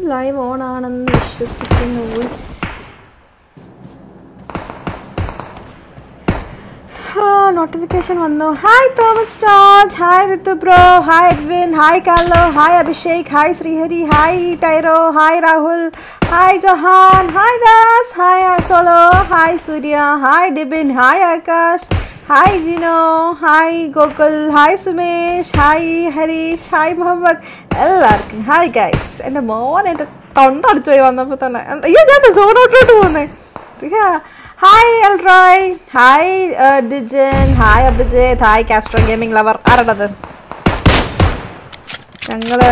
Live on ആണെന്ന് വിശ്വസിക്കുന്നു ഉയ്സ്. നോട്ടിഫിക്കേഷൻ വന്നു hi Thomas George hi Rithu bro hi Edwin hi Carlo hi Abhishek hi Sreehari hi Tyro hi Rahul hi Jahan hi Das hi Solo hi Surya hi Dibin hi Akash hi Jino hi Gokul hi Sumesh hi Harish hi Muhammad എല്ലാവർക്കും hi guys എൻ്റെ മോൻ എൻ്റെ തൊണ്ടടിച്ചു പോയി വന്നപ്പോൾ തന്നെ അയ്യോ ഞാൻ സോണോട്ടോട്ട് പോകുന്നേ hi Elroy hi Dijan hi Abhijith hi Castro gaming lover ആരുടത് ഞങ്ങള്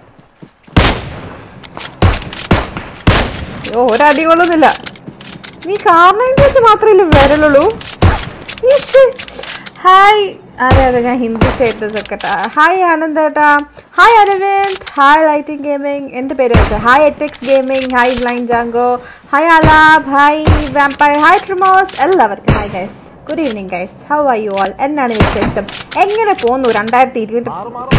അയ്യോ ഒരടികളൊന്നുമില്ല നീ കാരണം വെച്ച് മാത്രമല്ലേ വരലുള്ളൂ ഈശ്ശ്. ഹായ് അതെ അതെ ഞാൻ ഹിന്ദി സ്റ്റേറ്റസ് ഒക്കെ ഇട്ടാ. ഹായ് ആനന്ദ് ഏട്ടാ hi Aravind hi lighting gaming എൻ്റെ പേര് വെച്ചു ഹായ് എറ്റെക്സ് gaming hi Blaine Django hi അലാബ് ഹായ് വാമ്പയർ ഹായ് ട്രിമോസ് എല്ലാവർക്കും hi guys good evening guys how are you all എന്നാണ് വിശേഷം എങ്ങനെ പോന്നു രണ്ടായിരത്തി ഇരുപത്തി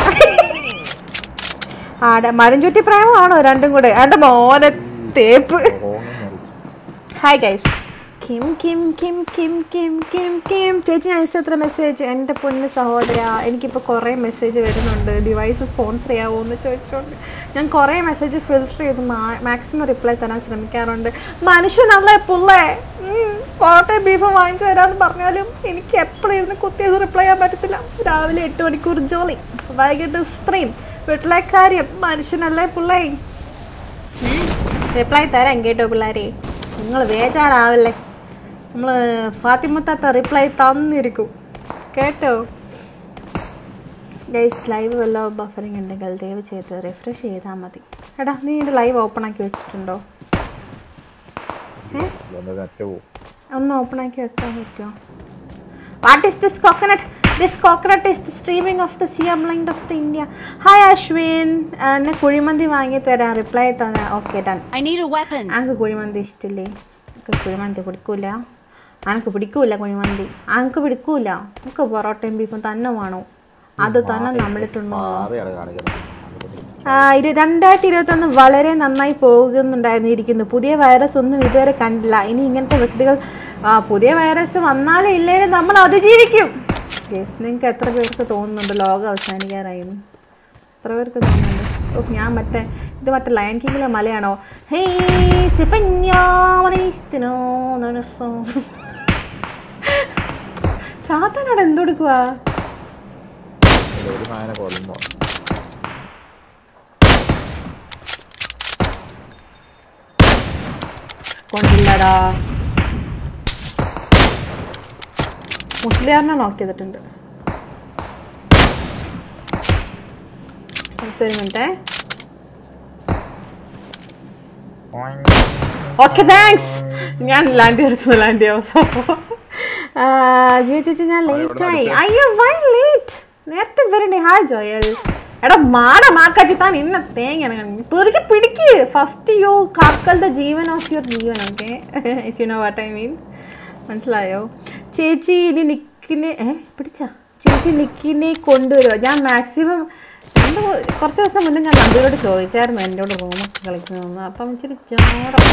ആടെ മരഞ്ചുറ്റി പ്രേമമാണോ രണ്ടും കൂടെ എൻ്റെ മോനെ തേപ്പ് hi guys Kim Kim Kim Kim Kim Kim Kim ചേച്ചി ഞാൻ എത്ര മെസ്സേജ് എൻ്റെ പൊന്ന് സഹോദര എനിക്കിപ്പോൾ കുറേ മെസ്സേജ് വരുന്നുണ്ട് ഡിവൈസ് സ്പോൺസർ ചെയ്യാവോ എന്ന് ചോദിച്ചുകൊണ്ട് ഞാൻ കുറേ മെസ്സേജ് ഫിൽട്ടർ ചെയ്ത് മാക്സിമം റിപ്ലൈ തരാൻ ശ്രമിക്കാറുണ്ട് മനുഷ്യനല്ലേ പുള്ളേ പോട്ടെ ബീഫ് വാങ്ങിച്ചു തരാമെന്ന് പറഞ്ഞാലും എനിക്ക് എപ്പോഴും ഇരുന്ന് കുത്തിയത് റിപ്ലൈ ചെയ്യാൻ പറ്റത്തില്ല രാവിലെ എട്ട് മണിക്കൂർ ജോലി വൈകിട്ട് സ്ത്രീം വീട്ടിലെ കാര്യം മനുഷ്യനല്ലേ പുള്ളേ റിപ്ലൈ തരാം കേട്ടോ പിള്ളേരെ നിങ്ങൾ ബേജാറാവില്ലേ നമ്മൾ ഫാത്തിമത്താത്ത റിപ്ലൈ തന്നിരിക്കും കേട്ടോ ഗൈസ് ലൈവ് വല്ല ബഫറിങ് ഉണ്ടെങ്കിൽ ദയവ് ചെയ്ത് റിഫ്രഷ് ചെയ്താൽ മതി എടാ നീ എൻ്റെ ലൈവ് ഓപ്പൺ ആക്കി വെച്ചിട്ടുണ്ടോ ഏ ഒന്ന് ഓപ്പൺ ആക്കി വെക്കാൻ പറ്റുമോ what is this coconut this coconut is the streaming of the siam lined of the India hi Ashwin എന്നെ കുഴിമന്തി വാങ്ങി തരാം റിപ്ലൈ തരാം okay done I need a weapon. അനക്ക് കുഴിമന്തി ഇഷ്ടമില്ലേ എനിക്ക് കുഴിമന്തി പിടിക്കൂല അനക്ക് പിടിക്കൂല കുഴിമന്തി അനക്ക് പിടിക്കൂല നമുക്ക് പൊറോട്ടയും ബീഫും തന്നെ വേണോ അത് തന്നെ നമ്മളിട്ടുണ്ടോ ആ, ഇരു രണ്ടായിരത്തി ഇരുപത്തൊന്ന് വളരെ നന്നായി പോകുന്നുണ്ടായിരുന്നു ഇരിക്കുന്നു പുതിയ വൈറസ് ഒന്നും ഇതുവരെ കണ്ടില്ല ഇനി ഇങ്ങനത്തെ വ്യക്തികൾ ആ, പുതിയ വൈറസ് വന്നാലും ഇല്ലേലും നമ്മൾ അതിജീവിക്കും യെസ് നിങ്ങൾക്ക് എത്ര പേർക്ക് തോന്നുന്നുണ്ട് ലോകം അവസാനിക്കാറായി എത്ര പേർക്ക് തോന്നുന്നുണ്ട് ഓ ഞാൻ മറ്റേ ഇത് മറ്റേ ലയൺ കിങ്ങിലെ മലയാണോ ഹേ സിഫന്യാമനീസ്തിനോ എന്നാണ് song. സാത്താനോട് എന്തെടുക്കുക ഒരു നായനെ കൊല്ലുമ്പോ കൊണ്ടില്ലടാ മുസ്ലിയാറിനെ നോക്ക് ചെയ്തിട്ടുണ്ട് ഒരു മിനിറ്റേ ഓക്കെ താങ്ക്സ് ഞാൻ ലാൻഡ് എടുത്തത് ലാൻഡ് അവസരം ജിയ ചേച്ചി ഞാൻ ലേറ്റ് ആയി അയ്യോ വൈ ലേറ്റ് നേരത്തെ വരണ്ടേ ഹായ് ജോയൽ എടാ മാട മാക്കാച്ചി താൻ ഇന്ന തേങ്ങയാണ് പെറുക്കി പിടിക്ക് ഫസ്റ്റ് യോ കാക്കളുടെ ജീവൻ ഓഫ് യുവർ ജീവൻ okay if you know what I mean മനസ്സിലായോ ചേച്ചി ഇനി നിക്കിനെ ഏ പിടിച്ച ചേച്ചി നിക്കിനെ കൊണ്ടുവരുമോ ഞാൻ മാക്സിമം രണ്ട് കുറച്ച് ദിവസം മുന്നേ ഞാൻ നന്ദിയോട് ചോദിച്ചായിരുന്നു എന്നോട് റൂമൊക്കെ കളിക്കുന്നതെന്ന് അപ്പം ഇച്ചിരി ചോടം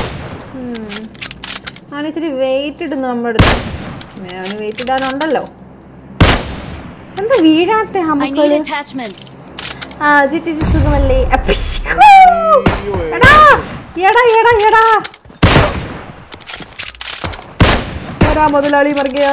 അവന് ഇച്ചിരി വെയിറ്റ് ഇടുന്നു നമ്മുടെ അടുത്ത് അവന് വെയിറ്റ് ഇടാനുണ്ടല്ലോ എന്താ വീഴാത്ത I need അമ്മക്കള് attachments. ആ ചേച്ചി ചേച്ചി സുഖമല്ലേ അപ്പിശ്ശോ. എടാ എടാ എടാ എടാ എടാ മുതലാളി മറിയോ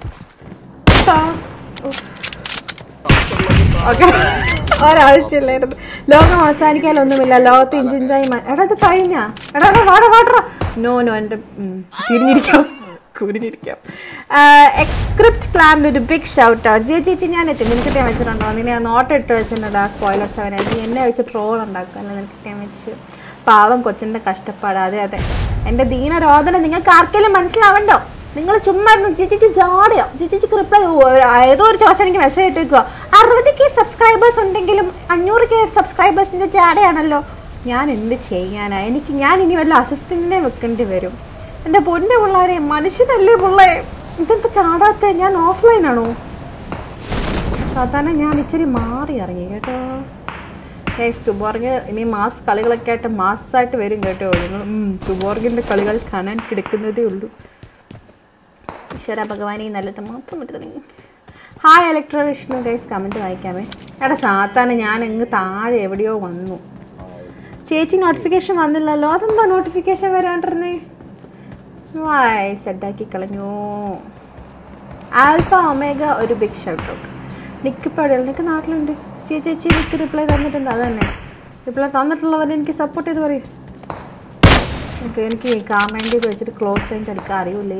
ഓക്കെ ഒരാവശ്യമില്ലായിരുന്നു ലോകം അവസാനിക്കാനൊന്നുമില്ല ലോകത്ത് ഇഞ്ചിഞ്ചായി മാ- എടാ ഇത് കഴിഞ്ഞ എടാ എടാ വാട വാടറ നോ നോ എൻ്റെ ഉം, തിരിഞ്ഞിരിക്കാം കുരിഞ്ഞിരിക്കാം എക്സ്ക്രിപ്റ്റ് ക്ലാമിൽ ഒരു ബിഗ് ഷൗട്ട് ഔട്ട് ജിയ ചേച്ചി ഞാൻ എത്തി നിനക്ക് ടൈം വെച്ചിട്ടുണ്ടോ നിന്നെ നോട്ട് ഇട്ട് വെച്ചിട്ടുണ്ടോ സ്പോയിലർ സെവൻ നീ എന്നെ വെച്ച് ട്രോൾ ഉണ്ടാക്കുക അല്ല നിനക്ക് ടൈം വെച്ച് പാവം കൊച്ചിൻ്റെ കഷ്ടപ്പാട് അതെ അതെ എൻ്റെ ദീനരോധന നിങ്ങൾക്ക് ആർക്കെങ്കിലും മനസ്സിലാവണ്ടോ നിങ്ങൾ ചുമ്മാ ഇരുന്ന് ചേച്ചി ജാടിയോ ചേച്ചിക്ക് റിപ്ലൈ ഏതോ ഒരു ചോദിച്ചാൽ എനിക്ക് മെസ്സേജ് ഇട്ടേക്കുക അറുപത് കെ സബ്സ്ക്രൈബേഴ്സ് ഉണ്ടെങ്കിലും അഞ്ഞൂറ് കെ സബ്സ്ക്രൈബേഴ്സിൻ്റെ ജാടയാണല്ലോ ഞാൻ എന്ത് ചെയ്യാനാ എനിക്ക് ഞാൻ ഇനി വല്ല അസിസ്റ്റന്റിനെ വെക്കേണ്ടി വരും എൻ്റെ പൊന്നെ പിള്ളേരെ മനുഷ്യനല്ലേ പിള്ളേ ഇതെന്താ ചാടാത്ത ഞാൻ ഓഫ്ലൈൻ ആണോ സാധാരണ ഞാൻ ഇച്ചിരി മാറി ഇറങ്ങി കേട്ടോ ഗൈസ് ടുബോർഗ് ഇനി മാസ് കളികളൊക്കെ ആയിട്ട് മാസ്സായിട്ട് വരും കേട്ടോ നിങ്ങൾ ടുബോർഗിൻ്റെ കളികൾ കാണാൻ കിടക്കുന്നതേ ഉള്ളൂ ഈശ്വര ഭഗവാനെ നല്ലത് മാത്രം എടുത്തു hi electro Vishnu guys comment വായിക്കാമേ എടാ സാത്താന് ഞാൻ അങ്ങ് താഴെ എവിടെയോ വന്നു ചേച്ചി നോട്ടിഫിക്കേഷൻ വന്നില്ലല്ലോ അതെന്താ നോട്ടിഫിക്കേഷൻ വരാണ്ടിരുന്നേ വായ് സെറ്റാക്കി കളഞ്ഞു ആൽഫ ഒമേഗ ഒരു ബിഗ് ഷൗട്ട് ഔട്ട് നിൽക്കിപ്പോൾ നിൽക്ക് നാട്ടിലുണ്ട് ചേച്ചി ചേച്ചി എനിക്ക് റിപ്ലൈ തന്നിട്ടുണ്ട് അത് തന്നെ റിപ്ലൈ തന്നിട്ടുള്ളവർ എനിക്ക് സപ്പോർട്ട് ചെയ്ത് പറയും എനിക്ക് എനിക്ക് കാമേണ്ടി വെച്ചിട്ട് ക്ലോസ് റേഞ്ച് അടിക്കാൻ അറിയൂലേ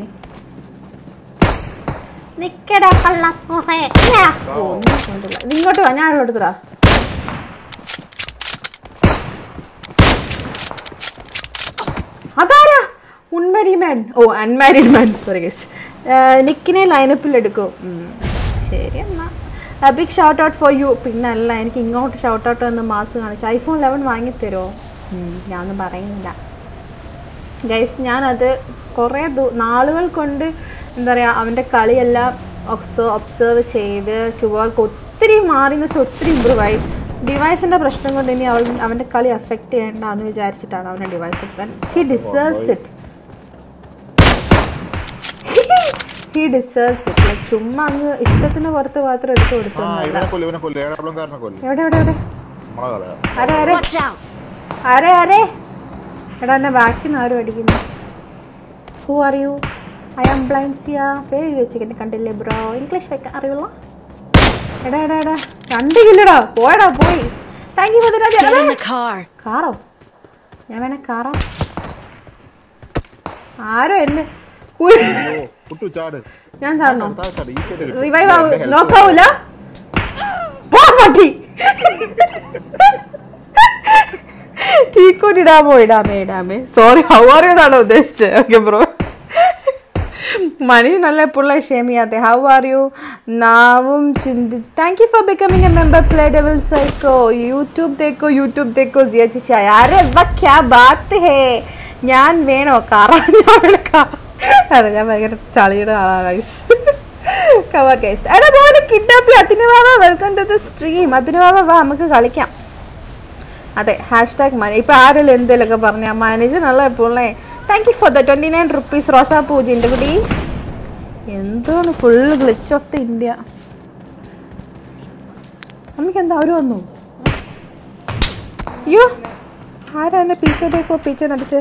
നിക്കടാ കള്ള സുഹേ. ഇല്ല. ഓ, ഒന്നും കൊണ്ടില്ല. ഇത് ഇങ്ങോട്ട് വാ ഞാൻ എടുത്തടാ അതാരാ unmarried man oh unmarried man sorry guys നിക്കിനെ ലൈനപ്പിൽ എടുക്കും ഉം. ശരി എന്നാ big shout out for you പിന്നെ അല്ല എനിക്ക് ഇങ്ങോട്ട് ഷൗട്ട് ഔട്ട് എന്ന് മാസ് കാണിച്ചു ഐഫോൺ ലെവൻ വാങ്ങിത്തരുമോ ഞാനൊന്നും പറയുന്നില്ല ഗൈസ് ഞാനത് കുറേ ദൂ നാളുകൾ കൊണ്ട് എന്താ പറയുക അവൻ്റെ കളിയെല്ലാം ഒബ്സോ ഒബ്സർവ് ചെയ്ത് ടുവർക്ക് ഒത്തിരി മാറി എന്ന് വെച്ചാൽ ഒത്തിരി ഇമ്പ്രൂവ് ആയി ഡിവൈസിൻ്റെ പ്രശ്നം കൊണ്ട് ഇനി അവൾ അവൻ്റെ കളി എഫക്റ്റ് ചെയ്യേണ്ട എന്ന് വിചാരിച്ചിട്ടാണ് അവൻ്റെ ഡിവൈസ് എടുത്താൻ he deserves it he deserves it like ചുമ്മാ അങ്ങ് ഇഷ്ടത്തിന് പുറത്ത് മാത്രം എടുത്തു ആ കൊടുത്തൊന്നുമല്ല ഇവനെ കൊല്ലു ഇവനെ കൊല്ലു ഏഴാപ്പിളംകാരനെ കൊല്ലു എവിടെ എവിടെ എവിടെ നമ്മളെ കളയാ ആരെ ആരെ Watch out! ആരെ ആരെ എടാ എന്നെ ബാക്കിൽ നിന്ന് ആരും അടിക്കുന്നു who are you I am ബ്ലൈൻസിയ പേര് എഴുതി വെച്ചിരിക്കുന്നത് കണ്ടില്ലേ ബ്രോ ഇംഗ്ലീഷ് വെക്കാൻ അറിയുള്ള എടാ എടാ എടാ രണ്ട് കില്ലടാ പോയടാ പോയി thank you Get in the car. കാറോ ഞാൻ വേണേ കാറാ ആരോ എന്നെ ഉയ്. ഓ കുട്ടു ചാട് ഞാൻ ചാടണോ താഴെ ചാട് ഈസി ആയിട്ട് റിവൈവ് ആവൂ നോക്കാവൂല പോ പട്ടി തീക്കോട്ട് ഇടാമോ ഇടാമേ ഇടാമേ സോറി ഹൗ ആർ എന്നാണോ ഉദ്ദേശിച്ചത് ഓക്കെ ബ്രോ മണി നല്ല പുള്ള ക്ഷമിയാത്തെ ഹൗ ആർ യു നാവും ചിന്തിച്ച് thank you for becoming a member play devil psycho YouTube തേക്കോ യൂട്യൂബ് തേക്കോ സിയ ചിച്ച അരെ വ ക്യാ ബാത്ത് ഹേ ഞാൻ വേണോ കാറ ഞാൻ വിളിക്കാം അതെ ഞാൻ ഭയങ്കര ചളിയുടെ ആളാണ് ഗൈസ് കവർ ഗൈസ് എടാ മോനെ കിഡ്നാപ്പി അതിന് വാ വെൽക്കം ടു ദ സ്ട്രീം അതിന് വാ വാ നമുക്ക് കളിക്കാം അതെ ഹാഷ് ടാഗ് മനി ഇപ്പം ആരെങ്കിലും എന്തെങ്കിലുമൊക്കെ പറഞ്ഞാൽ മാനേജ് നല്ല എപ്പോഴേ thank you for the twenty nine rupees റോസാ പൂജിൻ്റെ കുടി എന്താണ് full glitch of the India നമുക്ക് എന്താ അവർ വന്നു അയ്യോ ആരാ എന്നെ പീച്ചതേക്കോ പീച്ച നടിച്ച്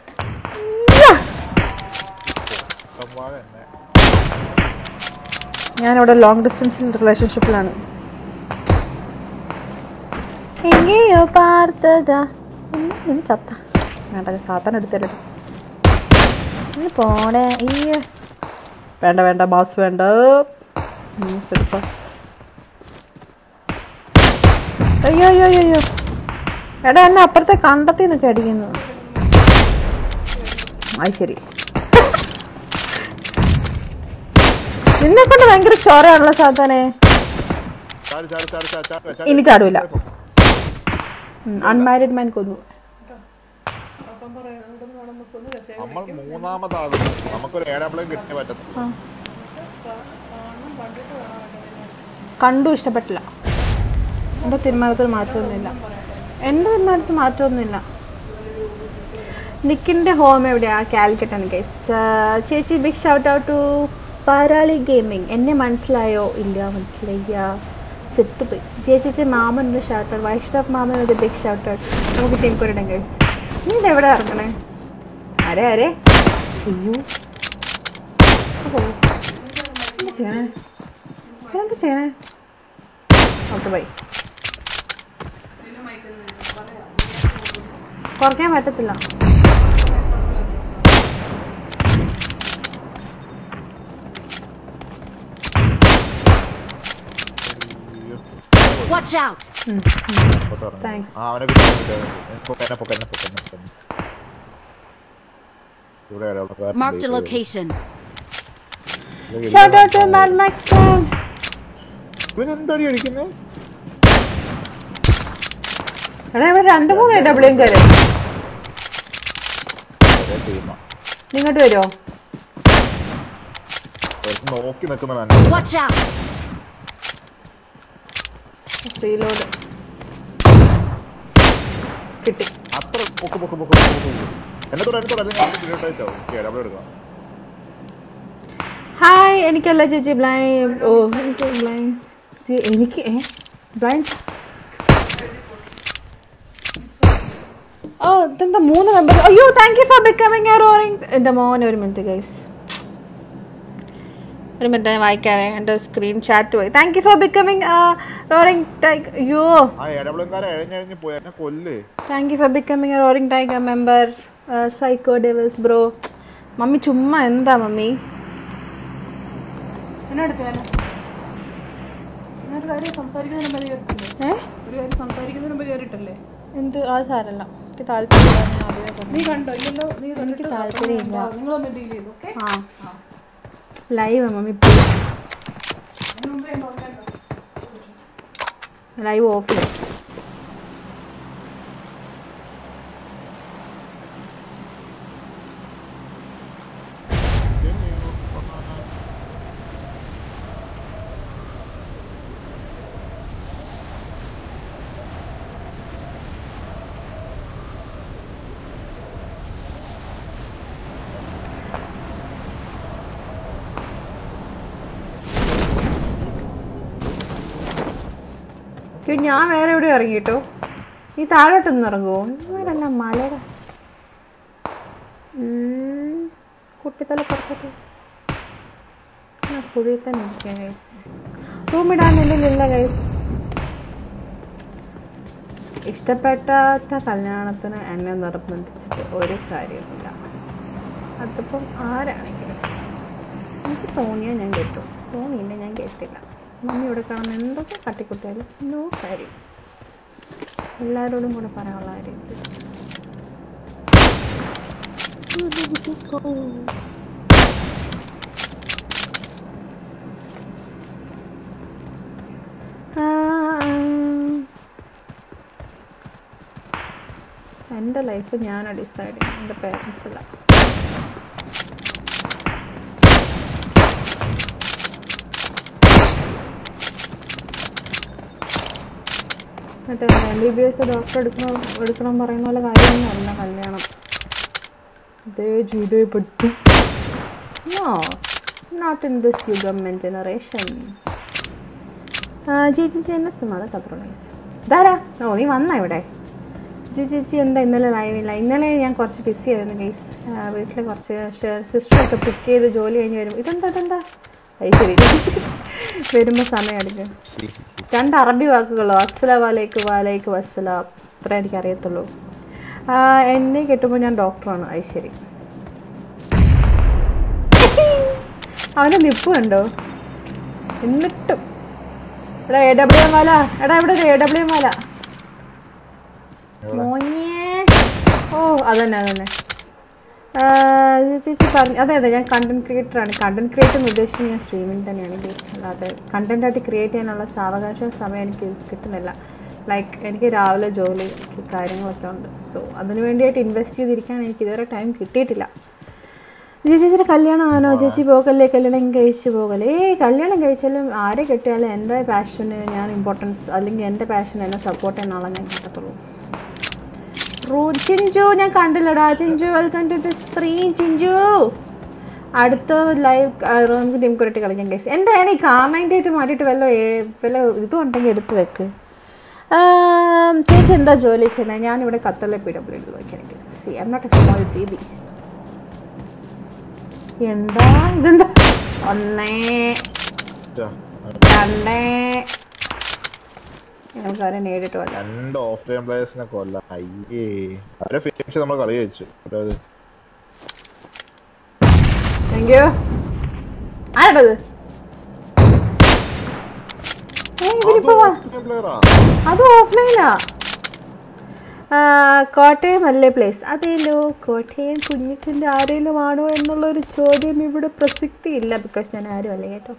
തന്നെ ഞാനിവിടെ ലോങ് ഡിസ്റ്റൻസ് റിലേഷൻഷിപ്പിലാണ് എങ്കയോ പാർത്തതാ ഇന്ന് ചത്ത വേണ്ട സാത്താൻ എടുത്തല്ലോ ഇന്ന് പോണേ അയ്യോ വേണ്ട വേണ്ട മാസ് വേണ്ട ഉം, എടുത്തോ. അയ്യോ അയ്യോ അയ്യോ അയ്യോ എടാ എന്നെ അപ്പുറത്തെ കണ്ടത്തിൽ നിന്നൊക്കെ അടിക്കുന്നു അത് ശരി നിന്നെ കൊണ്ട് ഭയങ്കര ചോരയാണല്ലോ സാത്താനെ ചാട് ചാട് ചാട് ചാട് ചാട് ചാട് ഇനി ചാടൂല അൺമാരിഡ് മാൻ കൊന്നു നമ്മൾ മൂന്നാമതാകും നമുക്കൊരു ഏഴാപ്പിളം കിട്ടിയേ പറ്റത്തില്ല കണ്ടു ഇഷ്ടപ്പെട്ടില്ല എൻ്റെ തീരുമാനത്തിൽ മാറ്റമൊന്നുമില്ല എൻ്റെ തീരുമാനത്തിൽ മാറ്റമൊന്നുമില്ല നിക്കിൻ്റെ ഹോം എവിടെയാ കാലിക്കറ്റാണ് ഗൈസ് ചേച്ചി ബിഗ് ഷൗട്ട് ഔട്ട് ടു പാരാളി ഗെയിമിംഗ് എന്നെ മനസ്സിലായോ ഇല്ല മനസ്സിലായില്ല സെറ്റ് പോയി ചേച്ചി മാമൻ്റെ ഷൗട്ട് ഔട്ട് വൈഷ്ണവ് മാമൻ ഒരു ബിഗ് ഷൗട്ട് ഔട്ട് നമുക്ക് ടീം കൂടെ ഗൈസ് നീ ഇതെവിടെ ഇറങ്ങണേ അരെ അരെ അയ്യോ ഓ എന്താ ചെയ്യണേ എന്താ ചെയ്യണേ ഓക്കെ ബൈ കുറയ്ക്കാൻ പറ്റത്തില്ല Watch out! ഇങ്ങോട്ട് ഇറങ്ങ്. താങ്ക്സ് ആ അവനെ കിട്ടാൻ കിട്ടാൻ പൊക്ക എന്നെ പൊക്ക എന്നെ പൊക്ക എന്നെ പൊക്ക ഇവിടെ ഏഴാപ്പിളംകാരൻ Marked a location. Shout out to Mad Max fan ഇവനെന്താടി അടിക്കുന്നത് എടാ ഇവിടെ രണ്ട് മൂന്ന് ഡബ്ല്യൂ കയറി ഒരേ ടീമാ നിങ്ങോട്ട് വരുമോ ഒരുത്തൻ നോക്കി നിൽക്കുന്ന തന്നെ Watch out! റീലോഡ് പൊക്ക് പൊക്ക് പൊക്ക് പൊക്ക് പൊക്ക് പൊക്ക്. എന്നെ തൊട്ട് എന്നെ തൊട്ട് അല്ലെങ്കിൽ നമുക്ക് വീഡിയോ അയച്ചോ ഓക്കെ ഡബിൾ എടുക്കാം ഹായ് എനിക്കല്ല ചേച്ചി ബ്ലൈൻഡ് ഓ എനിക്ക് ബ്ലൈൻഡ് സി എനിക്ക് ഏ ബ്ലൈൻഡ് ഓ ഇതെന്താ മൂന്ന് മെമ്പർ അയ്യോ thank you for becoming a roaring എൻ്റെ മോനെ ഒരു മിനിറ്റ് ഗൈസ് ഒരു മിനിറ്റ് ഞാൻ വായിക്കാവേ എൻ്റെ സ്ക്രീൻ ചാറ്റ് പോയി thank you for becoming roaring ടൈഗ് അയ്യോ ആ എടവിളങ്കാരെ എഴഞ്ഞഴിഞ്ഞ് പോയി എന്നെ കൊല്ല് thank you for becoming a roaring tiger member psycho devils bro mummy ചുമ്മാ എന്താ മമ്മി എന്നടുത്ത് വേണം ഞാനൊരു കാര്യം സംസാരിക്കുന്നതിന് മുമ്പ് കേട്ടിട്ടില്ലേ ഏ ഒരു കാര്യം സംസാരിക്കുന്നതിന് മുമ്പ് കേട്ടിട്ടില്ലേ എന്ത് ആ സാരല്ല എനിക്ക് താല്പര്യമില്ല ഞാൻ ആദ്യമേ പറഞ്ഞു. നീ കണ്ടോ ഇല്ലല്ലോ നീ എനിക്ക് താല്പര്യമില്ല നിങ്ങളൊന്ന് ഡീൽ ചെയ്തു ഓക്കെ ആ live mummy please live off അയ്യോ, ഞാൻ വേറെ എവിടെ ഇറങ്ങി കേട്ടോ നീ താഴോട്ടൊന്നും ഇറങ്ങുമോ ഇവരല്ല മലയുടെ ഉം, കുട്ടിത്തല പുറത്തോട്ട് ഞാൻ കുഴിയിൽ തന്നെ ഇരിക്കാം ഗൈസ് റൂമിടാൻ എന്തെങ്കിലും ഗൈസ് ഇഷ്ടപ്പെട്ടാത്ത കല്യാണത്തിന് എന്നെ നിർബന്ധിച്ചിട്ട് ഒരു കാര്യമില്ല അതിപ്പം ആരാണെങ്കിലും എനിക്ക് തോന്നിയാൽ ഞാൻ കെട്ടും തോന്നിയില്ല ഞാൻ കേട്ടില്ല മമ്മി ഇവിടെ കാണുന്ന എന്തൊക്കെ തട്ടിക്കുട്ടിയാലും നോ കാര്യം എല്ലാവരോടും കൂടെ പറയാനുള്ള കാര്യം ഇത്. ആ, എൻ്റെ ലൈഫ് ഞാനാണ് ഡിസൈഡ് ചെയ്യുന്നത് എൻ്റെ പേരൻസ് അല്ല മറ്റേ M B B S doctor എടുക്കണം എടുക്കണം പറയുന്ന പോലെ കാര്യമൊന്നും അല്ല കല്യാണം ഇതേ ചെയ്തേ പറ്റും നോ നോട്ട് ഇൻ ദിസ് യുഗം ആൻഡ് ജനറേഷൻ ചേച്ചി ചേച്ചി സുമത കത്രോണീസ് ധാരാ ഓ നീ വന്ന ഇവിടെ ചേച്ചി ചേച്ചി എന്താ ഇന്നലെ ലൈവില്ല ഇന്നലെ ഞാൻ കുറച്ച് ബിസി ആയിരുന്നു ഗൈസ് വീട്ടിൽ കുറച്ച് സിസ്റ്ററൊക്കെ പിക്ക് ചെയ്ത് ജോലി കഴിഞ്ഞ് വരും ഇതെന്താ ഇതെന്താ അത് ശരി വരുമ്പോൾ സമയം എടുക്കും രണ്ട് അറബി വാക്കുകളോ അസ്സല വാലേക്ക് വാലേക്ക് വസ്സല അത്ര എനിക്ക് അറിയത്തുള്ളൂ ആ, എന്നെ കിട്ടുമ്പോൾ ഞാൻ ഡോക്ടറാണ് അത് ശരി അവൻ്റെ നിപ്പ് കണ്ടോ എന്നിട്ടും എടാ എ ഡബ്ല്യു എം വാല എടാ ഇവിടെ ഒരു എ ഡബ്ല്യു എം വാല മോഞ്ഞേ ഓ അതന്നെ അതന്നെ ആ, ചേച്ചി പറഞ്ഞു അതെ അതെ ഞാൻ കണ്ടന്റ് ക്രിയേറ്ററാണ് കണ്ടന്റ് ക്രിയേറ്റർ എന്ന് ഉദ്ദേശിക്കുന്നത് ഞാൻ സ്ട്രീമിംഗ് തന്നെയാണ് എനിക്ക് അല്ലാതെ കണ്ടന്റ് ആയിട്ട് ക്രിയേറ്റ് ചെയ്യാനുള്ള സാവകാശ സമയം എനിക്ക് കിട്ടുന്നില്ല ലൈക്ക് എനിക്ക് രാവിലെ ജോലി കാര്യങ്ങളൊക്കെ ഉണ്ട് സോ അതിന് വേണ്ടിയായിട്ട് ഇൻവെസ്റ്റ് ചെയ്തിരിക്കാൻ എനിക്ക് ഇതുവരെ ടൈം കിട്ടിയിട്ടില്ല ചേച്ചി ചേച്ചിയുടെ കല്യാണം ആണോ ചേച്ചി പോകല്ലേ കല്യാണം കഴിച്ച് പോകല്ലേ ഏയ് കല്യാണം കഴിച്ചാലും ആരെ കെട്ടിയാലും എൻ്റെ പാഷന് ഞാൻ ഇമ്പോർട്ടൻസ് അല്ലെങ്കിൽ എൻ്റെ പാഷൻ എന്നെ സപ്പോർട്ട് ചെയ്യുന്ന ആളെ ഞാൻ കിട്ടത്തുള്ളൂ റൂ ചിഞ്ചു ഞാൻ കണ്ടില്ലടാ Chinchu welcome to the stream Chinchu അടുത്ത ലൈവ് നമുക്ക് ദിംകുരട്ടി കളിക്കാം കേസ് എൻ്റെ ആണ് ഈ കാർണൈൻ്റെ ആയിട്ട് മാറ്റിയിട്ട് വല്ല ഏ- വല്ല ഇതും ഉണ്ടെങ്കിൽ എടുത്ത് വെക്ക് ആം, ചേച്ചി എന്താ ജോലി ചെയ്യുന്നത് ഞാനിവിടെ ഖത്തറിലെ പി ഡബ്ല്യു ഡി വയ്ക്കാൻ case C M not a small baby എന്താ ഇതെന്താ ഒന്നേ രണ്ടേ നമുക്ക് അവരെ നേരിട്ട് വല്ല രണ്ട് ഓഫ് ടൈം പ്ലേയേഴ്സിനെ കൊല്ല അയ്യേ അവരെ ഫിനിഷ് നമ്മൾ കളി വെച്ചു അത് താങ്ക് യു ആരുടേത് ഏ ഇവരിപ്പോ വാ പ്ലെയറാ അത് ഓഫ്ലൈനാ കോട്ടയം അല്ലേ പ്ലേസ് അതേലോ കോട്ടയം കുഞ്ഞിട്ടിൻ്റെ ആരെങ്കിലും ആണോ എന്നുള്ളൊരു ചോദ്യം ഇവിടെ പ്രസക്തി ഇല്ല ബിക്കോസ് ഞാൻ ആരും അല്ല കേട്ടോ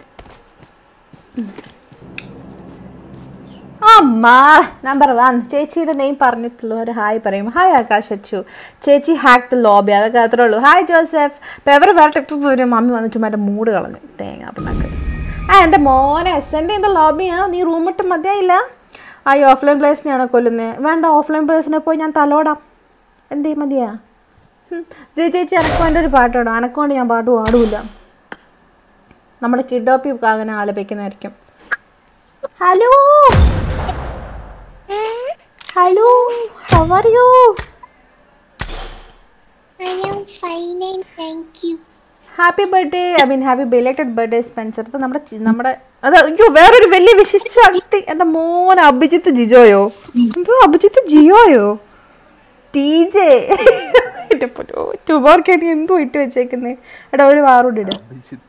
അമ്മ നമ്പർ വൺ ചേച്ചിയുടെ നെയിം പറഞ്ഞിട്ടുള്ളൂ ഒരു ഹായ് പറയും ഹായ് ആകാശ് അച്ചു ചേച്ചി ഹാക്ക് ദ ലോബി അതൊക്കെ അത്രേ ഉള്ളൂ ഹായ് ജോസഫ് പേപ്പർ വരട്ടെ ഇപ്പം ഒരു മമ്മി വന്ന് ചുമ്മാ എൻ്റെ മൂഡ് കളഞ്ഞു തേങ്ങ പിണ്ണാക്ക് ആ എൻ്റെ മോനെ എസ് എൻ്റെ എന്താ ലോബിയാ നീ റൂമിട്ട് മതിയായില്ല ആ ഈ ഓഫ്ലൈൻ പ്ലേസിനെയാണോ കൊല്ലുന്നത് വേണ്ട ഓഫ്ലൈൻ പ്ലേസിനെ പോയി ഞാൻ തലോടാം എന്തേ മതിയാ ഉം. ജയ ചേച്ചി അനക്കോൻ്റെ ഒരു പാട്ട് പാടും അനക്കോണ്ട് ഞാൻ പാട്ട് പാടൂല നമ്മുടെ കിഡോപ്പി അങ്ങനെ ആലപിക്കുന്നതായിരിക്കും hello hello how are you I am fine and thank you. Happy birthday I mean happy belated birthday Spencer ഇത് നമ്മുടെ ചി- നമ്മുടെ അത് അയ്യോ വേറൊരു വലിയ വിശിഷ്ട വ്യക്തി എൻ്റെ മോൻ അഭിജിത്ത് ജിജോയോ എന്തോ അഭിജിത്ത് ജിയോയോ ടി ജെ എൻ്റെ പൊന്നോ ടുബോർക്ക് നീ എന്തോ ഇട്ട് വെച്ചേക്കുന്നേ എടാ ഒരു വാറൂടി ഇട്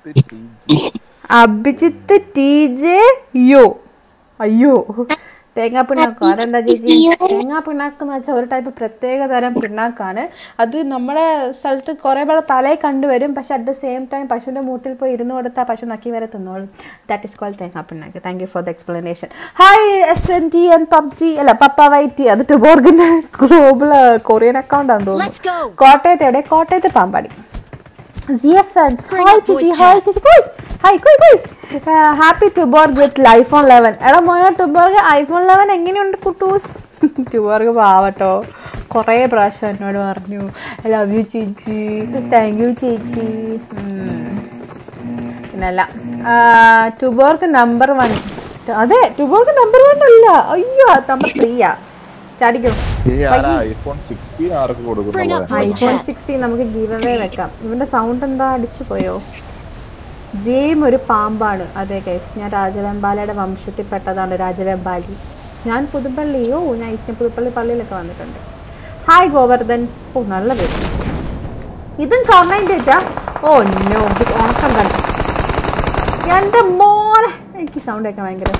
അഭിജിത്ത് ടി ജെ യോ അയ്യോ തേങ്ങാ പിണ്ണാക്കോ അതെന്താ ചേച്ചി തേങ്ങാ പിണ്ണാക്ക് എന്ന് വെച്ചാൽ ഒരു ടൈപ്പ് പ്രത്യേക തരം പിണ്ണാക്കാണ് അത് നമ്മുടെ സ്ഥലത്ത് കുറേ പേരെ തലയിൽ കണ്ടുവരും പക്ഷെ അറ്റ് ദ സെയിം ടൈം പശുവിൻ്റെ മൂട്ടിൽ പോയി ഇരുന്ന് കൊടുത്താൽ പശു നക്കി വരെ തിന്നോളും ദാറ്റ് ഇസ് കോൾ തേങ്ങാ പിണ്ണാക്ക് thank you for the explanation hi S N T N PUBG അല്ല പപ്പ വൈറ്റി അത് ടുബോർഗിൻ്റെ ഗ്ലോബൽ കൊറിയൻ അക്കൗണ്ട് ആണെന്ന് Let's go. തോന്നുന്നു കോട്ടയത്ത് എവിടെ കോട്ടയത്ത് Pampady ZFNs. Bring Hi, up voice Chichi. Hi, chat. Chichi. Cool. Hi, cool, cool. Uh, happy Tuborg with iPhone 11. എടാ മോനെ ടുബോർഗ് ഐഫോൺ ലെവൻ എങ്ങനെയുണ്ട് കുട്ടൂസ് ടുബോർഗ് പാവട്ടോ കുറേ പ്രാവശ്യം എന്നോട് പറഞ്ഞു ഐ ലവ് യു ചേച്ചി താങ്ക് യു ചേച്ചി ഉം. പിന്നല്ല ടുബോർക്ക് നമ്പർ വൺ അതെ ടുബോർക്ക് നമ്പർ വൺ അല്ല അയ്യോ നമ്പർ ത്രീയാ ചാടിക്കോ ഈ ആരാ ഐഫോൺ സിക്സ്റ്റീൻ ആർക്ക് Bring up കൊടുക്കുന്നത് voice ഐഫോൺ chat. സിക്സ്റ്റീൻ നമുക്ക് ഗീവ് അവേ വെക്കാം ഇവന്റെ സൗണ്ട് എന്താ അടിച്ചു പോയോ ജെയിം ഒരു പാമ്പാണ് അതെ ഗൈസ് ഞാൻ രാജവെമ്പാലയുടെ വംശത്തിൽപ്പെട്ടതാണ് രാജവെമ്പാലി ഞാൻ പുതുപ്പള്ളിയോ ഞാൻ ഇസ്നെ പുതുപ്പള്ളി പള്ളിയിലൊക്കെ വന്നിട്ടുണ്ട് ഹായ് ഗോവർദ്ധൻ ഓ നല്ല പേര് ഇതും കർണൈൻ ഡേറ്റാ ഓ നോ ഉണക്കം കണ്ടു എൻ്റെ മോനെ എനിക്ക് സൗണ്ട് ഒക്കെ ഭയങ്കര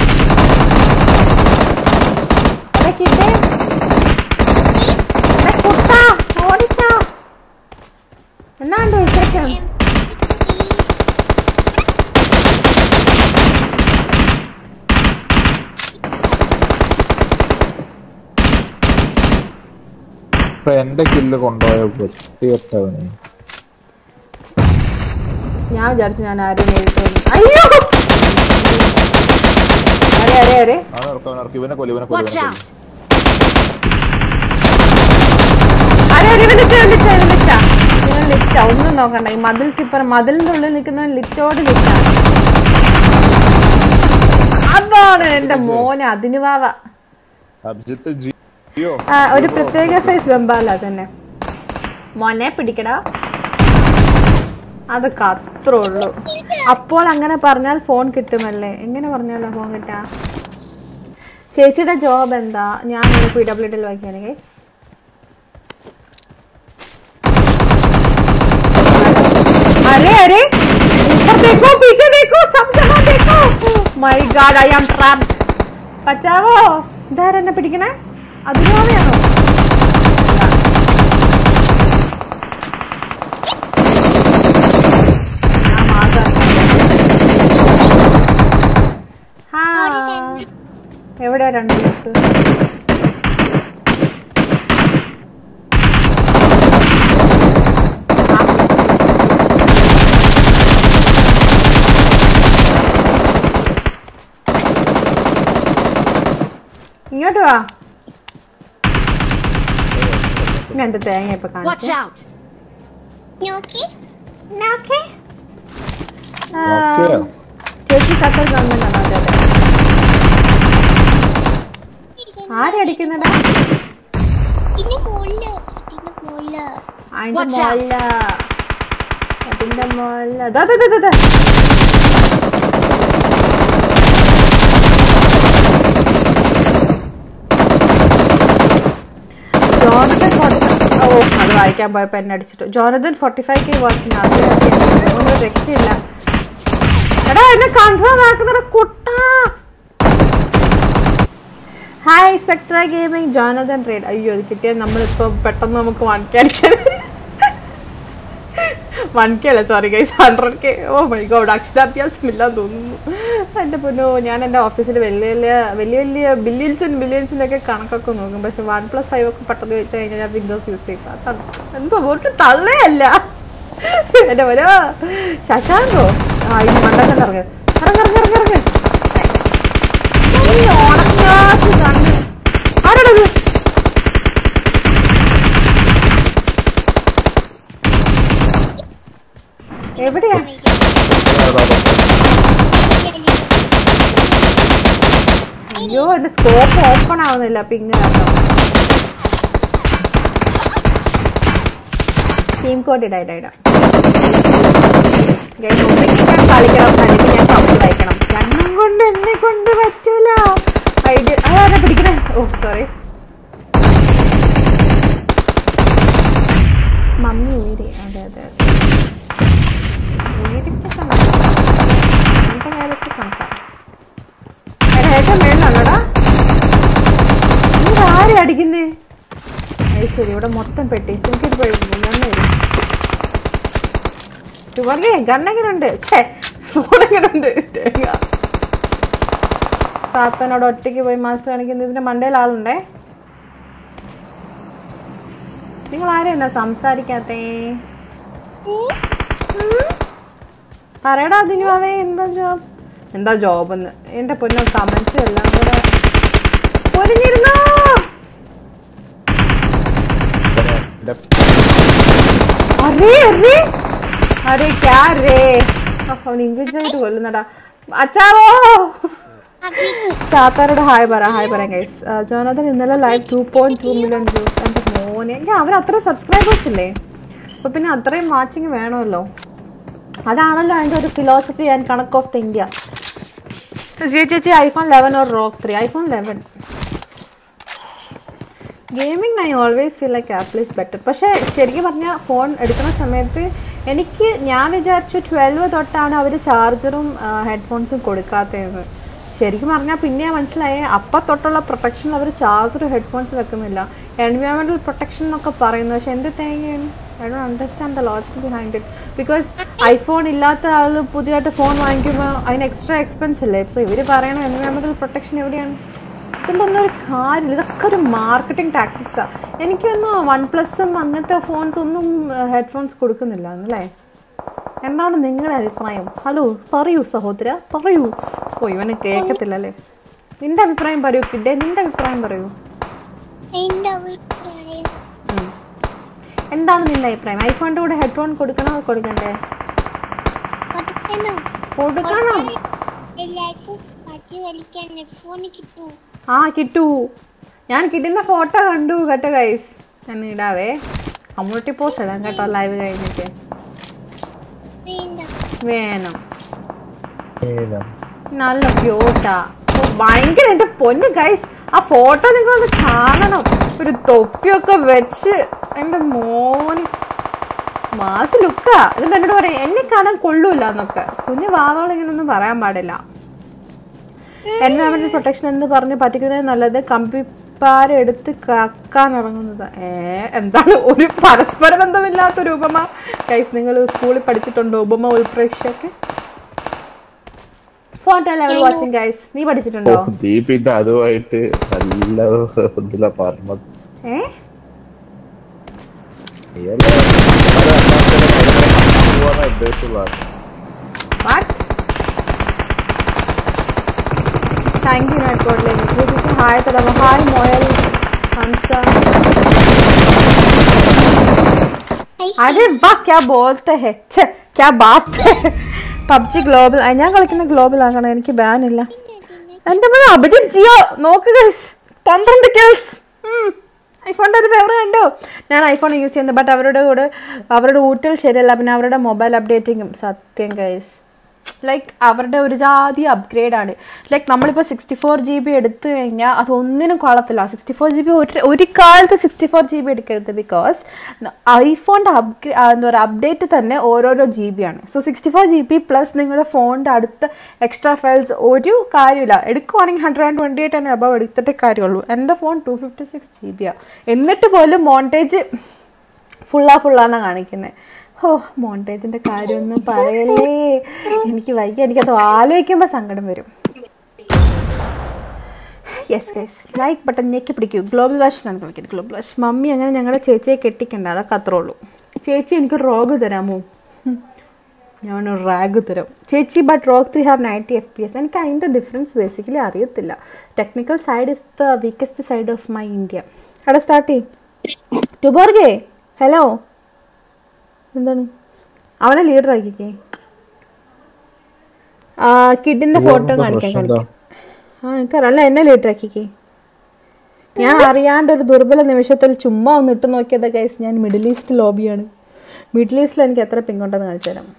എടാ കിട്ടേ എടാ കുട്ടാ ഓടിക്കാ എന്നാണ്ട് വിശേഷം ഇപ്പൊ എന്റെ കില്ല് കൊണ്ടുപോയ വൃത്തികെട്ടവനെ ഞാൻ വിചാരിച്ചു ഞാൻ ആരും എഴുതുന്നു അയ്യോ അരെ അരെ അരെ അവനെ ഇറക്കും അവനെ ഇറക്കും ഇവനെ കൊല്ലു ഇവനെ കൊല്ലു Watch ഇവനെ out. അരെ അരെ ലിറ്റ ലിറ്റ ലിറ്റ നിങ്ങൾ ലിറ്റ ഒന്നും നോക്കണ്ട ഈ മതിൽ കിപ്പർ മതിലിന്റെ ഉള്ളിൽ നിൽക്കുന്നവൻ ലിറ്റോട് ലിറ്റാണ് അതാണ് എന്റെ മോനെ അതിന് വാവ കൊല്ലും. അഭിജിത്ത് ജിയോ ആ, ഒരു പ്രത്യേക സൈസ് വെമ്പാല തന്നെ മോനെ പിടിക്കടാ അതൊക്കെ അത്രേ ഉള്ളൂ അപ്പോൾ അങ്ങനെ പറഞ്ഞാൽ ഫോൺ കിട്ടുമല്ലേ എങ്ങനെ പറഞ്ഞാലോ ഫോൺ കിട്ടാ ചേച്ചിയുടെ ജോബ് എന്താ ഞാൻ ഒരു പി ഡബ്ല്യു ഡിൽ വായിക്കാണ് ഗൈസ് अरे अरे ऊपर देखो पीछे देखो सब जगह देखो my god I am trapped പച്ചാവോ ഇതാരെന്നെ പിടിക്കണേ അതിനോടെയാണോ ഞാൻ മാസം ഹാ എവിടെയാ രണ്ട് പേർക്ക് ഇങ്ങോട്ട് വാ ഇനി എന്റെ തേങ്ങ ഇപ്പൊ Watch കാണിച്ചു out. Gnocchi? നോക്കേ ഓക്കെയോ ചേച്ചി ഖത്തർ ഗവൺമെന്റ് ആണോ അതെ അതെ ആരടിക്കുന്നടാ ഇതിന്റെ മുകളില് ഇതിന്റെ മുകളില് അതിന്റെ Watch out. മോല്ല അതിന്റെ മോല്ല ദാ ദാ ദാ ദാ, ദാ ജോണതൻ ഫോർട്ടി ഓ അത് വായിക്കാൻ പോയപ്പോ എന്നെ അടിച്ചിട്ടു ജോണതൻ ഫോർട്ടി ഫൈവ് കെ വാച്ചിന് ഒന്നും രക്ഷയില്ല എടാ എന്നെ കൺഫേം ആക്കുന്ന കുട്ടാ hi Spectra gaming Jonathan raid അയ്യോ ഇത് കിട്ടിയാൽ നമ്മളിപ്പോ പെട്ടെന്ന് നമുക്ക് വൺ കെ അടിക്കാൻ വൺ കെ അല്ല sorry guys hundred K oh my god അക്ഷരാഭ്യാസം ഇല്ലാന്ന് തോന്നുന്നു എൻ്റെ പൊന്നോ ഞാൻ എൻ്റെ ഓഫീസിൽ വലിയ വലിയ വലിയ വലിയ ബില്യൻസിന് ബില്യൻസിനൊക്കെ കണക്കൊക്കെ നോക്കും പക്ഷെ വൺ പ്ലസ് ഫൈവ് ഒക്കെ പെട്ടെന്ന് വെച്ച് കഴിഞ്ഞാൽ ഞാൻ വിൻഡോസ് യൂസ് ചെയ്യും അതാണ് എന്തോ ഒരു തള്ളയല്ല എൻ്റെ ഒരു ശശാങ്കോ ആ ഇത് മണ്ടക്കല്ല ഇറങ്ങ് ഇറങ്ങ് ഇറങ്ങ് ഇറങ്ങ് ഇറങ്ങ് ഈ ഉണക്കാത്ത കണ്ണ്. ആരാടത്? എവിടെയാ അയ്യോ എന്റെ സ്കോപ്പ് ഓപ്പൺ ആവുന്നില്ല പിങ് കേട്ടോ ടീം കോഡ് ഇടാ ഇടാ ഇടാ Guys, ഒന്നെങ്കിൽ ഞാൻ കളിക്കണം അല്ലെങ്കിൽ ഞാൻ കപ്പ് വായിക്കണം രണ്ടും കൊണ്ട് എന്നെ കൊണ്ട് പറ്റൂല ഐഡിയ അതാരാ പിടിക്കണേ ഓ സോറി മമ്മി ഊരി അതെ അതെ അതെ ഊരിക്ക് കണക്കാം അങ്ങനത്തെ കാര്യത്തിൽ കണക്കാം അതിന് ഏറ്റവും മേളിലാണോടാ ഇത് ആരും അടിക്കുന്നേ അത് ശരി ഇവിടെ മൊത്തം പെട്ടീസ് എനിക്ക് ഗണ്ണ് വരും ചുവല്ലേ ഗണ്ണെങ്ങനുണ്ട് ഛേ ഫോൺ എങ്ങനുണ്ട് തേങ്ങ സാത്തനോട് ഒറ്റയ്ക്ക് പോയി മാസ്റ്റർ കാണിക്കുന്ന ഇതിന്റെ മണ്ടയിൽ ആളുണ്ടേ നിങ്ങൾ ആരെയാ സംസാരിക്കാത്തേ പറയടാ ദിനുവാവേ എന്താ ജോബ് എന്താ ജോബ് എന്ന് എന്റെ പൊന്നോ കമന്റ്സ് എല്ലാം കൂടെ പൊരിഞ്ഞിരുന്നോ എന്റെ അരേ അരേ അരേ ക്യാ രേ അവൻ ഇഞ്ചിഞ്ചായിട്ട് കൊല്ലുന്നടാ അച്ചാറോ സാത്താരുടെ ഹായ് പറ ഹായ് പറയാം ഗൈസ് ജോനാഥൻ ഇന്നലെ live two point two million views എൻ്റെ മോനെ എനിക്ക് അവർ അത്രയും സബ്സ്ക്രൈബേഴ്സ് ഇല്ലേ അപ്പോൾ പിന്നെ അത്രയും വാച്ചിങ് വേണമല്ലോ അതാണല്ലോ അതിൻ്റെ ഒരു ഫിലോസഫി ആൻഡ് കണക്ക് ഓഫ് ദ ഇന്ത്യ ചേച്ചി iPhone eleven or rock three iPhone eleven gaming I always feel like Apple is better പക്ഷേ ശരിക്കും പറഞ്ഞാൽ ഫോൺ എടുക്കുന്ന സമയത്ത് എനിക്ക് ഞാൻ വിചാരിച്ചു ട്വൽവ് തൊട്ടാണ് അവർ ചാർജറും ഹെഡ്ഫോൺസും കൊടുക്കാത്തതെന്ന് ശരിക്കും പറഞ്ഞാൽ പിന്നെ മനസ്സിലായേ അപ്പം തൊട്ടുള്ള പ്രൊട്ടക്ഷൻ അവർ ചാർജറും ഹെഡ്ഫോൺസ് വെക്കുന്നില്ല എൻവയോൺമെൻറ്റൽ പ്രൊട്ടക്ഷൻ എന്നൊക്കെ പറയുന്നു പക്ഷെ എന്ത് തേങ്ങയാണ് I don't understand the logic behind it because iPhone ഇല്ലാത്ത ആൾ പുതിയതായിട്ട് ഫോൺ വാങ്ങിക്കുമ്പോൾ അതിന് എക്സ്ട്രാ എക്സ്പെൻസ് അല്ലേ സോ ഇവർ പറയണ എൻവയോൺമെൻറ്റൽ പ്രൊട്ടക്ഷൻ എവിടെയാണ് ഇതിലൊന്നും ഒരു കാര്യമില്ല ഇതൊക്കെ ഒരു മാർക്കറ്റിംഗ് ടാക്ടിക്സാണ് എനിക്കൊന്നും വൺ പ്ലസും അങ്ങനത്തെ ഫോൺസ് ഒന്നും ഹെഡ്ഫോൺസ് കൊടുക്കുന്നില്ല എന്നല്ലേ എന്താണ് നിങ്ങളുടെ അഭിപ്രായം ഹലോ പറയൂ സഹോദര പറയൂ ഓ ഇവന് കേൾക്കത്തില്ലല്ലേ നിന്റെ അഭിപ്രായം പറയൂ കിഡേ നിന്റെ അഭിപ്രായം പറയൂ എന്റെ അഭിപ്രായം ഉം. എന്താണ് നിന്റെ അഭിപ്രായം ഐഫോണിന്റെ കൂടെ ഹെഡ്ഫോൺ കൊടുക്കണോ അതോ കൊടുക്കണ്ടേ കൊടുക്കണം കൊടുക്കണം എല്ലാവർക്കും പാട്ട് കളിക്കാൻ ഹെഡ്ഫോൺ കിട്ടൂ ആ കിട്ടൂ ഞാൻ കിട്ടുന്ന ഫോട്ടോ കണ്ടു കേട്ടോ ഗൈസ് ഞാൻ ഇടാവേ കമ്മ്യൂണിറ്റി പോസ്റ്റ് ഇടാം കേട്ടോ ലൈവ് കഴിഞ്ഞിട്ട് വേണ്ട വേണം ഏതാ? നല്ല ക്യൂട്ടാ ഭയങ്കര എന്റെ പൊന്ന് ഗൈസ് ആ ഫോട്ടോ നിങ്ങളൊന്ന് കാണണം ഒരു തൊപ്പിയൊക്കെ വെച്ച് എന്റെ മോന് മാസ് ലുക്കാ എന്നിട്ട് എന്നോട് പറയും എന്നെ കാണാൻ കൊള്ളൂല എന്നൊക്കെ കുഞ്ഞു വാവകൾ ഇങ്ങനൊന്നും പറയാൻ പാടില്ല എൻവയോൺമെന്റൽ പ്രൊട്ടക്ഷൻ എന്ന് പറഞ്ഞ് പറ്റിക്കുന്നത് നല്ലത് കമ്പിപ്പാര എടുത്ത് കക്കാൻ ഇറങ്ങുന്നത് ഏ എന്താണ് ഒരു പരസ്പര ബന്ധമില്ലാത്തൊരു ഉപമ ഗൈസ് നിങ്ങൾ സ്കൂളിൽ പഠിച്ചിട്ടുണ്ടോ ഉപമ ഉൾപ്രേക്ഷയൊക്കെ ഫോൺ ലെവൽ വാച്ചിങ് ഗൈസ് നീ ഓ, പഠിച്ചിട്ടുണ്ടോ നീ പിന്നെ അതുമായിട്ട് നല്ല ഇതില പറഞ്ഞത് ഏ നീയല്ലേ അത് അന്നാമത്തെ പോവാനാ ഉദ്ദേശിച്ചുള്ളത് വാട്ട് താങ്ക് യു നോട്ട് കോഡിലേക്ക് ചേച്ചി ഹായ് തരാമോ ഹായ് മോയൽ ഹംസ अरे वाह क्या बोलते हैं ഛെ, क्या बात है പബ്ജി ഗ്ലോബൽ ഞാൻ കളിക്കുന്ന ഗ്ലോബൽ ആകണം എനിക്ക് ബാൻ ഇല്ല എന്റെ മോനെ അഭിജിത് ജിയോ നോക്ക് ഗൈസ് പന്ത്രണ്ട് കിൽസ് ഐഫോണിന്റെ ഒരു പേപ്പർ കണ്ടോ ഞാൻ ഐഫോൺ യൂസ് ചെയ്യുന്നത് ബട്ട് അവരുടെ കൂടെ അവരുടെ ഊട്ടൽ ശരിയല്ല പിന്നെ അവരുടെ മൊബൈൽ അപ്ഡേറ്റിങ്ങും സത്യം ഗൈസ് ലൈക്ക് അവരുടെ ഒരു ജാതി അപ്ഗ്രേഡ് ആണ് ലൈക്ക് നമ്മളിപ്പോൾ സിക്സ്റ്റി ഫോർ ജി ബി എടുത്തു കഴിഞ്ഞാൽ അത് ഒന്നിനും കൊള്ളത്തില്ല സിക്സ്റ്റി ഫോർ ജി ബി ഒരു ഒരു കാലത്ത് സിക്സ്റ്റി ഫോർ ജി ബി എടുക്കരുത് ബിക്കോസ് ഐഫോണിൻ്റെ അപ്ഗ്രേ എന്താ പറയുക അപ്ഡേറ്റ് തന്നെ ഓരോരോ ജി ബി ആണ് so sixty four G B plus നിങ്ങളുടെ ഫോണിൻ്റെ അടുത്ത എക്സ്ട്രാ ഫയൽസ് ഒരു കാര്യമില്ല എടുക്കുവാണെങ്കിൽ ഹൺഡ്രഡ് ആൻഡ് ട്വൻറ്റി എയ്റ്റ് തന്നെ അബവ് എടുത്തിട്ടേ കാര്യമുള്ളൂ എൻ്റെ phone two fifty six G ബിയാണ് എന്നിട്ട് പോലും മോണ്ടേജ് ഫുള്ളാ ഫുള്ളാന്നാണ് കാണിക്കുന്നത് ഓ മോണ്ടേജിൻ്റെ കാര്യമൊന്നും പറയല്ലേ എനിക്ക് വൈകി എനിക്കത് ആലോചിക്കുമ്പോൾ സങ്കടം വരും യെസ് യെസ് ലൈക്ക് ബട്ടൺ ഞെക്കി പിടിക്കൂ ഗ്ലോബൽ വാഷനാണ് കളിക്കുന്നത് ഗ്ലോബൽ വാഷ് മമ്മി അങ്ങനെ ഞങ്ങളുടെ ചേച്ചിയെ കെട്ടിക്കണ്ട അതൊക്കെ അത്രേ ഉള്ളൂ ചേച്ചി എനിക്ക് റോഗ് തരാമോ ഹും. ഞാൻ റാഗ് തരാം ചേച്ചി but ROG three have ninety F P S എനിക്ക് അതിൻ്റെ ഡിഫറൻസ് ബേസിക്കലി അറിയത്തില്ല technical side is the weakest side of my India അവിടെ സ്റ്റാർട്ട് ചെയ്യും ടുബോർഗേ ഹലോ എന്താണ് അവനെ ലീഡർ ആക്കിക്കേ ആ കിഡിന്റെ ഫോട്ടോ കാണിക്കാൻ പ്രശ്നം എന്താ? കാണിക്കാം ആ എനിക്കറിയാം അല്ല എന്നെ ലീഡർ ആക്കിക്കേ ഞാൻ അറിയാണ്ട് ഒരു ദുർബല നിമിഷത്തിൽ ചുമ്മാ ഒന്ന് ഇട്ട് നോക്കിയത് ഗൈസ് ഞാൻ മിഡിൽ ഈസ്റ്റ് ലോബിയാണ് മിഡിൽ ഈസ്റ്റിൽ എനിക്ക് എത്ര പിങ്കുണ്ടെന്ന് കാണിച്ചു തരാം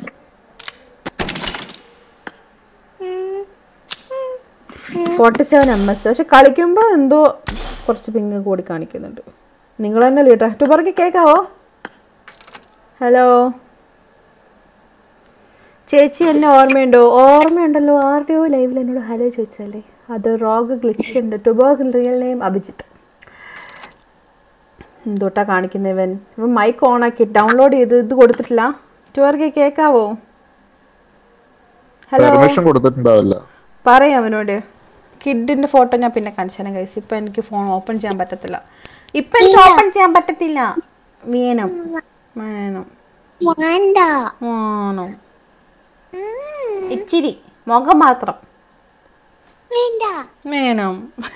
ഫോർട്ടി സെവൻ എം എസ് പക്ഷെ കളിക്കുമ്പോൾ എന്തോ കുറച്ച് പിങ്ക് കൂടി കാണിക്കുന്നുണ്ട് നിങ്ങൾ തന്നെ ലീഡർ ടുബർക്ക് കേൾക്കാവോ ഹലോ ചേച്ചി എന്നെ ഓർമ്മയുണ്ടോ ഓർമ്മയുണ്ടല്ലോ ആരുടെയോ ലൈവിൽ എന്നോട് ഹലോ ചോദിച്ചല്ലേ അത് റോഗ് ഗ്ലിച്ച് ഉണ്ട് ടുബോഗ് റിയൽ നെയിം അഭിജിത്ത് എന്തോട്ടാ കാണിക്കുന്ന ഇവൻ ഇവൻ മൈക്ക് ഓൺ ആക്കി ഡൗൺലോഡ് ചെയ്ത് ഇത് കൊടുത്തിട്ടില്ല ടുവർക്ക് കേൾക്കാവോ ഹലോ പെർമിഷൻ കൊടുത്തിട്ടുണ്ടാവില്ല പറയാം അവനോട് കിഡിന്റെ ഫോട്ടോ ഞാൻ പിന്നെ കാണിച്ചു തരാം കൈസ് ഇപ്പൊ എനിക്ക് ഫോൺ ഓപ്പൺ ചെയ്യാൻ പറ്റത്തില്ല ഇപ്പൊ എനിക്ക് ഓപ്പൺ ചെയ്യാൻ പറ്റത്തില്ല വേണം വേണം വേണ്ട വേണം ഉം, ഇച്ചിരി മുഖം മാത്രം വേണ്ട വേണം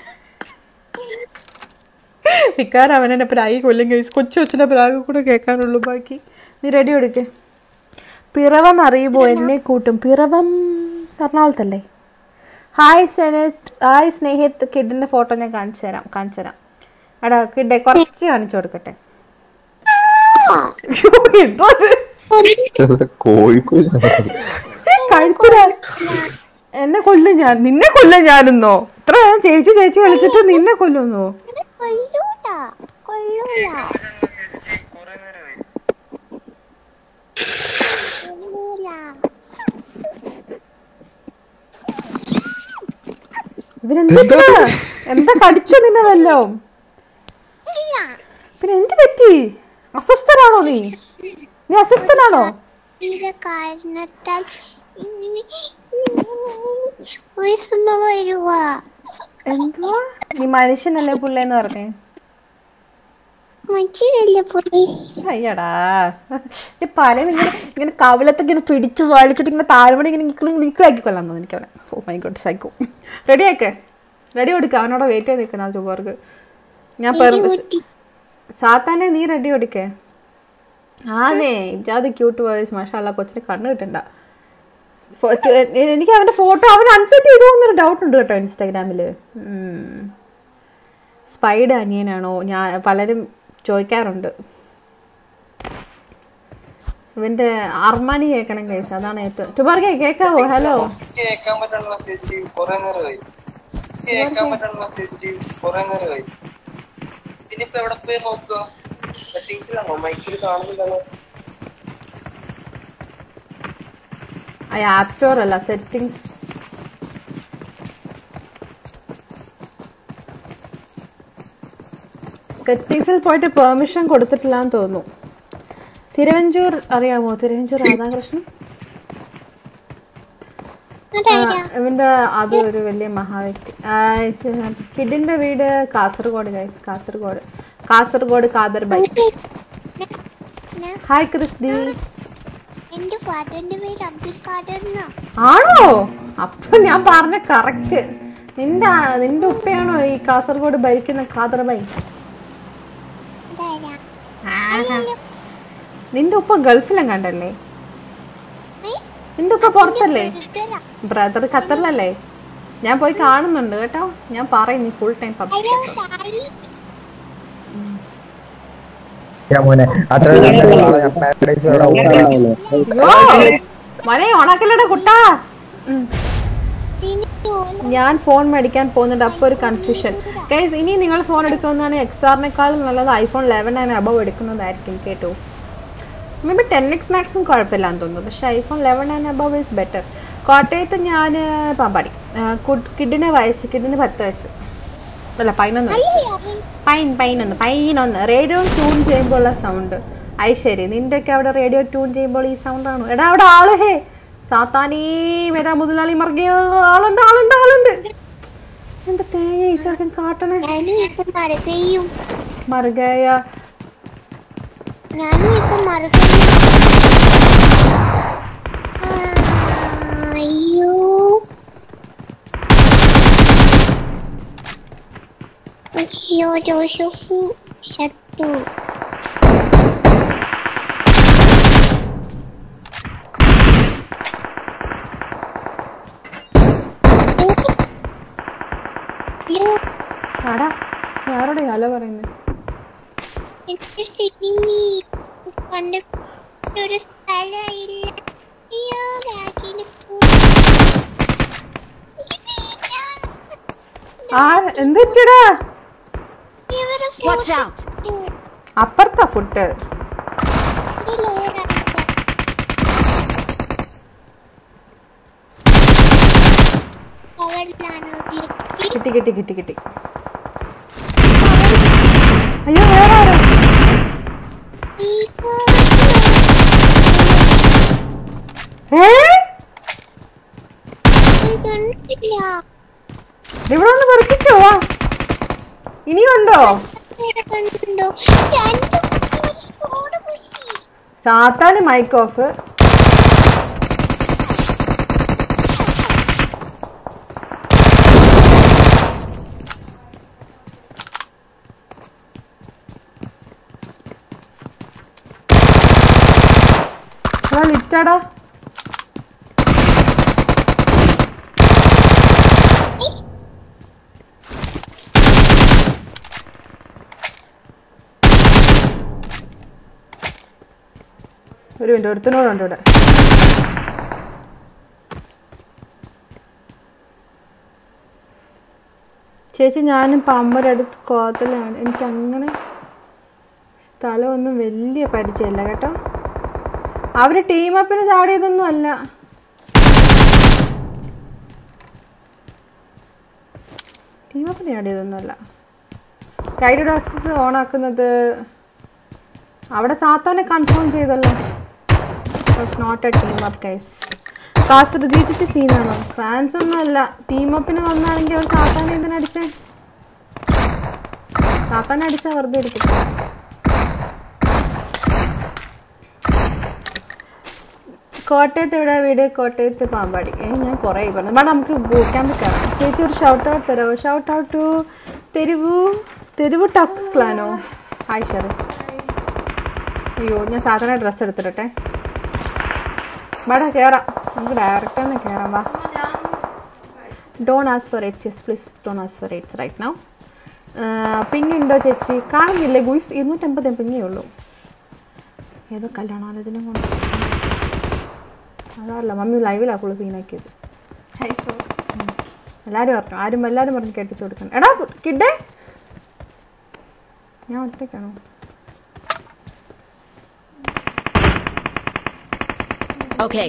വിക്കാർ അവനെ പ്രാഗി കൊല്ലും കൈസ് കൊച്ചു കൊച്ചിന്റെ പ്രാഗ് കൂടെ കേൾക്കാനുള്ളൂ ബാക്കി നീ റെഡി എടുക്ക് പിറവം അറിയുമോ എന്നെ കൂട്ടും പിറവം എറണാകുളത്തല്ലേ ഹായ് സെനറ്റ് ഹായ് സ്നേഹിത് കിഡിന്റെ ഫോട്ടോ ഞാൻ കാണിച്ചു തരാം കാണിച്ചു തരാം എടാ കിഡെ കുറച്ച് കാണിച്ചു കൊടുക്കട്ടെ അയ്യോ, എന്തോ അത്? കോഴിക്കോട് കഴുത്തില എന്നെ കൊല്ലും ഞാൻ നിന്നെ കൊല്ലും ഞാനെന്നോ ഇത്ര ഞാൻ ചേച്ചി ചേച്ചി കളിച്ചിട്ട് നിന്നെ കൊല്ലുന്നോ ഇത് കൊല്ലൂല കൊല്ലൂല കൊല്ലൂല ഇവരെന്താ എന്താ കടിച്ചോ നിന്നെ വല്ലോ ഇല്ല പിന്നെ എന്ത് പറ്റി അസ്വസ്ഥനാണോ നീ നീ അസ്വസ്ഥനാണോ ഇത് കാരണത്താൽ ഇങ്ങനെ വിഷമം വരുവാ എന്തുവാ നീ മനുഷ്യനല്ലേ പുള്ളേന്ന് പറഞ്ഞേ മനുഷ്യനല്ലേ പുള്ളി അയ്യടാ ഈ പല ഇങ്ങനെ ഇങ്ങനെ കവിളത്ത് ഇങ്ങനെ പിടിച്ച് വലിച്ചിട്ട് ഇങ്ങനെ താഴ്മണി ഇങ്ങനെ നിൽക്കിളാക്കി കൊള്ളാൻ തോന്നുന്നു എനിക്ക് അവനെ oh my god psycho ready ആക്ക് റെഡി കൊടുക്ക അവനോട് വെയിറ്റ് ചെയ്ത് നിൽക്കുന്ന ആ ചുവർക്ക് ഞാൻ പെർ സാത്താനെ നീ റെഡി കൊടുക്കേ ആന്നേ ഇജാത് ക്യൂട്ട് വോയിസ് മാഷാല്ല കൊച്ചിന് കണ്ണ് കിട്ടണ്ട ഫോ- ട്- എനിക്ക് അവന്റെ ഫോട്ടോ അവൻ അൺസെറ്റ് ചെയ്തു എന്നൊരു ഡൗട്ട് ഉണ്ട് കേട്ടോ ഇൻസ്റ്റാഗ്രാമിൽ സ്പൈഡ് അനിയനാണോ ഞാൻ പലരും ചോദിക്കാറുണ്ട് ഇവന്റെ അർമാനി കേൾക്കണം കേസ് അതാണ് ഏറ്റവും ടുബാർക്കെ കേൾക്കാവോ ഹലോ കേക്കാൻ പറ്റണല്ലോ ചേച്ചി കൊറേ നേരമായി കേക്കാൻ പറ്റണല്ലോ ചേച്ചി കൊറേ നേരമായി ഇതിനിപ്പോ എവിടെ പോയി നോക്കുക സെറ്റിങ്സിലാണോ മൈക്കിൽ കാണുന്നില്ലല്ലോ ആ ആപ്പ് സ്റ്റോർ അല്ല സെറ്റിങ്സ് സെറ്റിങ്സിൽ പോയിട്ട് പെർമിഷൻ കൊടുത്തിട്ടില്ല എന്ന് തോന്നുന്നു തിരുവഞ്ചൂർ അറിയാമോ തിരുവഞ്ചൂർ രാധാകൃഷ്ണൻ ആ, ഇവന്റെ അത് ഒരു വലിയ മഹാവ്യക്തി ആ, ഇത് കിഡിന്റെ വീട് Kasaragod guys Kasaragod Kasaragod Khader bye hi ക്രിസ്ഡി എന്റെ ഫാദറിന്റെ പേര് അബ്ദുൽ ഖാദർ എന്നാ ആണോ അപ്പൊ ഞാൻ പറഞ്ഞ കറക്റ്റ് നിന്റെ ആ- നിന്റെ ഉപ്പയാണോ ഈ കാസർഗോഡ് ഭരിക്കുന്ന ഖാദർ ബൈ അതാരാ ആഹാ. നിന്റെ ഉപ്പ ഗൾഫിലും കണ്ടല്ലേ ഏ? നിന്റെ ഉപ്പ പുറത്തല്ലേ ബ്രദറാ. ബ്രദർ ഖത്തറിലല്ലേ ഞാൻ പോയി കാണുന്നുണ്ട് കേട്ടോ ഞാൻ പറയും നീ full time PUBG hello sorry ഞാൻ മോനെ അത്ര നാളെ ഞാൻ പാരഡൈസ് അവിടെ ഔട്ടാണ്. അയ്യോ മോനെ ഓണാക്കല്ലടാ കുട്ടാ ഉം. പിന്നെ ഓള് ഞാൻ ഫോൺ മേടിക്കാൻ പോകുന്നുണ്ട് അപ്പോൾ ഒരു കൺഫ്യൂഷൻ ഗൈസ് ഇനി നിങ്ങൾ ഫോൺ എടുക്കുന്നതാണ് എക്സ് ആറിനേക്കാളും നല്ലത് ഐഫോൺ ലെവൻ ആണ് അബവ് എടുക്കുന്നതായിരിക്കും കേട്ടോ മേ ബി ടെൻ എക്സ് മാക്സും കുഴപ്പമില്ലാന്ന് തോന്നുന്നു പക്ഷേ iPhone eleven and above is better കോട്ടയത്ത് ഞാൻ പാമ്പാടി കിഡിന് വയസ്സ് കിഡിന് പത്ത് വയസ്സ് അല്ല പതിനൊന്ന് വയസ്സ് അവൻ പൈൻ പൈനൊന്ന് പൈനൊന്ന് റേഡിയോ ട്യൂൺ ചെയ്യുമ്പോൾ ഉള്ള സൗണ്ട് അത് ശരി നിന്റെയൊക്കെ അവിടെ റേഡിയോ ട്യൂൺ ചെയ്യുമ്പോൾ ഈ സൗണ്ട് ആണോ എടാ അവിടെ ആള് ഹേ സാത്താനീ വരാ മുതലാളി മറിയ ആളുണ്ട് ആളുണ്ട് ആളുണ്ട് എന്താ തേങ്ങ ഈ ചെറുക്കൻ കാട്ടണേ ഞാനും ഇപ്പൊ മറുകയും മറുകയ ഞാനും ഇപ്പൊ മറുകയും അയ്യോ അയ്യോ ജോസഫ് ഷട്ടു ആരോടെ ഹലോ പറയുന്നത് എനിക്ക് സിനിമി കണ്ടിട്ടൊരു സ്ഥലമില്ല അയ്യോ ബാഗിൽ ആ എന്തെടാ ഇവരെ Watch out! അപ്പുറത്താ ഫുഡ് കവറിലാണോ കിട്ടി കിട്ടി കിട്ടി കിട്ടി അയ്യോ വേറെ ആരോ ഏ കണ്ടില്ല ഇവിടെ ഒന്ന് പെറുക്കിക്കോ വാ ഇനിയുണ്ടോ കണ്ടോ രണ്ട് സ്കോഡ് പുഷി സാത്താന് മൈക്ക് ഓഫ് ലിറ്റാടാ ഒരു മിനിറ്റ് ഒരുത്തനോടുണ്ട് ഇവിടെ ചേച്ചി ഞാനും പമ്പരടുത്ത് കോതലാണ് എനിക്ക് അങ്ങനെ സ്ഥലമൊന്നും വലിയ പരിചയമില്ല കേട്ടോ അവർ ടീം അപ്പിന് ചാടിയതൊന്നും അല്ല ടീം അപ്പിന് ചാടിയതൊന്നും അല്ല ഗൈഡഡ് ആക്സസ് ഓൺ ആക്കുന്നത് അവിടെ സാത്താനെ കൺഫേം ചെയ്തല്ലോ not a team up guys കാസർ ജീറ്റിച്ച് സീനാണോ ഫാൻസ് ഒന്നും അല്ല ടീം അപ്പിന് വന്നാണെങ്കിൽ അവർ സാത്താനെ എന്തിനടിച്ചേ സാത്താനെ അടിച്ചാൽ വെറുതെ ഇരിക്കും കോട്ടയത്ത് എവിടെ വീട് കോട്ടയത്ത് പാമ്പാടി ഏ ഞാൻ കുറേ പറഞ്ഞു വേണം നമുക്ക് ബൂക്കാൻ കയറാം ചേച്ചി ഒരു ഷൗട്ട് ഔട്ട് തരാമോ ഷൗട്ട് ഔട്ട് ടു തെരുവു തെരുവു ടക്സ് ക്ലാനോ ഹായ് ഷെറി അയ്യോ ഞാൻ സാധാരണ ഡ്രസ്സ് എടുത്തിട്ടെ വാടാ കയറാം നമുക്ക് ഡയറക്റ്റ് തന്നെ കയറാം വാ don't ask for eights yes please don't ask for eights right now ping ഉണ്ടോ ചേച്ചി കാണുന്നില്ലേ ഗുയിസ് ഇരുന്നൂറ്റമ്പത് പിങ്ങേ ഉള്ളൂ ഏതോ കല്യാണാലോചന കൊണ്ട് അതല്ല മമ്മി ലൈവിലാ ഫുള്ള് സീനാക്കിയത് ഉം. എല്ലാവരും പറഞ്ഞു ആരും എല്ലാവരും പറഞ്ഞ് കേട്ടിച്ചു കൊടുക്കണം എടാ കിഡേ ഞാൻ ഒറ്റയ്ക്കാണോ Okay.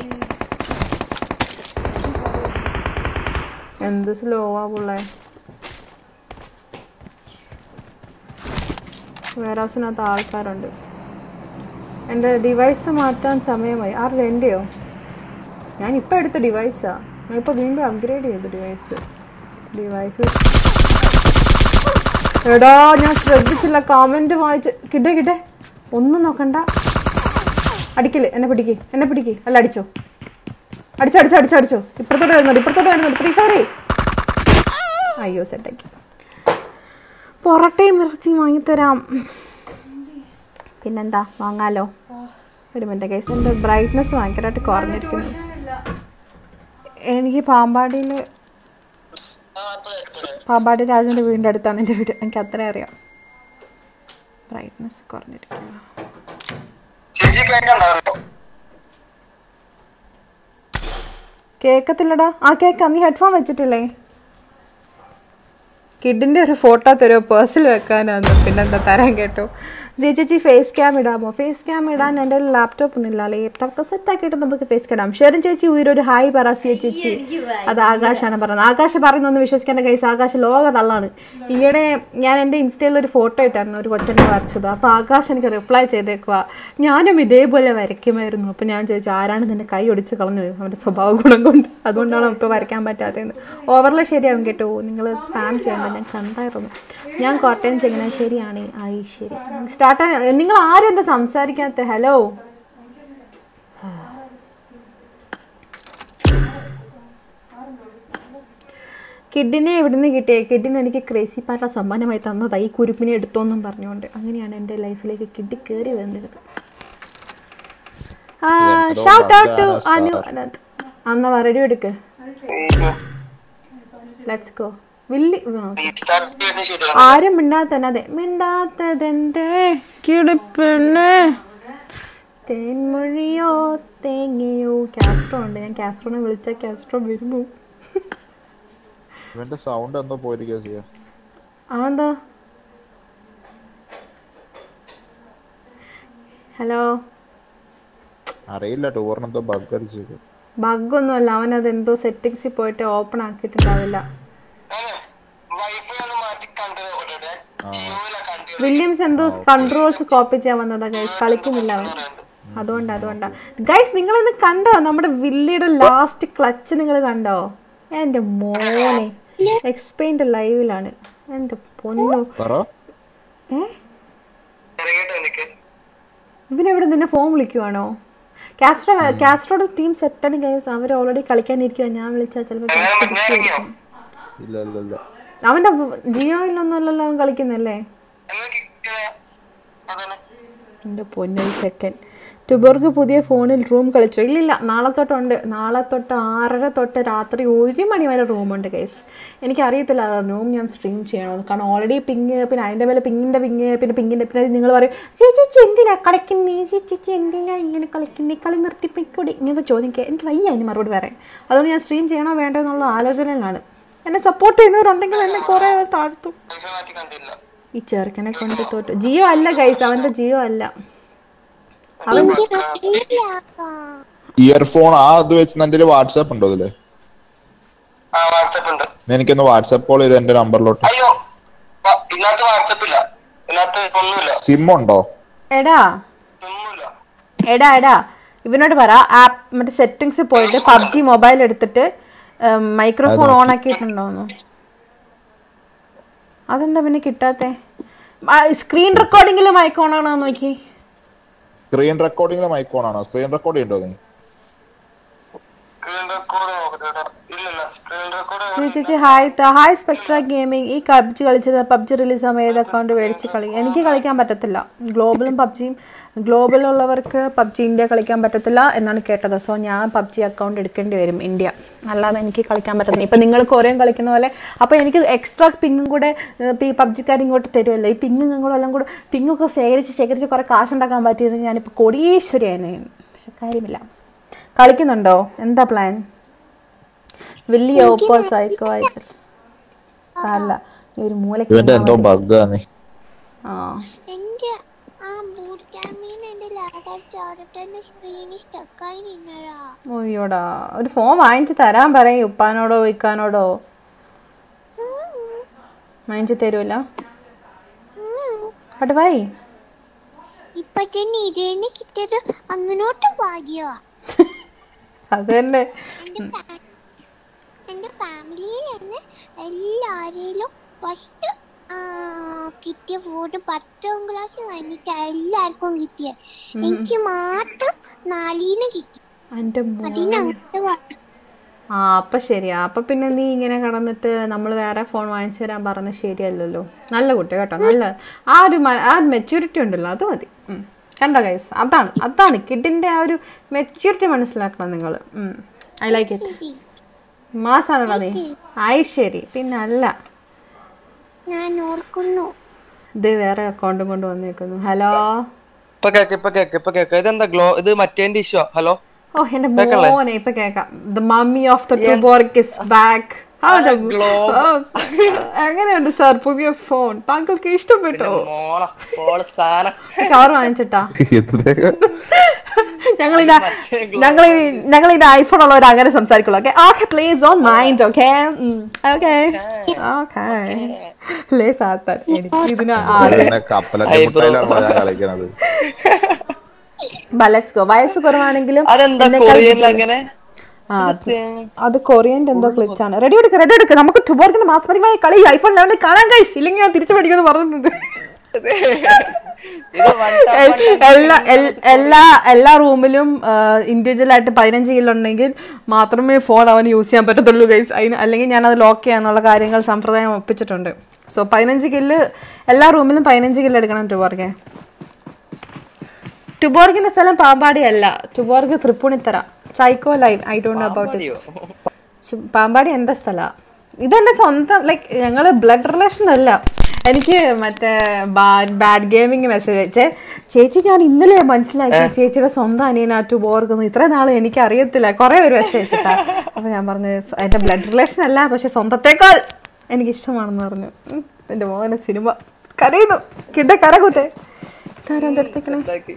എന്ത് സ്ലോ ആ പുള്ളേ വേറാസിനകത്ത് ആൾക്കാരുണ്ട് എൻ്റെ ഡിവൈസ് മാറ്റാൻ സമയമായി ആരുടെ എൻ്റെയോ ഞാൻ ഇപ്പോൾ എടുത്ത ഡിവൈസാ ഞാൻ ഇപ്പോൾ വീണ്ടും അപ്ഗ്രേഡ് ചെയ്തു ഡിവൈസ് ഡിവൈസ് എടാ ഞാൻ ശ്രദ്ധിച്ചില്ല കമൻറ്റ് വായിച്ച് കിട്ടേ കിട്ടേ ഒന്നും നോക്കണ്ട അടിക്കില്ലേ എന്നെ പിടിക്ക് എന്നെ പിടിക്ക് അല്ല അടിച്ചോ അടിച്ചോ അടിച്ചോ അടിച്ചോ അടിച്ചോ ഇപ്പുറത്തോട്ട് വരുന്നുണ്ട് ഇപ്പുറത്തോട്ട് വരുന്നുണ്ട് ഫ്രീ ഫയർ അയ്യോ സെറ്റാക്കി പൊറോട്ടയും ഇറച്ചിയും വാങ്ങിത്തരാം പിന്നെന്താ വാങ്ങാലോ ഒരു മിനിറ്റ് കേസ് എൻ്റെ ബ്രൈറ്റ്നസ് ഭയങ്കരമായിട്ട് കുറഞ്ഞിരിക്കുന്നു എനിക്ക് പാമ്പാടിയിൽ പാമ്പാടി രാജൻ്റെ വീടിൻ്റെ അടുത്താണ് എൻ്റെ വീട് എനിക്ക് അത്രയും അറിയാം ബ്രൈറ്റ്നസ് കുറഞ്ഞിരിക്കുന്നു ചേച്ചി കേൾക്കണ്ടാവോ കേക്കത്തില്ലടാ ആ കേക്കാം നീ ഹെഡ്ഫോൺ വെച്ചിട്ടില്ലേ കിഡിൻ്റെ ഒരു ഫോട്ടോ തരുമോ പേഴ്സിൽ വെക്കാനാന്ന് പിന്നെന്താ തരാൻ കേട്ടോ ജി ചേച്ചി ഫേസ് ക്യാം ഇടാമോ ഫേസ് ക്യാം ഇടാൻ എൻ്റെ ലാപ്ടോപ്പ് ഒന്നുമില്ല ലാപ്ടോപ്പ് സെറ്റ് ആക്കിയിട്ട് നമുക്ക് ഫേസ് ക്യാം ഇടാം ഷെറിൻ ചേച്ചി ഉയരൊരു ഹായ് പറ സിയ ചേച്ചി അത് ആകാശാണ് പറയുന്നത് ആകാശ് പറയുന്നൊന്ന് വിശ്വസിക്കേണ്ട കൈസ് ആകാശ് ലോക തള്ളാണ് ഈയിടെ ഞാൻ എൻ്റെ ഇൻസ്റ്റയിൽ ഒരു ഫോട്ടോ ഇട്ടായിരുന്നു ഒരു കൊച്ചനെ വരച്ചത് അപ്പോൾ ആകാശ് എനിക്ക് റിപ്ലൈ ചെയ്തേക്കുക ഞാനും ഇതേപോലെ വരയ്ക്കുമായിരുന്നു അപ്പോൾ ഞാൻ ചോദിച്ചു ആരാണ് നിന്റെ കൈ ഒടിച്ച് കളഞ്ഞു അവൻ്റെ സ്വഭാവ ഗുണം കൊണ്ട് അതുകൊണ്ടാണ് ഇപ്പോൾ വരയ്ക്കാൻ പറ്റാത്തതെന്ന് ഓവർലേ ശരിയാവും കേട്ടോ നിങ്ങൾ സ്പാം ചെയ്യണ്ട ഞാൻ കണ്ടായിരുന്നു ഞാൻ കോട്ടയം ചങ്ങനാശ്ശേരിയാണ് ആയി ശരി സ്റ്റാർട്ട് നിങ്ങൾ ആരും എന്താ സംസാരിക്കാത്ത ഹലോ കിഡിനെ എവിടുന്ന് കിട്ടിയേ കിഡിന് എനിക്ക് ക്രേസി പാറ്റ സമ്മാനമായി തന്നതായി ഈ കുരുപ്പിനെ എടുത്തോന്നും പറഞ്ഞുകൊണ്ട് അങ്ങനെയാണ് എൻ്റെ ലൈഫിലേക്ക് കിഡി കയറി വന്നിരുന്നത് shout out to Anu Anand Anna ready എടുക്ക് ലെറ്റ്സ് ഗോ വില്ലി ആ. റീസ്റ്റാർട്ട് ചെയ്ത് ശരിയാണ് ആരും മിണ്ടാത്തന്നെ അതെ മിണ്ടാത്തതെന്തേ കിടപ്പെണ്ണേ തേൻമൊഴിയോ തേങ്ങയോ കാസ്ട്രോ ഉണ്ട് ഞാൻ കാസ്ട്രോനെ വിളിച്ച കാസ്ട്രോ വരുമോ ഇവന്റെ സൗണ്ട് എന്തോ പോയിരിക്കുക ചെയ്യാ അതെന്താ ഹലോ അറിയില്ല ടൂറിന് എന്തോ ബഗ് അടിച്ചത് ബഗ്ഗൊന്നുമല്ല അവനത് എന്തോ സെറ്റിങ്സിൽ പോയിട്ട് ഓപ്പൺ ആക്കിയിട്ടുണ്ടാവില്ല വൈഫൈ ഒന്ന് മാറ്റി കണ്ടു നോക്കട്ടെ ജിയോയിലാ കണ്ടു വില്യംസ് എന്തോ കൺട്രോൾസ് കോപ്പി ചെയ്യാൻ വന്നതാ ഗൈസ് കളിക്കുന്നില്ല അവൻ അതുകൊണ്ട് അതുകൊണ്ടാ ഗൈസ് നിങ്ങൾ ഇന്ന് കണ്ടോ നമ്മുടെ വില്ലിയുടെ ലാസ്റ്റ് ക്ലച്ച് നിങ്ങൾ കണ്ടോ എൻ്റെ മോനെ എക്സ്പെയിൻ്റെ ലൈവിലാണ് എൻ്റെ പൊന്നു പറ ഏ ഇറങ്ങിയിട്ട് എനിക്ക് ഇവനെവിടെ നിന്നെ ഫോൺ വിളിക്കുവാണോ കാസ്ട്രോ കാസ്ട്രോയുടെ ടീം സെറ്റാണ് ഗൈസ് അവർ ഓൾറെഡി കളിക്കാനിരിക്കുക ഞാൻ വിളിച്ചാൽ ചിലപ്പോൾ കാസ്ട്രോ ബിസി ആയിരിക്കും ഇല്ല ഇല്ല ഇല്ല അവൻ്റെ ജിയോയിലൊന്നും അല്ലല്ലോ അവൻ കളിക്കുന്നല്ലേ എന്നാ കിട്ടിയ അതന്നെ എൻ്റെ പൊന്നൽ ചെക്കൻ ടുബോർക്ക് പുതിയ ഫോണിൽ റൂം കളിച്ചു ഇല്ലില്ല നാളെ തൊട്ടുണ്ട് നാളെ തൊട്ട് ആറര തൊട്ട് രാത്രി ഒരു മണി വരെ റൂമുണ്ട് ഗൈസ് എനിക്കറിയത്തില്ല റൂം ഞാൻ സ്ട്രീം ചെയ്യണമെന്ന് കാരണം ഓൾറെഡി പിങ് പിന്നെ അതിൻ്റെ മേലെ പിങ്ങിൻ്റെ പിങ് പിന്നെ പിങ്ങിൻ്റെ പിന്നെ നിങ്ങൾ പറയും ചേച്ചി ചേച്ചി എന്തിനാ കളിക്കുന്നേ ചേച്ചി ചേച്ചി എന്തിനാ ഇങ്ങനെ കളിക്കുന്നേ കളി നിർത്തിപ്പിക്കൂടി ഇങ്ങനത്തെ ചോദിക്കുക എനിക്ക് വയ്യ അതിന് മറുപടി പറയാൻ അതുകൊണ്ട് ഞാൻ സ്ട്രീം ചെയ്യണോ വേണ്ടോ എന്നുള്ള ആലോചനയിലാണ് എന്നെ സപ്പോർട്ട് ചെയ്യുന്നവരുണ്ടെങ്കിൽ എന്നെ കുറേ താഴ്ത്തും വൈഫൈ മാറ്റി കണ്ടില്ല ഈ ചെറുക്കനെ കൊണ്ട് തോറ്റു ജിയോ അല്ല ഗൈസ് അവൻ്റെ ജിയോ അല്ല എനിക്ക് അറിയില്ലാക്കാം ഇയർഫോൺ ആ ഇത് വെച്ച് നിന്റെ വാട്സാപ്പ് ഉണ്ടോ ഇതില് ആ വാട്സപ്പ് ഉണ്ട് എനിക്കൊന്ന് വാട്സാപ്പ് കോൾ ചെയ്ത് എന്റെ നമ്പറിലോട്ട് അയ്യോ വ- ഇതിനകത്ത് വാട്സപ്പ് ഇല്ല ഇതിനകത്ത് ഒന്നുമില്ല സിം ഉണ്ടോ എടാ ഒന്നുമില്ല എടാ എടാ ഇവനോട് പറ ആപ്പ് മറ്റേ സെറ്റിങ്സ് പോയിട്ട് പബ്ജി മൊബൈൽ എടുത്തിട്ട് മൈക്രോഫോൺ ഓൺ ആക്കിയിട്ടുണ്ടോന്നു അതെന്താ പിന്നെ കിട്ടാത്തെ സ്ക്രീൻ റെക്കോർഡിങ്ങിൽ മൈക്ക് ഓൺ ആണോ നോക്കി സ്ക്രീൻ റെക്കോർഡിംഗിലെ മൈക്ക് ഓൺ ആണോ സ്ക്രീൻ റെക്കോർഡ് ചെയ്യണ്ടോ നീ സ്ക്രീൻ റെക്കോർഡ് നോക്കട്ടെ ഇല്ലല്ല സ്ക്രീൻ റെക്കോർഡ് ചേച്ചി ചേച്ചി ഹായ് ത- ഹായ് സ്പെക്ട്ര ഗെയിമിംഗ് ഈ പബ്ജി കളിച്ചത് പബ്ജി റിലീസ് ആകുമ്പോൾ ഏത് അക്കൗണ്ട് മേടിച്ച് കളി എനിക്ക് കളിക്കാൻ പറ്റത്തില്ല ഗ്ലോബലും പബ്ജിയും ഗ്ലോബലുള്ളവർക്ക് പബ്ജി ഇന്ത്യ കളിക്കാൻ പറ്റത്തില്ല എന്നാണ് കേട്ടത് സോ ഞാൻ പബ്ജി അക്കൗണ്ട് എടുക്കേണ്ടി വരും ഇന്ത്യ അല്ലാതെ എനിക്ക് കളിക്കാൻ പറ്റത്തില്ല ഇപ്പം നിങ്ങൾ കൊറിയൻ കളിക്കുന്ന പോലെ അപ്പോൾ എനിക്ക് എക്സ്ട്രാ പിങ്ങും കൂടെ ഏഹ്, ഈ പബ്ജിക്കാർ ഇങ്ങോട്ട് തരുമല്ലോ ഈ പിങ്ങും കൂടെ എല്ലാം കൂടെ പിങ്ങൊക്കെ ശേഖരിച്ച് ശേഖരിച്ച് കുറേ കാശുണ്ടാക്കാൻ പറ്റിയത് ഞാനിപ്പോൾ കൊടീശ്വരിയാണ് പക്ഷെ കാര്യമില്ല കളിക്കുന്നുണ്ടോ എന്താ പ്ലാൻ വലിയ ഓപ്പോ സൈക്കോ അയച്ചു സാരല്ല ഈ ഒരു മൂലയ്ക്ക് ഇവന്റെ എന്തോ ബഗ് ആണ് ആ എന്റെ ആ ബൂട്ട് ക്യാമീൻ എന്റെ ലാപ്ടോപ്പ് ചാടട്ടെ സ്ക്രീനിൽ സ്റ്റക്കായി നിന്നടാ ഓയ്യോടാ ഒരു ഫോൺ വാങ്ങിച്ചു തരാൻ പറയും ഉപ്പാനോടോ ഇക്കാനോടോ വാങ്ങിച്ചു തരൂല പട്ട് ബൈ ഇപ്പൊ തന്നെ ഇതേന്ന് കിട്ടിയത് അങ്ങനോട്ട് ഭാഗ്യ അത് തന്നെ എന്റെ ഫാ- എന്റെ ഫാമിലിയിലാണ് എല്ലാരേലും ഫസ്റ്റ് കിട്ടിയ ഫോൺ പത്താം ക്ലാസ് കഴിഞ്ഞിട്ട് എല്ലാവർക്കും കിട്ടിയ എനിക്ക് മാത്രം നാലീന്ന് കിട്ടി എൻ്റെ അതിന് അങ്ങോട്ട് വ- ആ അപ്പം ശരിയാ അപ്പം പിന്നെ നീ ഇങ്ങനെ കടന്നിട്ട് നമ്മൾ വേറെ ഫോൺ വാങ്ങിച്ചു തരാൻ പറഞ്ഞത് ശരിയല്ലല്ലോ നല്ല കുട്ടി കേട്ടോ നല്ല ആ ഒരു മ- ആ മെച്യൂരിറ്റി ഉണ്ടല്ലോ അത് മതി ഉം. കണ്ടോ ഗൈസ് അതാണ് അതാണ് കിഡിൻ്റെ ആ ഒരു മെച്യൂരിറ്റി മനസ്സിലാക്കണം നിങ്ങൾ ഐ ലൈക്ക് ഇറ്റ് മാസാണല്ലോ നീ ആയി ശരി പിന്നെ അല്ല ഞാൻ ഓർക്കുന്നു ഇത് വേറെ അക്കൗണ്ടും കൊണ്ട് വന്നേക്കുന്നു ഹലോ ഇപ്പൊ കേക്ക് ഇപ്പൊ കേക്ക് ഇപ്പൊ കേക്ക് ഇതെന്താ ഗ്ലോ ഇത് മറ്റേന്റെ ഇഷ്യൂ ഹലോ ഓ എന്റെ മോനെ ഇപ്പൊ കേക്കാം the mummy of the Tuborg is back എങ്ങനെയുണ്ട് സാർ പുതിയ ഫോൺ താങ്കൾക്ക് ഇഷ്ടപ്പെട്ടോ മോള മോള് സാധനം കവർ വാങ്ങിച്ചിട്ടാ ഞങ്ങൾ ഇത് ഞങ്ങൾ ഞങ്ങൾ ഇത് ഐഫോൺ ഉള്ളവർ അങ്ങനെ സംസാരിക്കുള്ളൂ okay okay please on mind okay okay okay ലേ സാത്താൻ എനിക്ക് ഇതിന് ആദ്യം കപ്പലത്തെ മുട്ടയിലാണല്ലോ ഞാൻ കളിക്കണത് ലെറ്റ്സ് ഗോ വയസ്സ് കുറവാണെങ്കിലും അതെന്താ എന്നെക്കാൾ കൊറിയനിൽ അങ്ങനെ ആ, അത് അത് കൊറിയന്റെ എന്തോ ക്ലിച്ച് ആണ് റെഡി എടുക്ക് റെഡി എടുക്ക് നമുക്ക് ടുബോർക്കിന് മാസ്മരികമായ കളി ഐഫോൺ ലെവലിൽ കാണാൻ കഴിച്ച് ഇല്ലെങ്കിൽ ഞാൻ തിരിച്ചു പഠിക്കുമെന്ന് പറഞ്ഞിട്ടുണ്ട് ഇത് one tap, എൽ- one tap. എല്ലാ എൽ- എല്ലാ എല്ലാ റൂമിലും ഇൻഡിവിജ്വൽ ആയിട്ട് പതിനഞ്ച് കിലോ ഉണ്ടെങ്കിൽ മാത്രമേ ഫോൺ അവന് യൂസ് ചെയ്യാൻ പറ്റത്തുള്ളൂ ഗൈസ് അതിന് അല്ലെങ്കിൽ ഞാൻ അത് ലോക്ക് ചെയ്യാന്നുള്ള കാര്യങ്ങൾ സമ്പ്രദായം ഒപ്പിച്ചിട്ടുണ്ട് സോ പതിനഞ്ച് കില്ല് എല്ലാ റൂമിലും പതിനഞ്ച് കില്ല് എടുക്കണം ടുബോർഗെ ടുബോർഗിന്റെ സ്ഥലം പാമ്പാടി അല്ല Tuborg Thrippunithura psycho line I don't about it Pampady എൻ്റെ സ്ഥലമാണ് ഇതെന്റെ സ്വന്തം ലൈക്ക് ഞങ്ങൾ ബ്ലഡ് റിലേഷൻ അല്ല എനിക്ക് മറ്റേ ബാഡ് ഗെയിമിങ് മെസ്സേജ് അയച്ചേ ചേച്ചി ഞാൻ ഇന്നലെ മനസ്സിലാക്കി ചേച്ചിയുടെ സ്വന്തം അനിയനാ ടു ബോർഗുന്നു ഇത്ര നാൾ എനിക്ക് അറിയത്തില്ല കുറെ ഒരു മെസ്സേജ് അയച്ചിട്ടാ അപ്പൊ ഞാൻ പറഞ്ഞു "സ- എന്റെ ബ്ലഡ് റിലേഷൻ അല്ല പക്ഷെ സ്വന്തത്തേക്കാൾ എനിക്ക് ഇഷ്ടമാണെന്ന് പറഞ്ഞു ഉം, എന്റെ മോനെ സിനിമ കരയുന്നു കിട്ടേ കര കൂട്ടെ ഇതാരാ അടുത്തേക്കണേ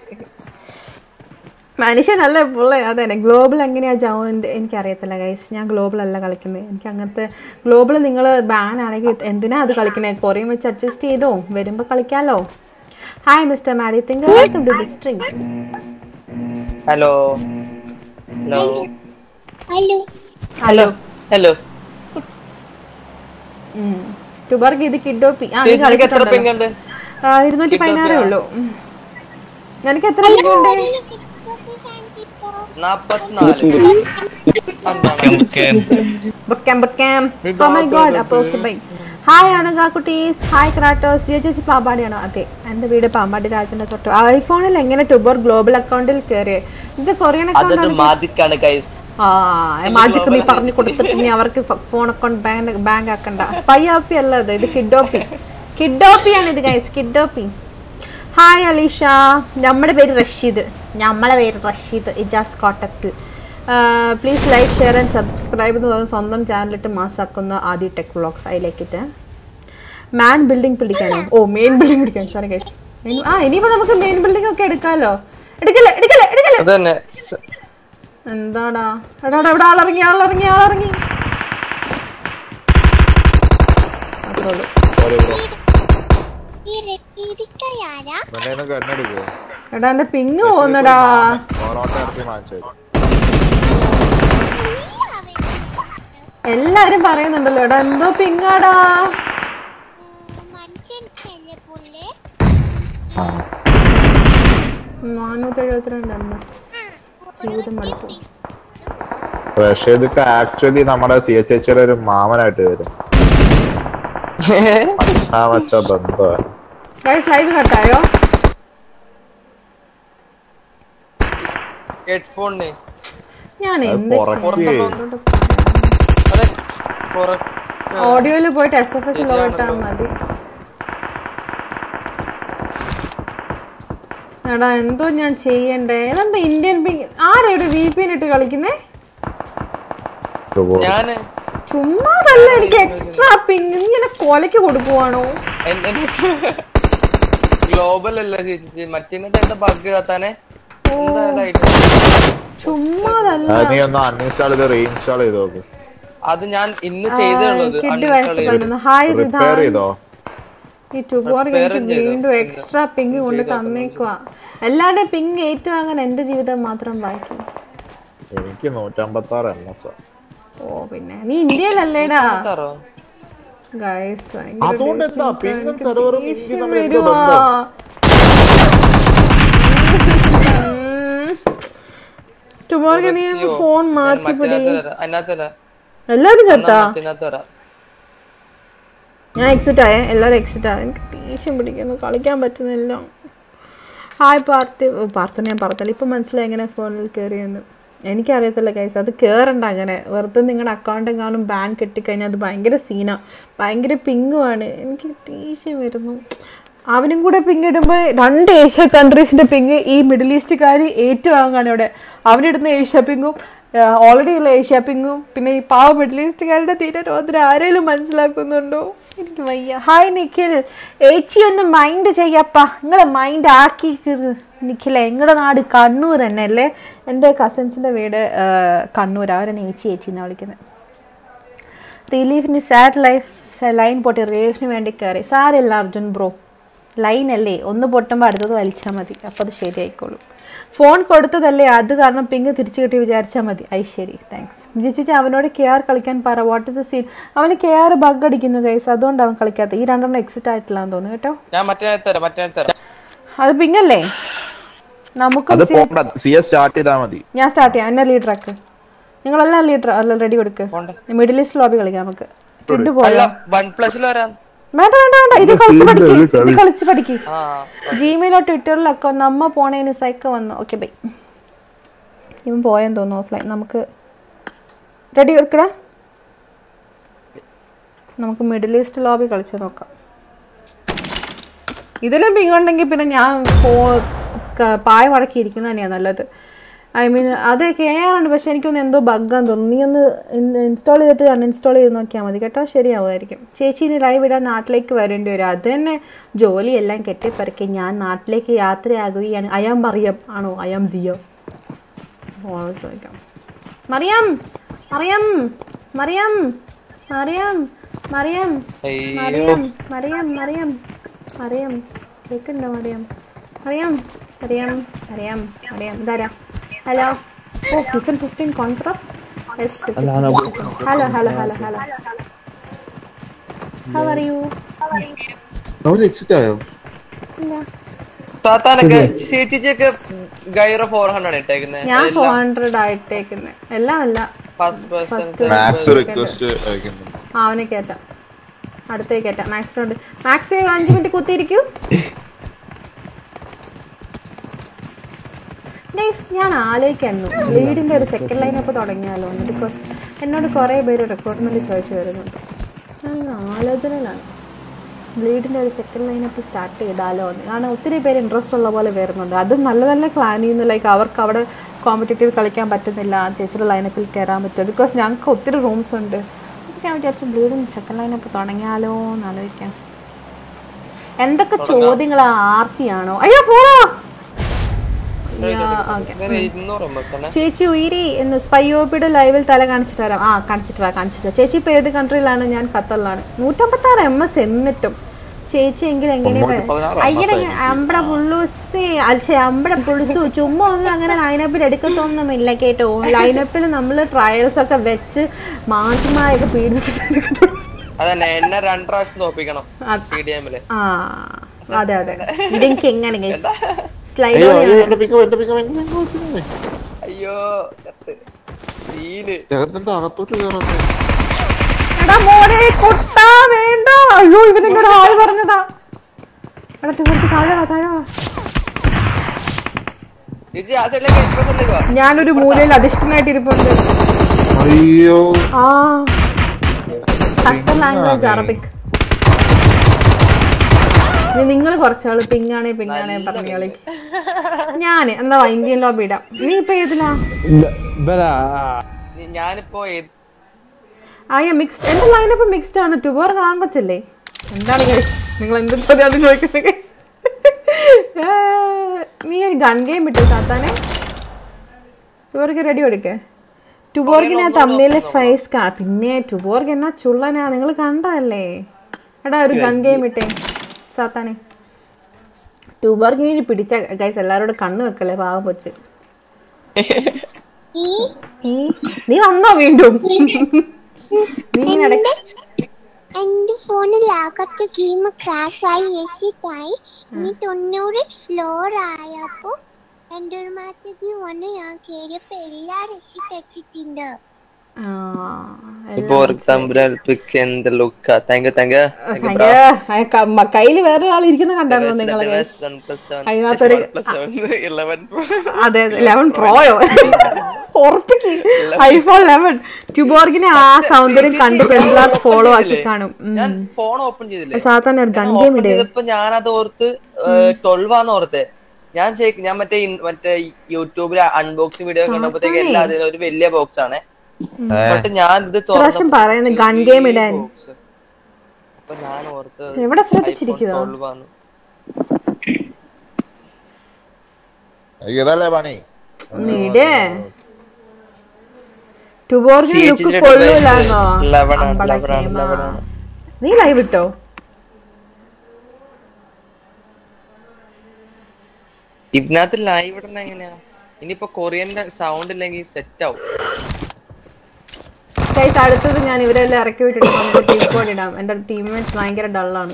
മനുഷ്യനല്ല പുള്ളി അതന്നെ ഗ്ലോബൽ എങ്ങനെയാ ജൗണിൻ്റെ എനിക്കറിയത്തില്ല ഗൈസ് ഞാൻ ഗ്ലോബൽ അല്ല കളിക്കുന്നത് എനിക്ക് അങ്ങനത്തെ ഗ്ലോബൽ നിങ്ങൾ ബാൻ ആണെങ്കിൽ എന്തിനാ അത് കളിക്കുന്നത് കൊറിയൻ വെച്ച് അഡ്ജസ്റ്റ് ചെയ്തോ വരുമ്പോൾ കളിക്കാമല്ലോ hi mister Maddy think welcome to the string hello hello hello hello hello Tuborg ഇത് കിഡോപ്പി ആ നീ ചേച്ചിക്ക് എത്ര കളിച്ചിട്ടുണ്ടല്ലോ. പെങ്ങുണ്ട് ആ, ഇരുന്നൂറ്റി പതിനാറേ ഉള്ളൂ ഉം. നിനക്ക് എത്ര ഉണ്ട് നാപ്പത്തിനാല് ബക്കാം ബക്കാം ഓ മൈ ഗോഡ് അപ്പോൾ ഓക്കെ ബൈ ഹായ് അനക കുട്ടീസ് ഹായ് ക്രാട്ടോസ് ജെ ചേച്ചി പാമ്പാടിയാണോ അതെ എൻ്റെ വീട് പാമ്പാടി രാജൻ്റെ തൊട്ട് ഐഫോണിൽ എങ്ങനെ ടുബർ ഗ്ലോബൽ അക്കൗണ്ടിൽ കയറിയേ ഇത് കൊറിയൻ അതൊരു അക്കൗണ്ട് മാജിക്കാണ് ഗൈസ് ആ മാജിക് നീ പറഞ്ഞു കൊടുത്തിട്ട് നീ അവർക്ക് ഫോൺ അക്കൗണ്ട് ബാങ്ക് ബാങ്ക് ആക്കണ്ട സ്പൈ ആപ്പി അല്ല ഇത് ഇത് കിഡോപ്പി കിഡോപ്പിയാണ് ഇത് ഗൈസ് കിഡോപ്പി ഹായ് അലീഷ നമ്മുടെ പേര് റഷീദ് നമ്മളെ പേര് റഷീദ് ഇജാസ് കോട്ടത്തിൽ please like share and subscribe എന്ന് പറയുന്ന സ്വന്തം ചാനലിട്ട് മാസാക്കുന്ന ആദ്യ ടെക് വ്ളോഗ്സ് അതിലേക്കിട്ട് മാൻ ബിൽഡിംഗ് പിടിക്കാനോ ഓ മെയിൻ ബിൽഡിംഗ് പിടിക്കാൻ സോറി ഗൈസ് ആ ഇനിയിപ്പോൾ നമുക്ക് മെയിൻ ബിൽഡിംഗ് ഒക്കെ എടുക്കാമല്ലോ എടുക്കല്ലേ എടുക്കല്ലേ എടുക്കല്ലേ അത് തന്നെ സ- എന്താടാ എടാ എടാ, ഇവിടെ ആളിറങ്ങി ആളിറങ്ങി ആളിറങ്ങി അത്രേ ഉള്ളൂ സോറി ബ്രോ ഈ ഇരിക്കയാരാ ഇവന്റെ കണ്ണെടുക്കോ എടാ എന്റെ പിങ് പോകുന്നടാ ഓറോട്ട ഇറക്കി വാങ്ങിച്ചു എല്ലാരും പറയുന്നുണ്ടല്ലോ എടാ എന്തോ പിങ്ങാടാ മനുഷ്യനല്ലേ പുള്ളി നാനൂറ്റി എഴുപത്തിരണ്ട് എം എസ് ജീവിതം മടുത്തു റഷീദ് ആക്ച്വലി നമ്മുടെ സി എച്ച് എച്ചിയുടെ ഒരു മാമനായിട്ട് വരും ആ വച്ച ബന്ധമാണ് ഗൈസ് ലൈവ് കട്ടായോ ഹെഡ്ഫോണിന് ഞാൻ അത് എന്ത് പുറത്ത് അതെ കുറ- ഓഡിയോയിൽ പോയിട്ട് എസ് എഫ് എസ് ലോട്ടാ മതി എടാ എന്തോ ഞാൻ ചെയ്യണ്ടേ ഇതെന്താ ഇന്ത്യൻ പിങ് ആരാ ഇവിടെ വി പി എൻ ഇട്ട് കളിക്കുന്നേ ഞാന് ചുമ്മാതല്ല എനിക്ക് എക്സ്ട്രാ പിങ് നീ എന്നെ കൊലക്ക് കൊടുക്കുവാണോ ഗ്ലോബൽ അല്ല ചേച്ചി മറ്റേന്നത്തെ എന്താ ബഗ് താത്താനെ എന്തായാലും ചുമ്മാതല്ല അത് നീ ഒന്ന് അൺഇൻസ്റ്റാൾ ചെയ്ത് റീഇൻസ്റ്റാൾ ചെയ്ത് നോക്ക് അത് ഞാൻ ഇന്ന് ചെയ്തുള്ളത് കിഡ് വയസ്സ് പതിനൊന്ന് ഹായ് റിപ്പയർ ചെയ്തോ ഈ ട്യൂബോർ എനിക്ക് വീണ്ടും എക്സ്ട്രാ പിങ് കൊണ്ട് തന്നേക്കുവാ എല്ലാവരുടെയും പിങ് ഏറ്റുവാങ്ങാൻ എന്റെ ജീവിതം മാത്രം ബാക്കി എനിക്ക് നൂറ്റമ്പത്തി ആറ് എം എസ് ഓ പിന്നെ നീ ഇന്ത്യയിലല്ലേടാ തറോ ഗൈസ് അതുകൊണ്ട് എന്താ പിങ്ങും സെർവറും ഇന്ത്യയും തമ്മിൽ എന്തോ വരുവാ ടുമോർക്ക് നീ ഫോൺ മാറ്റിപ്പിടി അതിനകത്തല്ല എല്ലാരും ചത്താ മറ്റേനകത്ത് വരാം ഞാൻ എക്സിറ്റ് ആയേ എല്ലാവരും എക്സിറ്റ് ആയ എനിക്ക് ദേഷ്യം പിടിക്കുന്നു കളിക്കാൻ പറ്റുന്നില്ല ഹായ് പാർത്തി ഓ, പാർത്തി ഞാൻ പറഞ്ഞില്ല ഇപ്പം മനസ്സിലായി എങ്ങനെ ഫോണിൽ കയറിയെന്ന് എനിക്കറിയത്തില്ല കൈസ് അത് കയറണ്ട അങ്ങനെ വെറുതെ നിങ്ങളുടെ അക്കൗണ്ട് എങ്ങാനും ബാൻ കെട്ടിക്കഴിഞ്ഞാൽ അത് ഭയങ്കര സീനാണ് ഭയങ്കര പിങ്ങുമാണ് എനിക്ക് ദേഷ്യം വരുന്നു അവനും കൂടെ പിങ് ഇടുമ്പോൾ രണ്ട് ഏഷ്യ കൺട്രീസിൻ്റെ പിങ് ഈ മിഡിൽ ഈസ്റ്റുകാർ ഏറ്റുവാങ്ങാണ് ഇവിടെ അവനിടുന്ന ഏഷ്യ പിങ്ങും ഓൾറെഡി ഉള്ള ഏഷ്യ പിങ്ങും പിന്നെ ഈ പാവ മിഡിൽ ഈസ്റ്റുകാരുടെ തീരെ രോദന ആരെങ്കിലും മനസ്സിലാക്കുന്നുണ്ടോ എനിക്ക് വയ്യ ഹായ് നിഖിൽ ഏച്ചി ഒന്ന് മൈൻഡ് ചെയ്യപ്പ നിങ്ങളെ മൈൻഡ് ആക്കി നിഖിലെ നിങ്ങളുടെ നാട് കണ്ണൂർ തന്നെ അല്ലേ എൻ്റെ കസിൻസിൻ്റെ വീട് ആ, കണ്ണൂർ അവരാണ് ഏച്ചി ഏച്ചി എന്നാണ് വിളിക്കുന്നത് റിലീഫിന് സാഡ് ലൈഫ് ലൈൻ പൊട്ടി റിലീഫിന് വേണ്ടി കയറി സാരമില്ല അർജുൻ ബ്രോ ലൈൻ അല്ലേ ഒന്ന് പൊട്ടുമ്പോൾ അടുത്തത് വലിച്ചാൽ മതി അപ്പോൾ അത് ശരിയായിക്കോളും ഫോൺ കൊടുത്തതല്ലേ അത് കാരണം പിങ്ക് തിരിച്ചു കിട്ടി വിചാരിച്ചാൽ മതി ഐ ശരി താങ്ക്സ് ജിച്ചിച്ച് അവനോട് കെ ആർ കളിക്കാൻ പറ വാട്ട് ഇസ് ദ സീൻ അവന് കെ ആർ ബഗ് അടിക്കുന്നു ഗൈസ് അതുകൊണ്ട് അവൻ കളിക്കാത്ത ഈ രണ്ടെണ്ണം എക്സിറ്റ് ആയിട്ടില്ലാന്ന് തോന്നുന്നു കേട്ടോ ഞാൻ മറ്റേ തരാം മറ്റേ തരാം അത് പിങ്കല്ലേ നമുക്ക് അത് പോകണ്ട സി എസ് സ്റ്റാർട്ട് ചെയ്താൽ മതി ഞാൻ സ്റ്റാർട്ട് ചെയ്യാം എന്നെ ലീഡർ ആക്ക് നിങ്ങളെല്ലാം ലീഡർ അല്ല റെഡി കൊടുക്ക് മിഡിൽ ഈസ്റ്റ് ലോബി കളിക്കാം നമുക്ക് കിഡ് അല്ല പോയോ വൺ പ്ലസിൽ വരാം വേണ്ട വേണ്ട വേണ്ട ഇത് കളിച്ച് പഠിക്ക് ഇത് കളിച്ച് പഠിക്ക് ആ ജിമെയിലോ ട്വിറ്ററിലൊക്കെ നമ്മ പോണേന് സൈക്ക് വന്നു ഓക്കെ ബൈ ഇവൻ പോയെന്ന് തോന്നുന്നു ഓഫ്ലൈൻ നമുക്ക് റെഡി എടുക്കടാ നമുക്ക് മിഡിൽ ഈസ്റ്റ് ലോബി കളിച്ച് നോക്കാം ഇതിലും പിങ് ഉണ്ടെങ്കിൽ പിന്നെ ഞാൻ ഫോ ക- പായ മടക്കിയിരിക്കുന്നത് തന്നെയാണ് നല്ലത് ഐ മീൻ അത് കെയറാണ് പക്ഷെ എനിക്കൊന്ന് എന്തോ ബഗ്ഗാന്ന് തോന്നുന്നു നീ ഒന്ന് ഇൻസ്റ്റാൾ ചെയ്തിട്ട് അൺഇൻസ്റ്റാൾ ചെയ്ത് നോക്കിയാൽ മതി കേട്ടോ ശരിയാവുമായിരിക്കും ചേച്ചി ഇനി ലൈവ് ഇടാൻ നാട്ടിലേക്ക് വരേണ്ടി വരും അത് തന്നെ ജോലിയെല്ലാം കെട്ടിപ്പറക്കി ഞാൻ നാട്ടിലേക്ക് യാത്രയാകുകയാണ് അയാം മറിയം ആണോ അയാം സിയോ ഓള് ചോദിക്കാം മറിയം മറിയം മറിയം മറിയം മറിയം മറിയം മറിയം മറിയം മറിയം കേൾക്കുന്നുണ്ടോ മറിയം മറിയം മറിയം മറിയം മറിയം ഇതാരാ ഹലോ ഓ season fifteen contra hello hello hello hello how are you അവര് എക്സിറ്റ് ആയോ താത്താനൊക്കെ ചേച്ചിച്ചൊക്കെ ഗൈറോ ഫോർ ഹൺഡ്രഡ് ഇട്ടേക്കുന്നത് ഞാൻ ഫോർ ഹൺഡ്രഡ് ആയിട്ടേക്കുന്നത് എല്ലാം അല്ല ഫസ്റ്റ് പേഴ്സൺ മാക്സ് റിക്വസ്റ്റ് അയക്കുന്നു ആ അവനെ കയറ്റാം അടുത്തേ കയറ്റാം മാക്സിനോട് മാക്സ് അഞ്ച് മിനിറ്റ് കുത്തിയിരിക്കൂ Guys, ഞാൻ ആലോചിക്കായിരുന്നു ലീഡിന്റെ ഒരു സെക്കൻഡ് ലൈൻ അപ്പ് തുടങ്ങിയാലോ എന്ന് ബിക്കോസ് എന്നോട് കുറേ പേര് റിക്രൂട്ട്മെന്റ് ചോദിച്ചു വരുന്നുണ്ട് ഞാൻ ആലോചനയിലാണ് ബ്ലീഡിൻ്റെ ഒരു സെക്കൻഡ് ലൈനപ്പ് സ്റ്റാർട്ട് ചെയ്താലോ എന്ന് കാരണം ഒത്തിരി പേര് ഇൻട്രസ്റ്റ് ഉള്ള പോലെ വരുന്നുണ്ട് അതും നല്ല നല്ല പ്ലാനിൽ നിന്ന് ലൈക്ക് അവർക്ക് അവിടെ കോമ്പറ്റേറ്റീവ് കളിക്കാൻ പറ്റുന്നില്ല ചേച്ചിയുടെ ലൈനപ്പിൽ കയറാൻ പറ്റും ബിക്കോസ് ഞങ്ങൾക്ക് ഒത്തിരി റൂംസ് ഉണ്ട് അപ്പോൾ ഞാൻ വിചാരിച്ചു ബ്ലീഡിന് സെക്കൻഡ് ലൈനപ്പ് തുടങ്ങിയാലോ എന്ന് ആലോചിക്കാം എന്തൊക്കെ ചോദ്യങ്ങളാ ആർ സി ആണോ അയ്യോ ഫോണോ ഓക്കെ ഇരുന്നൂറ് എംഎസ് ആണ് ചേച്ചി ഉയരി എന്ന് സ്പൈയോപ്പിയുടെ ലൈവിൽ തല കാണിച്ചിട്ട് വരാം ആ കാണിച്ചിട്ട് വാ കാണിച്ചിട്ട് വാ. ചേച്ചി ഇപ്പൊ ഏത് കൺട്രിയിലാണ് ഞാൻ ഖത്തറിലാണ് നൂറ്റമ്പത്തി ആറ് എം എസ് എന്നിട്ടും ചേച്ചി എങ്കിൽ എങ്ങനെ അയ്യടെ അമ്പട പുള്ളുസേ അല്ലെ അമ്പട പുള്ളുസു ചുമ്മാ ഒന്നും അങ്ങനെ ലൈനപ്പിൽ എടുക്കത്തൊന്നുമില്ല കേട്ടോ ലൈനപ്പിൽ നമ്മൾ ട്രയൽസ് ഒക്കെ വെച്ച് മാറ്റിമായൊക്കെ പീഡിപ്പിച്ചിട്ട് എടുക്കത്തുള്ളൂ അതന്നെ എന്നെ രണ്ട് പ്രാവശ്യം തോപ്പിക്കണം അത്- ടി ഡി എമ്മില് ആ അതെ അതെ ഇതെനിക്ക് എങ്ങനെ സ്ലൈഡ് അയ്യോ അയ്യോ എന്റെ പിക്കോ എന്റെ പിക്കോ അയ്യോ ചത്ത്. സീന് ജഗത്തിന്റെ അകത്തോട്ട് കയറാത്ത എടാ മോനെ കൊട്ടാ വേണ്ട അയ്യോ ഇവൻ എന്നോട് ആള് പറഞ്ഞതാ എടാ കുറച്ച് താഴെ വാ താഴെ വാ ചേച്ചി ആ സൈഡിലേക്ക് എക്സ്പ്രസ് വാ ഞാനൊരു മൂലയിൽ അധിഷ്ഠനായിട്ട് ഇരിപ്പുണ്ട് അയ്യോ ആ സക്കർ ലാംഗ്വേജ് അറബിക് നിങ്ങൾ കുറച്ചാള് പിങ്ങാണേ പിങ്ങാണേ പറഞ്ഞ കളിക്ക് ഞാന് എന്താ വാ, ഇന്ത്യൻ ലോബി ഇടാം നീ ഇപ്പൊ ഏതിലാ നീ- ഞാനിപ്പോ ഏത് ആയ മിക്സ്ഡ് എന്റെ ലൈനപ്പ് മിക്സ്ഡ് ആണ് ടുബോർ കാങ്കച്ചല്ലേ എന്താണ് guys? നിങ്ങൾ എന്ത് ചോദ്യമാണ് ചോദിക്കുന്നത് guys? ഏ, നീ ഒരു ഗൺ ഗെയിം വിട്ടു താത്താനെ ടുബോർക്ക് റെഡി കൊടുക്കേ ടുബോർഗിനെ തമ്മിലെ ഫേസ് കാ പിന്നെ ടുബോർഗ് എന്നാ ചുള്ളനാ നിങ്ങൾ കണ്ടതല്ലേ എടാ ഒരു ഗൺ ഗെയിം ഇട്ടേ സാത്താനെ ടുബോർഗിനെ പിടിച്ച ഗൈസ് എല്ലാരോടും കണ്ണ് വെക്കല്ലേ പാവം കൊച്ച് ഈ ഈ നീ വന്നോ വീണ്ടും നീ ഇങ്ങനെ ഇടയ്ക്ക് എന്റെ ഫോണിൽ അകത്ത് ഗെയിം ക്രാഷ് ആയി എക്സിറ്റ് ആയി ഇനി തൊണ്ണൂറ് ലോർ ആയപ്പോ എന്റെ ഒരു മാസത്തേക്ക് വന്ന് ഞാൻ കേറിയപ്പോ എല്ലാരും എക്സിറ്റ് അടിച്ചിട്ടുണ്ട് ആ, ഇപ്പൊ ഒരു തമ്പുരാൻ പിക്ക് എന്ത് look thank you thank you ഭയങ്കര ആ ക- മ- കയ്യില് വേറൊരാൾ ഇരിക്കുന്ന കണ്ടായിരുന്നു നിങ്ങളെ guys? അതിനകത്തൊരു അതെ ലെവൻ പ്രോയോ ഉറപ്പിക്ക് ഐഫോൺ ലെവൻ ട്യൂബോർഗിനെ ആ സൗന്ദര്യം കണ്ട് പെൺപിള്ളാർ ഫോളോ ആക്കി കാണും ഉം. ഞാൻ ഫോൺ ഓപ്പൺ ചെയ്തില്ലേ സാധാരണ ഒരു ഗൺ ഞാൻ ഗെയിം open ഇടേ ചെയ്തപ്പോ ഞാനത് ഓർത്ത് ട്വൽവാന്ന് ഓർത്തെ ഞാൻ ശരി- ഞാൻ മറ്റേ ഇൻ- മറ്റേ യൂട്യൂബിൽ അൺബോക്സിംഗ് വീഡിയോ കണ്ടപ്പോഴത്തേക്ക് എല്ലാ അതിലും ഒരു വലിയ ബോക്സ് ആണ് ബട്ട് ഞാൻ ഇത് പ്രാവശ്യം പറയുന്നു gun game ഇടാൻ. അപ്പൊ ഞാൻ ഓർത്ത് എവിടെ ശ്രദ്ധിച്ചിരിക്കുവോ? ട്വൽവാന്ന് അയ്യോ ഇതല്ലേ പണി നീടേ ട്യൂബോർഗിന് CH ലുക്ക് ന്റെ കൊള്ളൂലാന്നോ device 11 ആണ്, അമ്പട 11 ആണ്, ഗെയിമാ. 11 ആണ്. നീ ലൈവ് ഇട്ടോ ഇതിനകത്ത് ലൈവ് ഇടണ എങ്ങനെയാ ഇനിയിപ്പോ കൊറിയന്റെ സൗണ്ട് ഇല്ലെങ്കിൽ സെറ്റ് ആവും ഗൈസ് അടുത്തത് ഞാൻ ഇവരെല്ലാം ഇറക്കി വിട്ടിട്ട് നമുക്ക് ടീം കോഡ് ഇടാം എന്റെ ടീംമേറ്റ്സ് ഭയങ്കര ഡള്ളാണ്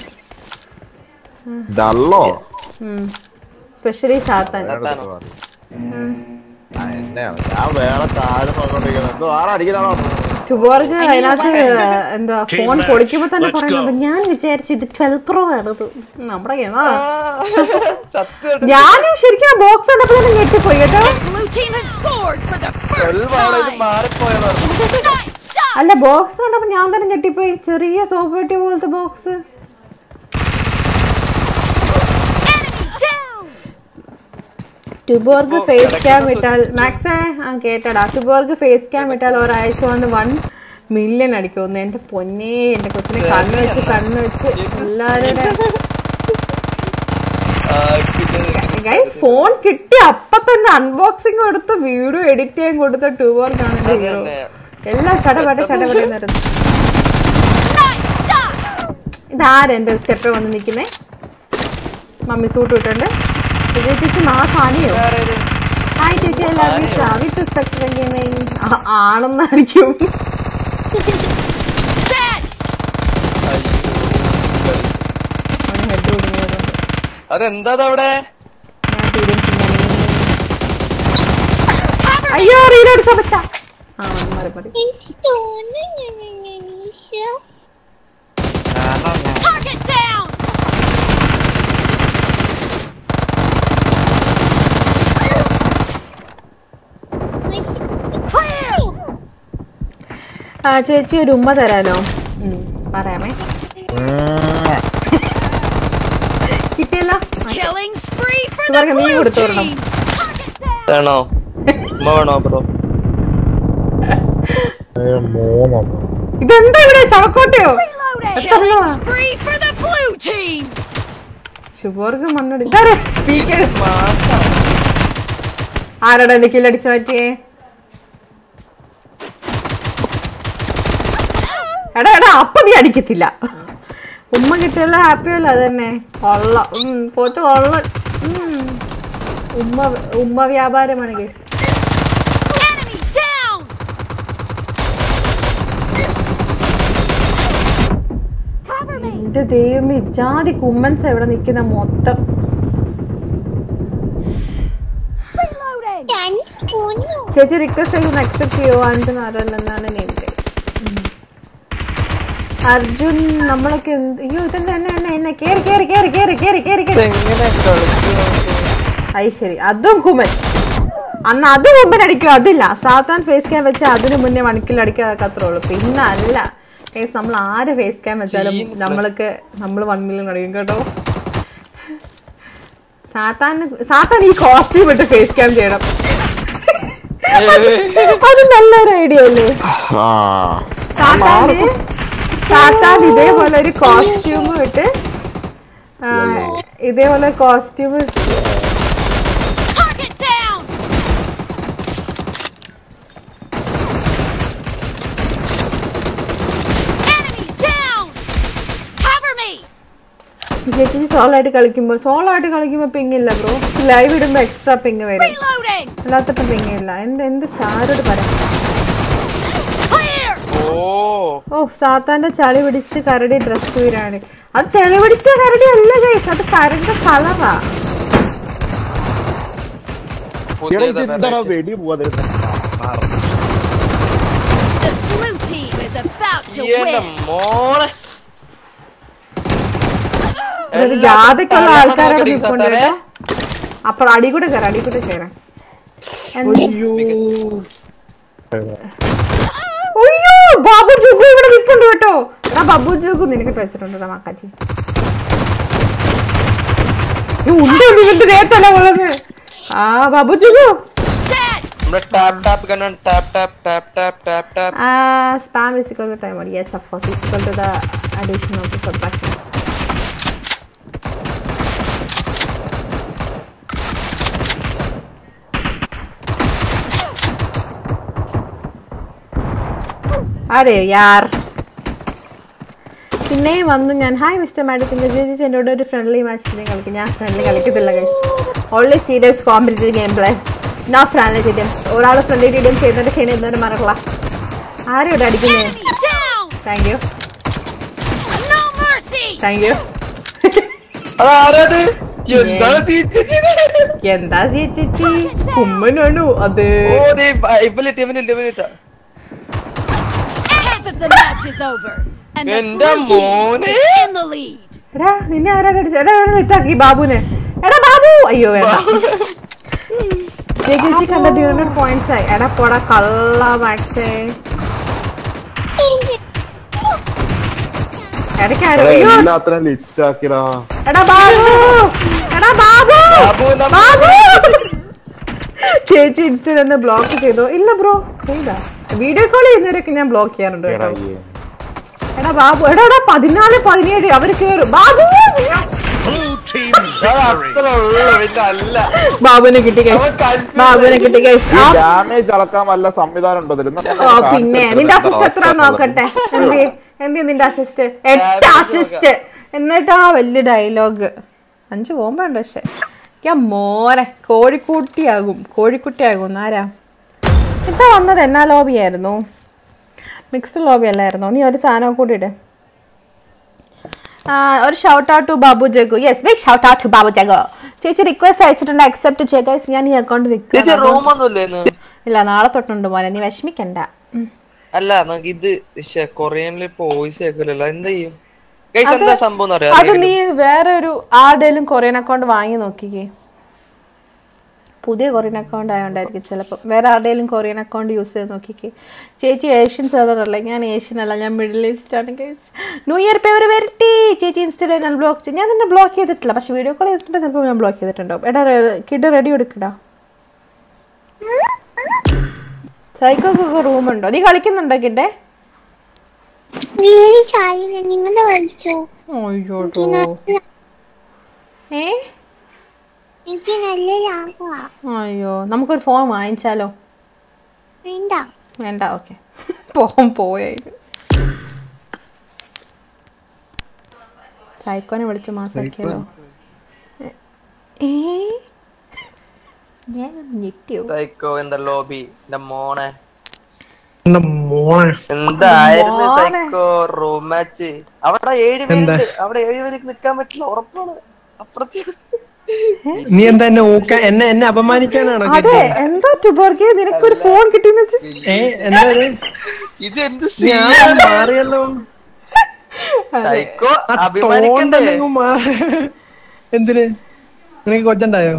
ഡള്ളോ സ്പെഷ്യലി സാത്താൻ അതാണോ? ആ, എന്നെയാണ് ഞാൻ വേറെ കാര്യം നോക്കോണ്ടിരിക്കുന്നത് എന്തോ ആരാ അടിക്കുന്നതാണോ ട്യൂബോർഗ് അതിനകത്ത് എന്താ ഫോൺ പൊളിക്കുമ്പോ തന്നെ പറയുന്നുണ്ട് ഞാൻ വിചാരിച്ചു ഇത് ട്വൽവ് പ്രോ ആണത് നമ്മുടെ ഗെയിമാ ചത്ത് ഞാൻ ശരിക്കും ബോക്സ് കണ്ടപ്പോഴാണ് ഞെട്ടിപ്പോയി കേട്ടോ Blue team has scored for the first twelve ആണ് ഇത് time. മാറിപ്പോയത് Nice shot. അല്ല ബോക്സ് കണ്ടപ്പോ ഞാൻ തന്നെ ഞെട്ടിപ്പോയി ചെറിയ സോപ്പ് പെട്ടി പോലത്തെ ബോക്സ് ടുബോർഗ് ഫേസ് ക്യാം ഇട്ടാൽ മാക്സേ ആ കേട്ടടാ ടുബോർഗ് ഫേസ് ക്യാം ഇട്ടാൽ ഒരാഴ്ച കൊണ്ട് വൺ മില്യൺ അടിക്കുമെന്ന് എന്റെ പൊന്നേ എന്റെ കൊച്ചിനെ കണ്ണ് വെച്ച് കണ്ണ് വെച്ച് എല്ലാവരുടെ ഗൈസ് ഫോൺ കിട്ടി അപ്പൊ തന്നെ അൺബോക്സിംഗ് കൊടുത്ത് വീഡിയോ എഡിറ്റ് ചെയ്യാൻ കൊടുത്ത ടുബോർഗ് ആണ് എന്റെ ഹീറോ എല്ലാം ചടപട ചടപട നിരുന്നു ഇതാരാ എന്റെ സ്റ്റെപ്പ് വന്ന് നിൽക്കുന്നേ മമ്മി സൂട്ട് ഇട്ടുണ്ട് വിജയ് ചേച്ചി മാസാനിയോ ഹായ് ചേച്ചി എല്ലാവരും വിത്ത് സ്പെക്ടർ ഗെയിമിംഗ് ആണെന്നായിരിക്കും അവന് ഹെഡ് കുടുങ്ങിയതുകൊണ്ട് അതെന്താ അവിടെ ഞാൻ തീരെ അയ്യോ റീൽ എടുക്കാൻ പറ്റാ ആ മറി മറി എനിക്ക് തോന്നുന്നു അനീഷ Target down! ആ ചേച്ചി ഒരു ഉമ്മ തരാലോ ഉം, പറയാമേ കിട്ടിയല്ലോ Killing spree for the ഇവർക്ക് നീ blue കൊടുത്തു വിടണം. team! Target down! വേണോ ഉമ്മ വേണോ ബ്രോ മൂന്നെണ്ണം ഇതെന്താ ഇവിടെ ശവക്കോട്ടയോ Killing spree for the blue team! ശുഭോർഗ് മണ്ണടി ഇതാരെ? പീക്ക്. ആരാടാ എന്റെ കില്ലടിച്ചു മാറ്റിയേ എടാ എടാ അപ്പൊ നീ അടിക്കത്തില്ല ഉമ്മ കിട്ടിയല്ല ഹാപ്പിയല്ല അത് തന്നെ കൊള്ള ഉം, പോത്ത് കൊള്ള ഉം. ഉമ്മ ഉമ്മ വ്യാപാരമാണ് കേസ് Enemy down! എന്റെ ദൈവം ഇജാതി കുമ്മൻസ് എവിടെ നിക്കുന്ന മൊത്തം രണ്ട് പൊന്നു ചേച്ചി റിക്വസ്റ്റ് ചെയ്ത് അക്സെപ്റ്റ് ചെയ്യുമോ അഞ്ച് നാരല്ലെന്നാണ് നെയിം അർജുൻ നമ്മളൊക്കെ എന്ത് അയ്യോ ഇതെന്താ എന്നെ എന്നെ എന്നെ കേറി കേറി കേറി കേറി കേറി കേറി കേറി അത് ശരി അതും കുമൻ അന്ന് അത് കുമ്പൻ അടിക്കും അതില്ല സാത്താൻ ഫേസ് ക്യാം വെച്ച് അതിന് മുന്നേ മണിക്കിൽ അടിക്കാതൊക്കെ അത്രേ ഉള്ളൂ പിന്നെ അല്ല കേസ് നമ്മൾ ആര് ഫേസ് ക്യാം വെച്ചാലും നമ്മൾക്ക് നമ്മൾ വൺ മില്യൺ അടിക്കും കേട്ടോ സാത്താൻ സാത്താൻ ഈ കോസ്റ്റ്യൂം ഇട്ട് ഫേസ് ക്യാം ചെയ്യണം അത് നല്ലൊരു ഐഡിയ അല്ലേ ആ സാത്താന് സാത്താൻ ഇതേപോലെ ഒരു കോസ്റ്റ്യൂം ഇട്ട് ആ, ഇതേപോലെ costume Target down! Enemy down! Cover me! ചേച്ചി സോളോ ആയിട്ട് കളിക്കുമ്പോൾ സോളോ ആയിട്ട് കളിക്കുമ്പോൾ പിങ് ഇല്ല ബ്രോ ലൈവ് ഇടുമ്പോൾ എക്സ്ട്രാ പിങ് വരും Reloading! അല്ലാത്തപ്പോൾ പിങ് ഇല്ല എന്ത് എന്ത് ചാരോട് പറയാം Clear! ഓ ഓ സാത്താന്റെ ചളി പിടിച്ച് കരടി ഡ്രസ് വീരാണ് അത് ചളി പിടിച്ച കരടി അല്ല ഗൈസ് അത് കരണ്ട കളറാ എടാ, ഇത് എന്താടാ വെടി പോവാതിരുന്നെ? The blue team is about to എന്റെ win! മോനെ ഒരു ജാതിക്കുള്ള ആൾക്കാരോട് നിൽപ്പുണ്ട് കേട്ടോ അപ്പോൾ അടി കൂടെ കയറാം അടി കൂടെ കയറാം അയ്യോ ബാബു ജുഗു ഇവിടെ നിൽപ്പുണ്ട് കേട്ടോ എടാ ബാബു ജുഗു നിനക്ക് വെച്ചിട്ടുണ്ട് മക്കാച്ചി ഈ ഉണ്ട് നിന്റെ നേരത്തല്ല ഉള്ളത് ആ ബാബു ജുഗു Dead! നമ്മുടെ tap tap Kannan tap tap tap tap tap tap Uh, spam is equal to timer. Yes, of course, it's equal to the addition of the subtraction. അരെ യാർ പിന്നെ വന്നു ഞാൻ ഹായ് മിസ്റ്റർ മാഡി പിന്നെ ചേച്ചി എന്നോട് ഒരു ഫ്രണ്ട്ലി മാച്ച് കളിക്കും ഞാൻ ഫ്രണ്ട്ലി കളിക്കത്തില്ല guys only serious competitive game play no friendly TDMs ഒരാൾ ഫ്രണ്ട്ലി ടീഡിയം ചെയ്യുന്നതിന്റെ ശരി എന്നൊരു മറക്കള ആരും ഇവിടെ അടിക്കുന്നേ Enemy down! Thank you No mercy! Thank you അതാരത് എന്താണ് തീറ്റത് എന്താ ചേച്ചി കുമ്മനാണു അത് ഓ ദേ ഇവലിട്ട് ഇവനിട്ട് ഇവനിട്ട Half of the match is over, and the എന്റെ blue team മോനെ is in the lead. എടാ നിന്നെ ആരാണ് അടിച്ചത് എടാ എവിടെ നിട്ടാക്കി ബാബുനെ എടാ ബാബു അയ്യോ വേണ്ട ചേച്ചി കണ്ട ടു ഹൺഡ്രഡ് പോയിന്റ്സ് ആയി എടാ പോടാ കള്ള മാക്സേ ഇടയ്ക്ക് എടാ, ആരോ- അയ്യോ എല്ലാത്തിനും ലിറ്റ് ആക്കിടാ എടാ ബാബു എടാ ബാബു ബാബു ചേച്ചി ഇൻസ്റ്റയിൽ ഒന്ന് ബ്ലോക്ക് ചെയ്തോ ഇല്ല ബ്രോ ചെയ്താ വീഡിയോ കോൾ ചെയ്യുന്നവരൊക്കെ ഞാൻ ബ്ലോക്ക് ചെയ്യാറുണ്ട് എടാ, കേട്ടോ ഈ- എടാ ബാബു എടാ എടാ പതിനാല് പതിനേഴ് അവര് കേറും ബാബു അത് അത്ര ഉള്ളു പിന്നെ അല്ല ബാബുവിനെ കിട്ടി guys. ബാബുവിനെ കിട്ടി guys. ഈ ആ ഡാമേജ് അളക്കാൻ വല്ല സംവിധാനം ഉണ്ടോ ഇതിൽ? എന്നാ ഓ കാണിച്ച് പിന്നെ തരുന്നത് നിന്റെ എന്താ അസിസ്റ്റ് എത്ര അവസ്ഥ നോക്കട്ടെ എന്ത് എന്ത് നിന്റെ അസിസ്റ്റ് എട്ട് അസിസ്റ്റ് എന്നിട്ടാ വലിയ ഡയലോഗ് അഞ്ച് പോകുമ്പോ ഉണ്ട് പക്ഷെ ഞാൻ മോനെ കോഴിക്കുട്ടിയാകും കോഴിക്കുട്ടിയാകും ആരാ ഇപ്പൊ വന്നത് എന്നാ ലോബി ആയിരുന്നു മിക്സ്ഡ് ലോബി അല്ലായിരുന്നോ നീ ഒരു സാധനം കൂടി ഇട് ആ, ഒരു shout out to Babu Jagu yes big shout out to Babu Jagu ചേച്ചി റിക്വസ്റ്റ് അയച്ചിട്ടുണ്ട് അക്സെപ്റ്റ് ചെയ്യുക ഞാൻ ഈ അക്കൗണ്ട് ചേച്ചി വിൽക്കാം റൂമൊന്നുമില്ലേ ഇന്ന് ഇല്ല നാളെ തൊട്ടുണ്ട് മോനെ നീ വിഷമിക്കണ്ട ഉം. അല്ല നമുക്ക് ഇത് ശ്ശെ, കൊറിയനില് വോയിസ് കേൾക്കില്ലല്ലോ എന്ത് ചെയ്യും ഗൈസ് എന്താ സംഭവം എന്ന് അത് അറിയാം നീ വേറെ ഒരു ആരുടെയും കൊറിയൻ അക്കൗണ്ട് വാങ്ങി നോക്കിക്കേ പുതിയ കൊറിയൻ അക്കൗണ്ട് ആയതുകൊണ്ടായിരിക്കും ചിലപ്പോൾ വേറെ ആരുടെയും കൊറിയൻ അക്കൗണ്ട് യൂസ് ചെയ്ത് നോക്കിക്കേ ചേച്ചി ഏഷ്യൻ സെർവർ അല്ല ഞാൻ ഏഷ്യൻ അല്ല ഞാൻ മിഡിൽ ഈസ്റ്റ് ആണ് കേസ് ന്യൂ ഇയർ പേര് വരട്ടി ചേച്ചി ഇൻസ്റ്റയിൽ ഞാൻ ബ്ലോക്ക് ചെയ്ത് ഞാൻ നിന്നെ ബ്ലോക്ക് ചെയ്തിട്ടില്ല പക്ഷെ വീഡിയോ കോൾ ചെയ്തിട്ടുണ്ട് ചിലപ്പോൾ ഞാൻ ബ്ലോക്ക് ചെയ്തിട്ടുണ്ടാവും എടാ കിഡ് റെഡി എടുക്കടാ സൈക്കോക്കൊക്കെ റൂമുണ്ടോ നീ കളിക്കുന്നുണ്ടോ കിഡേ വീട് ചായ നിങ്ങളെ വലിച്ചോ അയ്യോട്ടോ ഏ എനിക്ക് നല്ല ലാഭമാ അയ്യോ നമുക്കൊരു ഫോൺ വാങ്ങിച്ചാലോ വേണ്ട വേണ്ട ഓക്കെ പോകാൻ പോയായിരുന്നു സൈക്കോനെ വിളിച്ച് മാസാക്കിയല്ലോ ഏ ഞാൻ ഞെട്ടിയോ സൈക്കോ എന്താ ലോബി എന്റെ മോനെ എന്റെ മോനെ എന്തായിരുന്നു മോനെ. സൈക്കോ റൂം മാച്ച് അവിടെ ഏഴ് പേരുണ്ട് അവിടെ ഏഴ് പേർക്ക് നിക്കാൻ പറ്റില്ല ഉറപ്പാണ് അപ്പുറത്തേക്ക് നീ എന്താ എന്നെ ഊക്ക എന്നെ എന്നെ അപമാനിക്കാനാണോ അതെ എന്താ ടുബോർഗെ നിനക്കൊരു ഫോൺ കിട്ടിയെന്ന് വെച്ച് ഏ എന്താ ഇത്? ഇത് എന്ത് ഞാൻ സീനാണ് മാറിയല്ലോ സൈക്കോ ആ അഭിമാനിക്കണ്ടേ ടോണ്ടല്ലെങ്കി മാറി എന്തിന് നിനക്ക് കൊച്ചുണ്ടായോ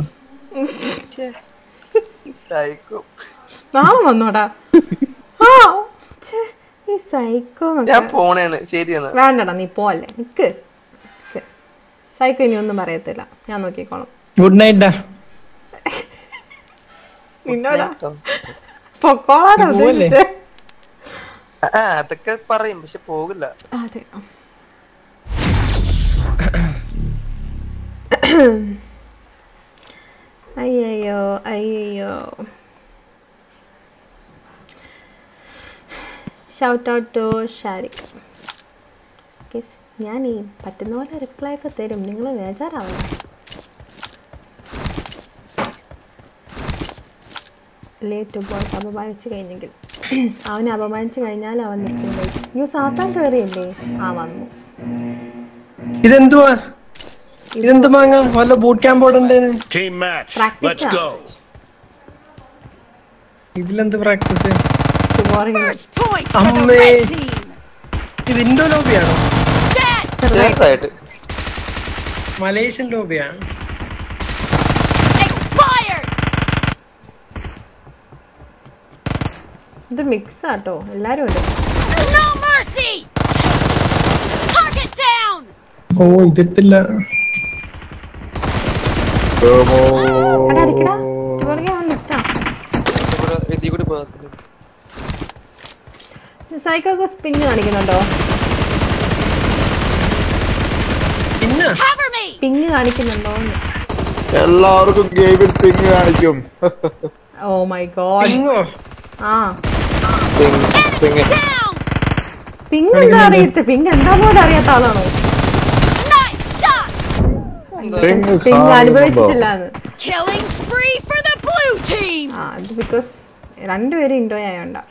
സൈക്കോ നാളെ വന്നോടാ ആ ഛെ, ഈ സൈക്കോ ഞാൻ പോണേണ് ശരിയെന്ന് വേണ്ടടാ നീ പോവല്ലേ നിക്ക് നിക്ക്. സൈക്കോ ഇനി ഒന്നും പറയത്തില്ല ഞാൻ നോക്കിക്കോളാം ഗുഡ് നൈറ്റ് നിന്നോടാ പൊക്കോളാണ് നീ പോവല്ലേ? ഉദ്ദേശിച്ചത് ആ അതൊക്കെ പറയും പക്ഷെ പോകില്ല അതെ അയ്യോ അയ്യോ shout out to Shariq Guys, ഞാൻ ഈ പറ്റുന്ന പോലെ റിപ്ലൈ ഒക്കെ തരും നിങ്ങൾ ബേജാറാവണം ലേറ്റ് ബോയ്സ് അപമാനിച്ചു കഴിഞ്ഞെങ്കിൽ അവനെ അപമാനിച്ചു കഴിഞ്ഞാൽ അവൻ നിൽക്കും യു സാത്താൻ കയറിയല്ലേ ആ വന്നു ഇതെന്തുവാ ഇതെന്ത് മാങ്ങ വല്ല ബൂട്ട് ക്യാമ്പ് ഓടണ്ടേന്ന് Team match. Practice Let's ആ. go. ഇതിലെന്ത് practice Tomorrow First point for the Amme. red team. ഇത് ഇൻഡോ ലോബിയാണോ Dead. ചെറുതായിട്ട് മലേഷ്യൻ ലോബിയാ Expired. ഇത് മിക്സ് ആട്ടോ എല്ലാരും ഉണ്ട് No mercy. Target down. ഓ ഇതിട്ടില്ല എടാ അടിക്കടാ പുറകെ അവൻ നിൽക്കാം ഇവിടെ ഇതിൽ കൂടി പോകത്തില്ല സൈക്കോക്ക് സ്പിൻ കാണിക്കുന്നുണ്ടോ പിന്നെ Cover me. പിങ് കാണിക്കുന്നുണ്ടോ എല്ലാവർക്കും ഗെയിമിൽ പിങ് കാണിക്കും ഓ മൈ ഗോഡ് പിങ്ങോ ആ പിങ് Down. പിങ് എന്താ അറിയത്ത പിങ് എന്താ പോലും അറിയാത്ത ആളാണോ Nice shot. പിങ് പിങ് അനുഭവിച്ചിട്ടില്ലാന്ന് Killing spree for the blue team. ആ അത് ബിക്കോസ് രണ്ടുപേരും ഇൻഡോ ആയോണ്ടാ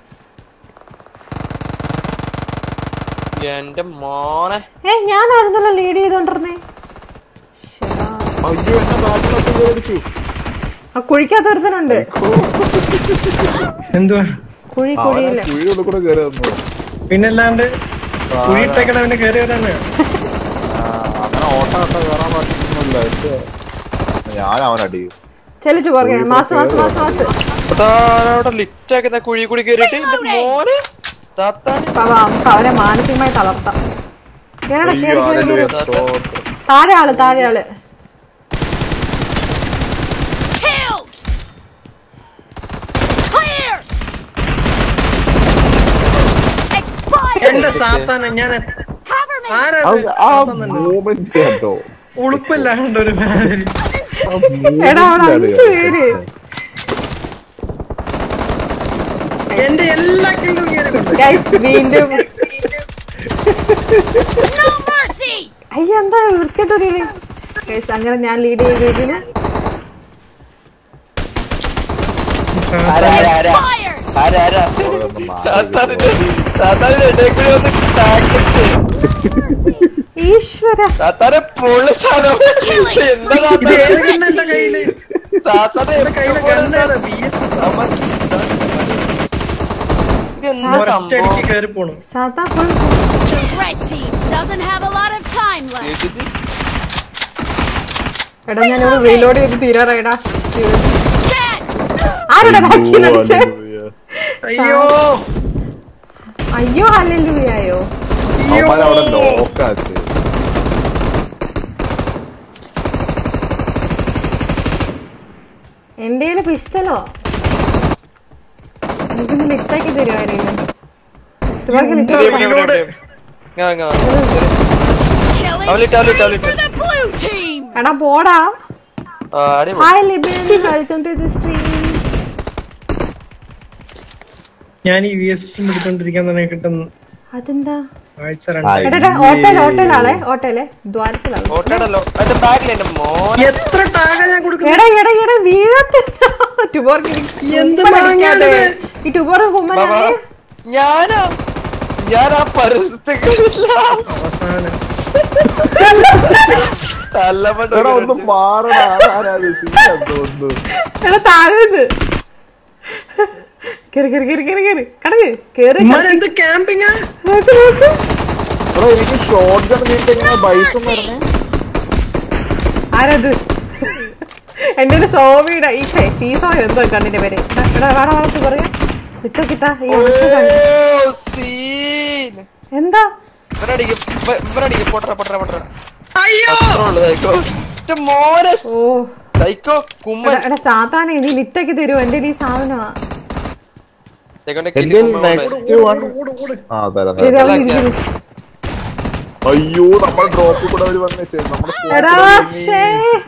എന്റെ മോനെ ഏ ഞാനായിരുന്നല്ലോ ലീഡ് ചെയ്തോണ്ടിരുന്നേ ശ്ശെടാ. അയ്യോ എന്നെ ബാറ്റിലൊക്കെ മേടിച്ചു ആ കുഴിക്കകത്ത് ഒരുത്തനുണ്ട് എന്തുവാ കുഴി അവനെ കുഴിയില് കുഴിയുടെ കൂടെ കയറി വന്നു പിന്നല്ലാണ്ട് കുഴിയിട്ടേക്കട അവന്റെ കയറി വരാനാ അങ്ങനെ ഓട്ടം ഓട്ടം കയറാൻ പറ്റുന്നില്ല പക്ഷേ ഞാൻ അവനടിയും ചെലിച്ചു പുറകെ മാസം മാസം മാസം മാസം അവിടെ ലിറ്റ് ആക്കുന്ന കുഴി കൂടി കയറിയിട്ട് എന്റെ മോനെ താത്താൻ അവ- നമുക്ക് അവരെ മാനസികമായി തളർത്താം കേറടാ അയ്യോ കേറി കേറി ഹല്ലേലൂയ കേറി സ്തോത്രം താഴെ ആള് താഴെ ആള് Killed! Clear! Expired! എന്റെ സാത്താന ഞാൻ Cover me! ആരാ അത് ആ മൂമെന്റ് കേട്ടോ ഉളുപ്പില്ലാണ്ട് ഒരു മാതിരി എടാ അവിടെ അഞ്ചു പേര് എന്റെ എല്ലാ കില്ലും ഇങ്ങനെ ഗൈസ് വീണ്ടും No mercy! അയ്യ എന്താ വൃത്തിയായിട്ടൊരു ഗൈസ് അങ്ങനെ ഞാൻ ലീഡ് ചെയ്തിരിക്കുന്നു Fired! ഈശ്വര Killing spree ഇത് for the ഏത് red കണ്ണ എന്റെ team! കയ്യില് എന്റെ കയ്യില് കണ്ണാണ് ഒറ്റയടിക്ക് കയറി പോണു സാത്താ full The red team doesn't have a lot of time left. എടാ ഞാൻ ഒരു റീലോഡ് ചെയ്ത് തീരാറായിടാ Dead! ആരുടെ ബാക്കി നടിച്ചേ അയ്യോ അയ്യോ ഹല്ലേലൂയായോ അവന്മാരവിടെ ലോക്കാച്ച് എന്റെ കയ്യില് പിസ്റ്റലോ എനിക്കൊന്ന് ലിറ്റാക്കി തരുമായിരുന്നു reload Killing spree for the blue team! എടാ പോടാ hi Libin welcome to the stream ഞാൻ ഈ വി എസ് എസ് എടുത്തോണ്ടിരിക്കാൻ തന്നെ കിട്ടുന്ന അതെന്താ ആഴ്ച രണ്ട് എടാ എടാ ഓട്ടോയിൽ ഓട്ടോയിലാളെ ഓട്ടോയിലെ ദ്വാരത്തിലാണ് എത്ര ടാഗ ഞാൻ കൊടുക്കുന്നു എടാ എടാ എടാ വീഴത്തില്ല ടുബോർക്ക് എന്ത് മാങ്ങാണ് ഈ ടുബോർ കുമ്മനാണ് ഞാനാ ഞാൻ ആ പരിസ്ഥിതികളില്ല അവസാനം തല്ലപ്പെട്ട എടാ ഒന്ന് മാറടാ ആരാ തോന്നുന്നു എടാ താഴേന്ന് കേറി കേറി കേറി കേറി കേറി കടക്ക് കേറി ഇമ്മാൻ എന്ത് ക്യാമ്പിങ്ങാ നോക്ക് നോക്ക് എടാ എനിക്ക് ഷോർട്ട് ഗൺ വീണിട്ട് എങ്ങനെ ബൈക്കും വരണേ ആരത് എന്റെ ഒരു സോമിയുടെ ഈ ഛെ, സീസോ എന്തോ കണ്ണിന്റെ പേര് എടാ, എടാ വാടാ വാടത്ത് പറയാ വിട്ടോക്കിട്ടാ ഈ അമ്മക്ക് കണ്ണ്. ഓ സീൻ എന്താ ഇവനടിക്കും ഇവനടിക്കും പൊട്ടറ പൊട്ടറ പൊട്ടറ അയ്യോ അത്രേ ഉള്ളൂ തൈക്കോ എന്റെ മോനെ ഓ തൈക്കോ കുമ്മൻ എടാ, എടാ സാത്താനെ നീ ലിറ്റാക്കി തരുമോ എന്റെ ഈ സാധനമാ തൈക്കോന്റെ എന്റെ കിലി കുമ്മൻ നെക്സ്റ്റ് വൺ ഓട് ഓട് ആ തരാം ഇത് തരാം. അവിടെ ഇരിക്കുന്നു. അയ്യോ നമ്മൾ ഡ്രോപ്പ് കൂടെ അവര് വന്നേ നമ്മുടെ എടാ ശ്ശേ.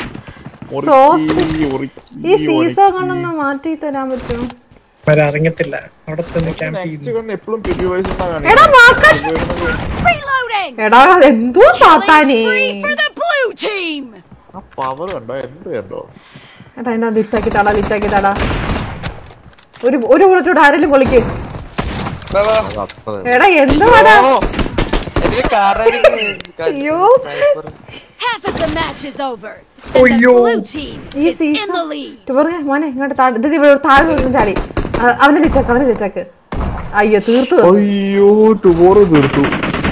ഈ സീസോ നെക്സ്റ്റ് കണ്ടൊന്ന് മാറ്റി തരാൻ പറ്റുമോ അവരറിഞ്ഞിട്ടില്ല അവിടെ തന്നെ ക്യാമ്പ് ചെയ്തു കണ്ണ് എപ്പോഴും പിരി വയസ്സ് എടാ മാക്കാച്ച് Reloading! എടാ എന്തോ Killing സാത്താനേ spree for the blue team! ആ പവർ കണ്ടോ എന്ത് കണ്ടോ എടാ എന്നാ ലിറ്റാക്കി തടാ ലിറ്റാക്കി തടാ ഒരു ഒരു ബുള്ളറ്റോട് ആരെങ്കിലും പൊളിക്ക് വാ, വാ. അത് അത്ര എടാ എന്തുവാടാ ഓ, എന്റെ കാറായിരിക്കും അയ്യോ. Half of the match is over. And the Oyo. blue team ഈ is in the season lead. പറഞ്ഞ മോനെ ഇങ്ങോട്ട് താഴെ ഇത് ഇവിടെ താഴെ നിന്ന് ചാടി അ- അവനെ ലിറ്റാക്ക് അവനെ ലിറ്റാക്ക് അയ്യോ തീർത്തു തന്നു. അയ്യോ ടുമോറോ തീർത്തു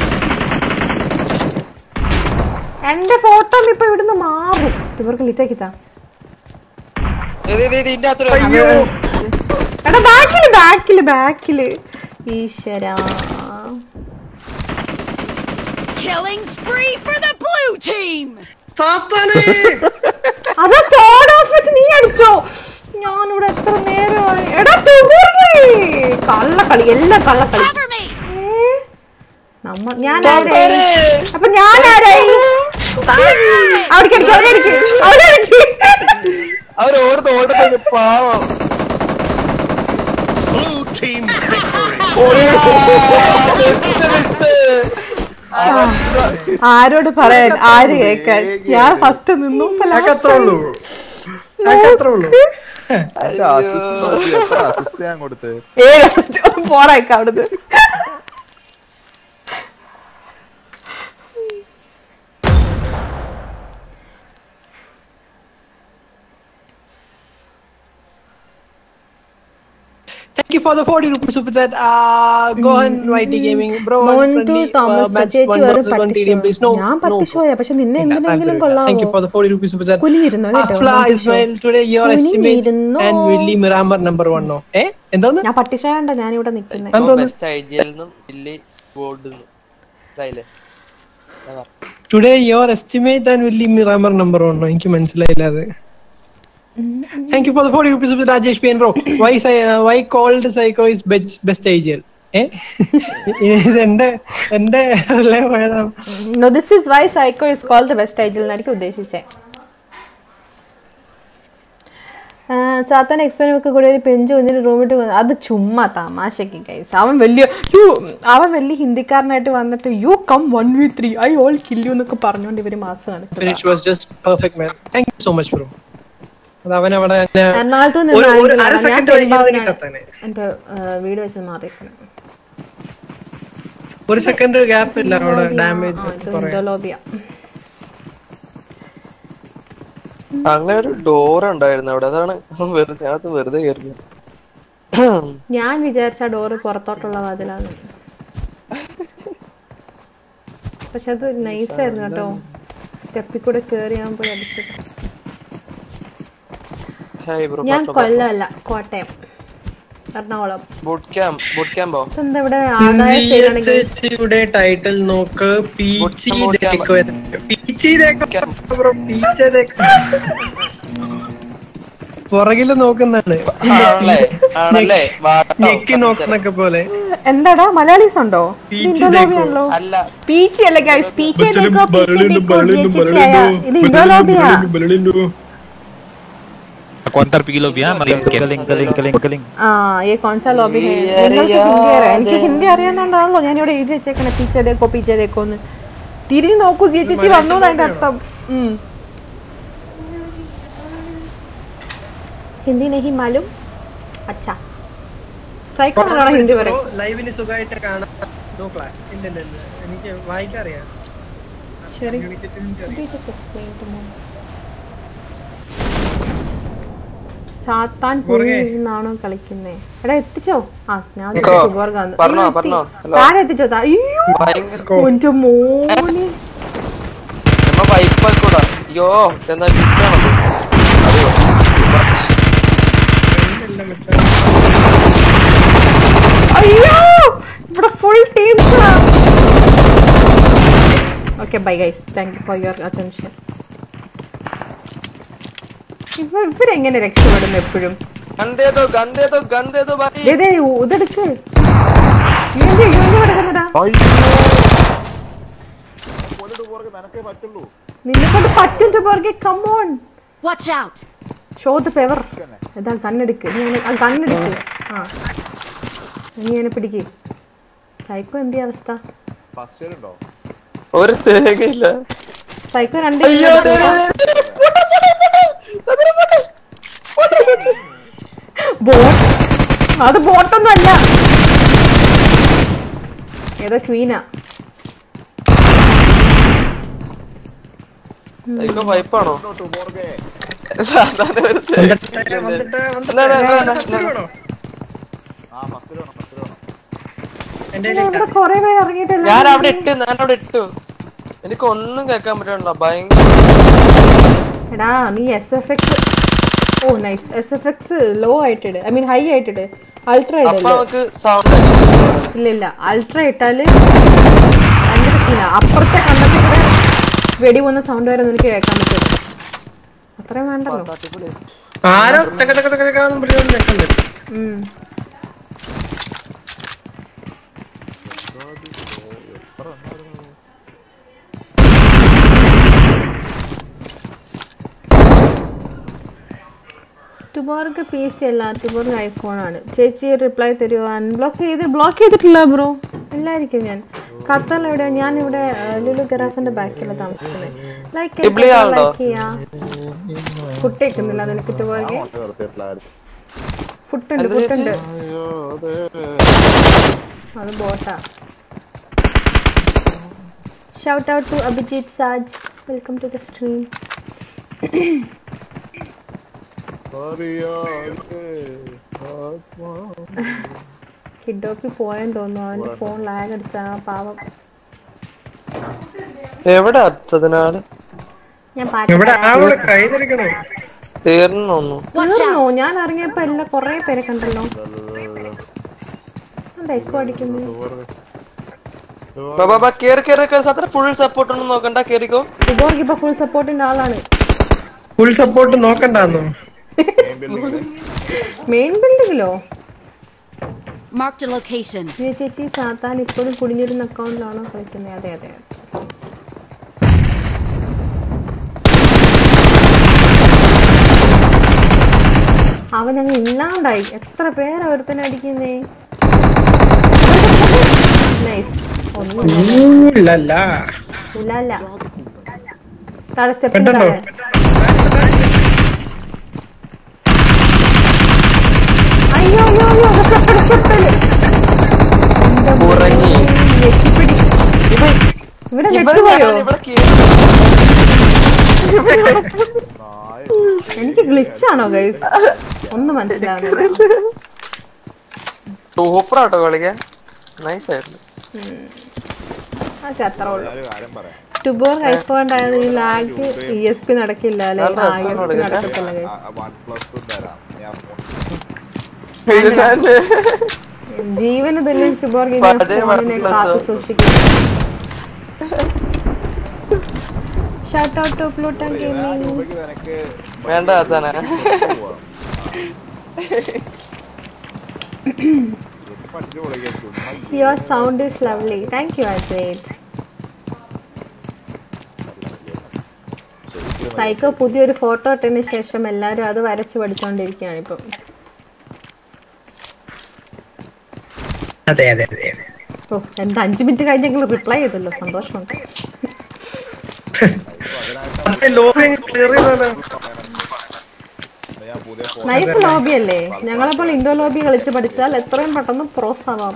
എന്റെ ഫോട്ടോ ഇപ്പൊ ഇവിടുന്ന് മാറും ഇവർക്ക് ലിറ്റാക്കി താ ഇതിന്റെ അത്ര അയ്യോ എടാ ബാക്കില് ബാക്കില് ബാക്കില് ഈശ്വരാ Killing spree for the blue team! സാത്താനേ അതാ സോഡ് ഓഫ് വെച്ച് നീ അടിച്ചോ ഞാനിവിടെ എത്ര നേരമായി എടാ തുമർന്ന് കള്ളക്കളി എല്ലാം കള്ളക്കളി Cover me! ഏ? നമ്മ ഞാൻ ആരായി അപ്പൊ ഞാൻ ആരായി അവിടെ അടിക്കും അവിടെ അടിക്കും അവിടെ അടിക്കും അവർ ഓടുന്ന ഓടുന്ന പാവം ആരോട് പറയാൻ ആര് കേക്കാൻ ഞാൻ ഫസ്റ്റ് നിന്നു ഇപ്പൊ last ഞങ്ങൾക്ക് അത്രേ ഉള്ളൂ ഞങ്ങൾക്ക് അത്രേ ഉള്ളൂ അസിസ്റ്റ് നോക്കി എത്ര അസിസ്റ്റ് ഞാൻ കൊടുത്ത് ഏഴ് assist പോടാക്ക അവിടുന്ന് Thank you for the 40 rupees super chat. Uh, go ahead, YT Gaming. Bro, മോന്റു friendly, uh, തോമസ് match ചേച്ചി one വെറും versus one TDM, please. പട്ടിഷോ No, ഞാൻ no. പട്ടിഷോയാ പക്ഷെ നിന്നെ ഇല്ല, എന്തിനെങ്കിലും താല്പര്യമില്ല. Thank you കൊള്ളാമോ for the 40 rupees super chat. കുനിഞ്ഞിരുന്നോ കേട്ടോ Afla മോന്റു Ismail, today your estimate കുനിഞ്ഞിരുന്നോ? and Willy Miramar number one no. ഏ എന്താന്ന് ഞാൻ പട്ടിഷോയണ്ട ഞാനിവിടെ നിക്കുന്നേ എന്തോന്ന്? ബെസ്റ്റ് ഐജിയിൽ നിന്നും ഇല്ലി ബോർഡിൽ നിന്നും ഇതായില്ലേ today your estimate and willy Miramar number ഉണ്ടോ എനിക്ക് മനസ്സിലായില്ല അത് thank you for the forty rupees Rajesh P N bro why why called psycho is best ഏജിയൽ ഏ ഇത് എന്റെ എന്റെ റിലേ പോയതാണ് no this is why psycho is called the best ഏജിൽ എന്നായിരിക്കും ഉദ്ദേശിച്ചേ ചാത്താൻ എക്സ്പെരിമെന്റ് കൂടി ഒരു പെഞ്ച് കുഞ്ഞിന് റൂമിട്ട് അത് ചുമ്മാ തമാശക്ക് കൈസ് അവൻ വലിയ യു അവൻ വലിയ ഹിന്ദിക്കാരനായിട്ട് വന്നിട്ട് you come one V three I all kill എന്നൊക്കെ പറഞ്ഞുകൊണ്ട് ഇവര് മാസം കാണിച്ചത് finish was just perfect man thank you so much bro അത് അവൻ അവിടെ എറണാകുളത്ത് ഒരു- ഒരു അര നിന്ന് ഞാൻ സെക്കൻഡ് പെരുമ്പാവൂരാണ് ചത്താനെ എന്റെ വീട് വെച്ച് മാറിയിരിക്കണം ഒരു സെക്കൻഡ് ഗ്യാപ്പ് ഇല്ല അവിടെ ഡാമേജ് വിൻഡോ ലോബിയാ അങ്ങനെ ഒരു ഡോർ ഉണ്ടായിരുന്നു അവിടെ അതാണ് വെറുതെ അത് വെറുതെ കയറുന്നു ഞാൻ വിചാരിച്ച ഡോറ് പുറത്തോട്ടുള്ള വാതിലാണ് പക്ഷെ അത് നൈസായിരുന്നു കേട്ടോ സ്റ്റെപ്പിൽ കൂടെ കയറി ഞാൻ പോയി അടിച്ചത് ഹായ് ബ്രോ ഞാൻ കൊല്ലമല്ല Kottayam Ernakulam boot camp boot ക്യാമ്പോ ഇതെന്താ ഇവിടെ ആദായ സൈഡാണെങ്കിൽ യുടെ ടൈറ്റിൽ നോക്ക് പീച്ചി ദേക്കോ പീച്ചി ദേക്കോ ബ്രോ പീച്ചി ദേക്കോ പുറകില് നോക്കുന്നതാണ് ആണല്ലേ ആണല്ലേ വാട്ടോ. ഞെക്കി നോക്കുന്നൊക്കെ പോലെ എന്താടാ മലയാളീസ് ഉണ്ടോ പീച്ചി ഇൻഡോ ലോബിയാണല്ലോ അല്ല പീച്ചി അല്ല ഗൈസ് പീച്ചി ദേക്കോ പീച്ചി ദേക്കോ ചേച്ചിയായ ഇത് ഇൻഡോ ലോബിയാ Contar pigi lobby ah, maling keling keling keling keling. ആ ഈ കോൺസാ ലോബി ഹേ നിങ്ങൾക്ക് ഹിന്ദി അറിയാം എനിക്ക് ഹിന്ദി അറിയാന്നുണ്ടാണല്ലോ ഞാൻ ഇവിടെ എഴുതി വെച്ചേക്കണേ പീച്ചേ ദേക്കോ പീച്ചേ ദേക്കോ എന്ന് തിരിഞ്ഞു നോക്കൂ ചേച്ചി വന്നു അതിന്റെ അർത്ഥം ഉം. ഹിന്ദി നെഹി മാലും അച്ഛാ സൈക്കോ നല്ലോണം ഹിന്ദി പറയും ലൈവില് സുഖമായിട്ട് കാണാം നോ ക്ലാസ് ഇല്ല ഇല്ല ഇല്ല എനിക്ക് വായിക്കാൻ അറിയാം ശരി Communicate എനിക്ക് അറിയാം. Could you just explain to me? സാത്താൻ പുറകെ. നിന്നാണോ കളിക്കുന്നേ എടാ എത്തിച്ചോ ആ ഞാൻ നിക്കോ. സുബോർഗാന്ന്. പറഞ്ഞോ, അയ്യോ, എത്തി. പറഞ്ഞോ. ഹലോ. താഴെ എത്തിച്ചോ താ- അയ്യോ ഭയങ്കര എന്റെ മോനെ നമ്മ പൈപ്പാക്കൂടാ അയ്യോ എന്താ ചിറ്റാണത് അതെയോ അയ്യോ ഇവിടെ full teams okay bye guys thank you for your attention ഇവ ഇവരെങ്ങനെ രക്ഷപ്പെടും എപ്പോഴും ഗണ്ടേതോ ഗണ്ടേതോ ഗണ്ടേതോ ബാക്കി ദേ, ദേ, ഇതെടുക്ക് ഇവന്റെ ഇവന്റെ കിടക്കുന്നടാ നിനക്കേ പറ്റുള്ളൂ നിന്നെ കൊണ്ട് പറ്റും പുറകെ come on Watch out! Show the power ഇതാ കണ്ണെടുക്ക് നീ അവനെ- ആ കണ്ണെടുക്ക് ആ നീ അവനെ പിടിക്ക് സൈക്കോ എന്തി അവസ്ഥ ഫസ്റ്റ് എയ്ഡ് ഉണ്ടോ ഒരു തേങ്ങയില്ല സൈക്കോ രണ്ട് അയ്യോ ദേ, ദേ, ദേ, ദേ, പോട്ടെ, പോട്ടെ, പോട്ടെ. അതിനെ പോട്ടെ. പോട്ടെ, പോട്ടെ. ബോട്ട് അത് ബോട്ടൊന്നും അല്ല ഏതോ ക്വീനാ ഇതൊക്കെ പൈപ്പാണോ സാധാരണ ഒരു തേങ്ങ. വന്നിട്ട് എന്നാ, എന്നാ, എന്നാ, എന്നാ, എന്നാ. ആ ഫസ്റ്റ് വേണം ഫസ്റ്റ് വേണം എന്റെ ഇവിടെ കൊറേ പേര് ഇറങ്ങിയിട്ടല്ല ഞാൻ അവിടെ ഇട്ടു ഞാൻ അവിടെ ഇട്ടു എനിക്ക് ഒന്നും കേൾക്കാൻ പറ്റണ്ട ഭയങ്കര എടാ നീ S F X oh nice S F X low ആയിട്ടിട് ഐ മീൻ ഹൈ ആയിട്ടിട് അൾട്ര അപ്പൊ ഇടല്ലേ നമുക്ക് സൗണ്ട് ഇല്ല ഇല്ല അൾട്ര ഇട്ടാല് ഭയങ്കര സീനാ അപ്പുറത്തെ കണ്ടത്തിൽ കൂടെ വെടി പോകുന്ന സൗണ്ട് വരെ നിനക്ക് കേൾക്കാൻ പറ്റും അത്രയും വേണ്ടല്ലോ ആരോ ടക ടക ടക ടകാന്നും പറഞ്ഞുകൊണ്ട് നിൽക്കുന്നുണ്ട് ഉം. ടുബോർക്ക് പി സി അല്ല ടുബോർക്ക് ഐഫോണാണ് ചേച്ചി റിപ്ലൈ തരുമോ അൺബ്ലോക്ക് ചെയ്ത് ബ്ലോക്ക് ചെയ്തിട്ടില്ല ബ്രോ ഇല്ലായിരിക്കും ഞാൻ ഖത്തറിൽ എവിടെ ഞാൻ ഇവിടെ ലുലു ഗറാഫിന്റെ ബാക്കിലാണ് താമസിക്കുന്നത് ലൈക്ക് ഇബ്ലി ആളുണ്ടോ? ലൈക്ക് ചെയ്യാ ഫുഡ് വെക്കുന്നില്ല നിനക്ക് ടുബോർക്ക് നിർത്തിയിട്ടില്ലായിരുന്നു ഫുട്ടുണ്ട് ഫുട്ടുണ്ട് അത് ബോട്ടാ shout out to Abhijith Saj welcome to the stream കിഡോപ്പി പോയെന്ന് തോന്നുന്നു അവന്റെ ഫോൺ ലാഗ് അടിച്ചാണ് പാവം എവിടെ അത്തതിനാള് ഞാൻ പാട്ട് ഇവിടെ പാടാം. ആളോട് കൈ തിരിക്കണോ തീർന്നു തോന്നുന്നു തീർന്നോ ഞാൻ ഇറങ്ങിയപ്പോ എല്ലാം കൊറേ പേരെ കണ്ടല്ലോ എന്താ എക്കോ അടിക്കുന്നത് ബാബാ കേറി കേറി കേറി സത്ര ഫുൾ സപ്പോർട്ട് ഒന്നും നോക്കണ്ട കേറിക്കോ ടുബോർക്ക് ഇപ്പൊ ഫുൾ സപ്പോർട്ടിന്റെ ആളാണ് ഫുൾ സപ്പോർട്ട് നോക്കണ്ടെന്നോ മെയിൻ ബിൽഡിങ്ങിലോ Marked a location. ഈ ചേച്ചി സാത്താൻ ഇപ്പോഴും കുടിഞ്ഞിരുന്ന അക്കൗണ്ടിലാണോ കളിക്കുന്നത് അതെ അതെ അവൻ അങ്ങ് ഇല്ലാണ്ടായി എത്ര പേരാ ഒരുത്തനെ അടിക്കുന്നേ നൈസ് ഒന്നും ഇല്ലല്ല ഇല്ലല്ല താഴെ സ്റ്റെപ്പിന് പെട്ടെന്നോ? താഴെ അയ്യോ അയ്യോ അയ്യോ സ്റ്റെപ്പിന് സ്റ്റെപ്പിന് ഉറങ്ങി ഞെക്കിപ്പിടി ഇവൻ ഇവിടെ ഇവൻ നെറ്റ് പോയോ ഞാൻ ഇവിടെ കേറി എനിക്ക് ഗ്ലിച്ചാണോ ഗൈസ് ഒന്നും മനസ്സിലാവുന്നില്ല സൂപ്പറാട്ടോ കളിക്കാൻ നൈസ് ആയിരുന്നു അതൊക്കെ അത്ര ഉള്ളു ഒരു കാര്യം പറയാം ടുബോർ ഐഫോൺ ഉണ്ടായത് ഈ ലാഗ് ഇ എസ് പി നടക്കില്ല അല്ലെ നല്ല ആ ഇ എസ് പി രസമാണ് നടക്കത്തില്ല ഗൈസ് വൺ പ്ലസ് ടു തരാം ഞാൻ ഇത് ഞാൻ ജീവന് തുല്യം സിബോർ പഴയ ഫോണിനെ OnePlus. കാത്തു സൂക്ഷിക്കുന്നു shout out to Pluton gaming രൂപയ്ക്ക് നിനക്ക് വേണ്ട തന്നെ പോവാം പഠിച്ചു പൊളിക്കാൻ ചുമ്മാ your sound is lovely thank you Advaith psycho പുതിയൊരു ഫോട്ടോ ഇട്ടതിന് ശേഷം എല്ലാവരും അത് വരച്ച് പഠിച്ചുകൊണ്ടിരിക്കുകയാണ് ഇപ്പം അതെ അതെ അതെ അതെ ഓ എന്താ അഞ്ച് മിനിറ്റ് കഴിഞ്ഞെങ്കിലും റിപ്ലൈ ചെയ്തല്ലോ സന്തോഷമുണ്ട് അതെ ലോബി ക്ലിയർ ചെയ്തല്ലോ ഞാൻ പുതിയ phone നൈസ് ലോബി അല്ലേ ഞങ്ങളപ്പോൾ ഇൻഡോ ലോബി കളിച്ച് പഠിച്ചാൽ എത്രയും പെട്ടെന്ന് പ്രോസ് ആവാം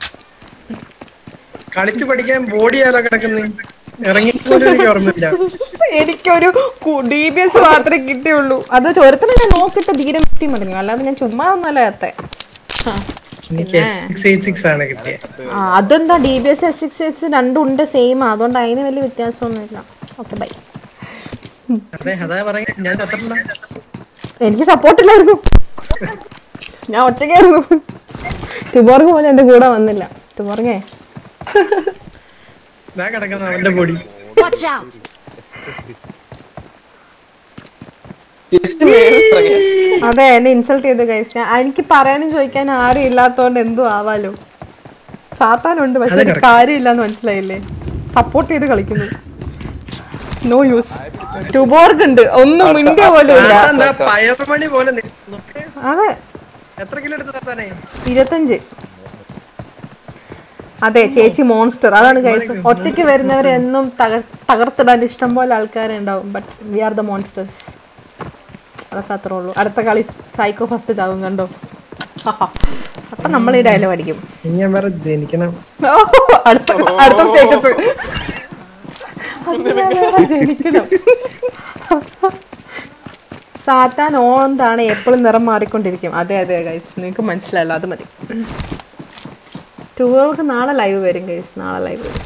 കളിച്ചു പഠിക്കാൻ ബോഡി ആയാലോ കിടക്കുന്നേ ഇറങ്ങി പോലും എനിക്ക് ഓർമ്മയില്ല എനിക്കൊരു ഡി ബി എസ് മാത്രമേ കിട്ടിയുള്ളൂ അത് ചോരത്തിന് ഞാൻ നോക്കിയിട്ട് ധീരം കിട്ടി മടങ്ങി അല്ലാതെ ഞാൻ ചുമ്മാ ഒന്നുമല്ല എത്തെ എനിക്ക് സിക്സ് എയ്റ്റ് സിക്സ് ആണ് കിട്ടിയത് ആ അതെന്താ D B S S six X രണ്ടും ഉണ്ട് സെയിം അതുകൊണ്ട് അതിന് വലിയ വ്യത്യാസമൊന്നുമില്ല ഓക്കെ ബൈ അതെ അതാ പറയാ ഞാൻ ചത്തിട്ടുണ്ട എനിക്ക് സപ്പോർട്ടില്ലായിരുന്നു ഞാൻ ഒറ്റയ്ക്കായിരുന്നു ടുബോർഗ് പോലെ എൻ്റെ കൂടെ വന്നില്ല ടുബോർഗേ ഞാൻ കിടക്കുന്ന അവന്റെ ബോഡി Watch out! തിരിച്ച് മേളിൽ ഇറങ്ങി. അതെ എന്നെ ഇൻസൾട്ട് ചെയ്തു കഴിച്ച എനിക്ക് പറയാനും ചോദിക്കാനും ആരും ഇല്ലാത്തോണ്ട് എന്തും ആവാലോ സാത്താനുണ്ട് പക്ഷെ ഒരു കാര്യമില്ലാന്ന് മനസ്സിലായില്ലേ സപ്പോർട്ട് ചെയ്ത് കളിക്കുന്നു നോ യൂസ് ടുബോർഗ് ഉണ്ട് ഒന്നും മിണ്ടിയ പോലും ഇല്ല എന്താ പയറുമണി പോലെ നിൽക്കുന്നു. അതെ എത്ര കിലോ എടുത്ത് താത്താനെ ഇരുപത്തഞ്ച് അതെ ചേച്ചി മോൺസ്റ്റർ അതാണ് ഗൈസ് ഒറ്റയ്ക്ക് വരുന്നവരെ എന്നും തകർ- തകർത്തിടാൻ ഇഷ്ടം പോലെ ആൾക്കാരുണ്ടാവും but we are the monsters അതൊക്കെ അത്രേ ഉള്ളൂ അടുത്ത കളി സൈക്കോ ഫസ്റ്റ് ചാവും കണ്ടോ അപ്പൊ നമ്മൾ ഈ ഡയലോഗ് അടിക്കും ഇനി ഞാൻ വേറെ ജനിക്കണം ഓ, അടുത്ത അടുത്ത സ്റ്റേറ്റസ് ജനിക്കണം സാത്താൻ ഓന്താണ് എപ്പോഴും നിറം മാറിക്കൊണ്ടിരിക്കും അതെ അതെ ഗൈസ് നിങ്ങൾക്ക് മനസ്സിലായല്ലോ അത് മതി ടൂറുകൾക്ക് നാളെ ലൈവ് വരും ഗൈസ് നാളെ ലൈവ് വരും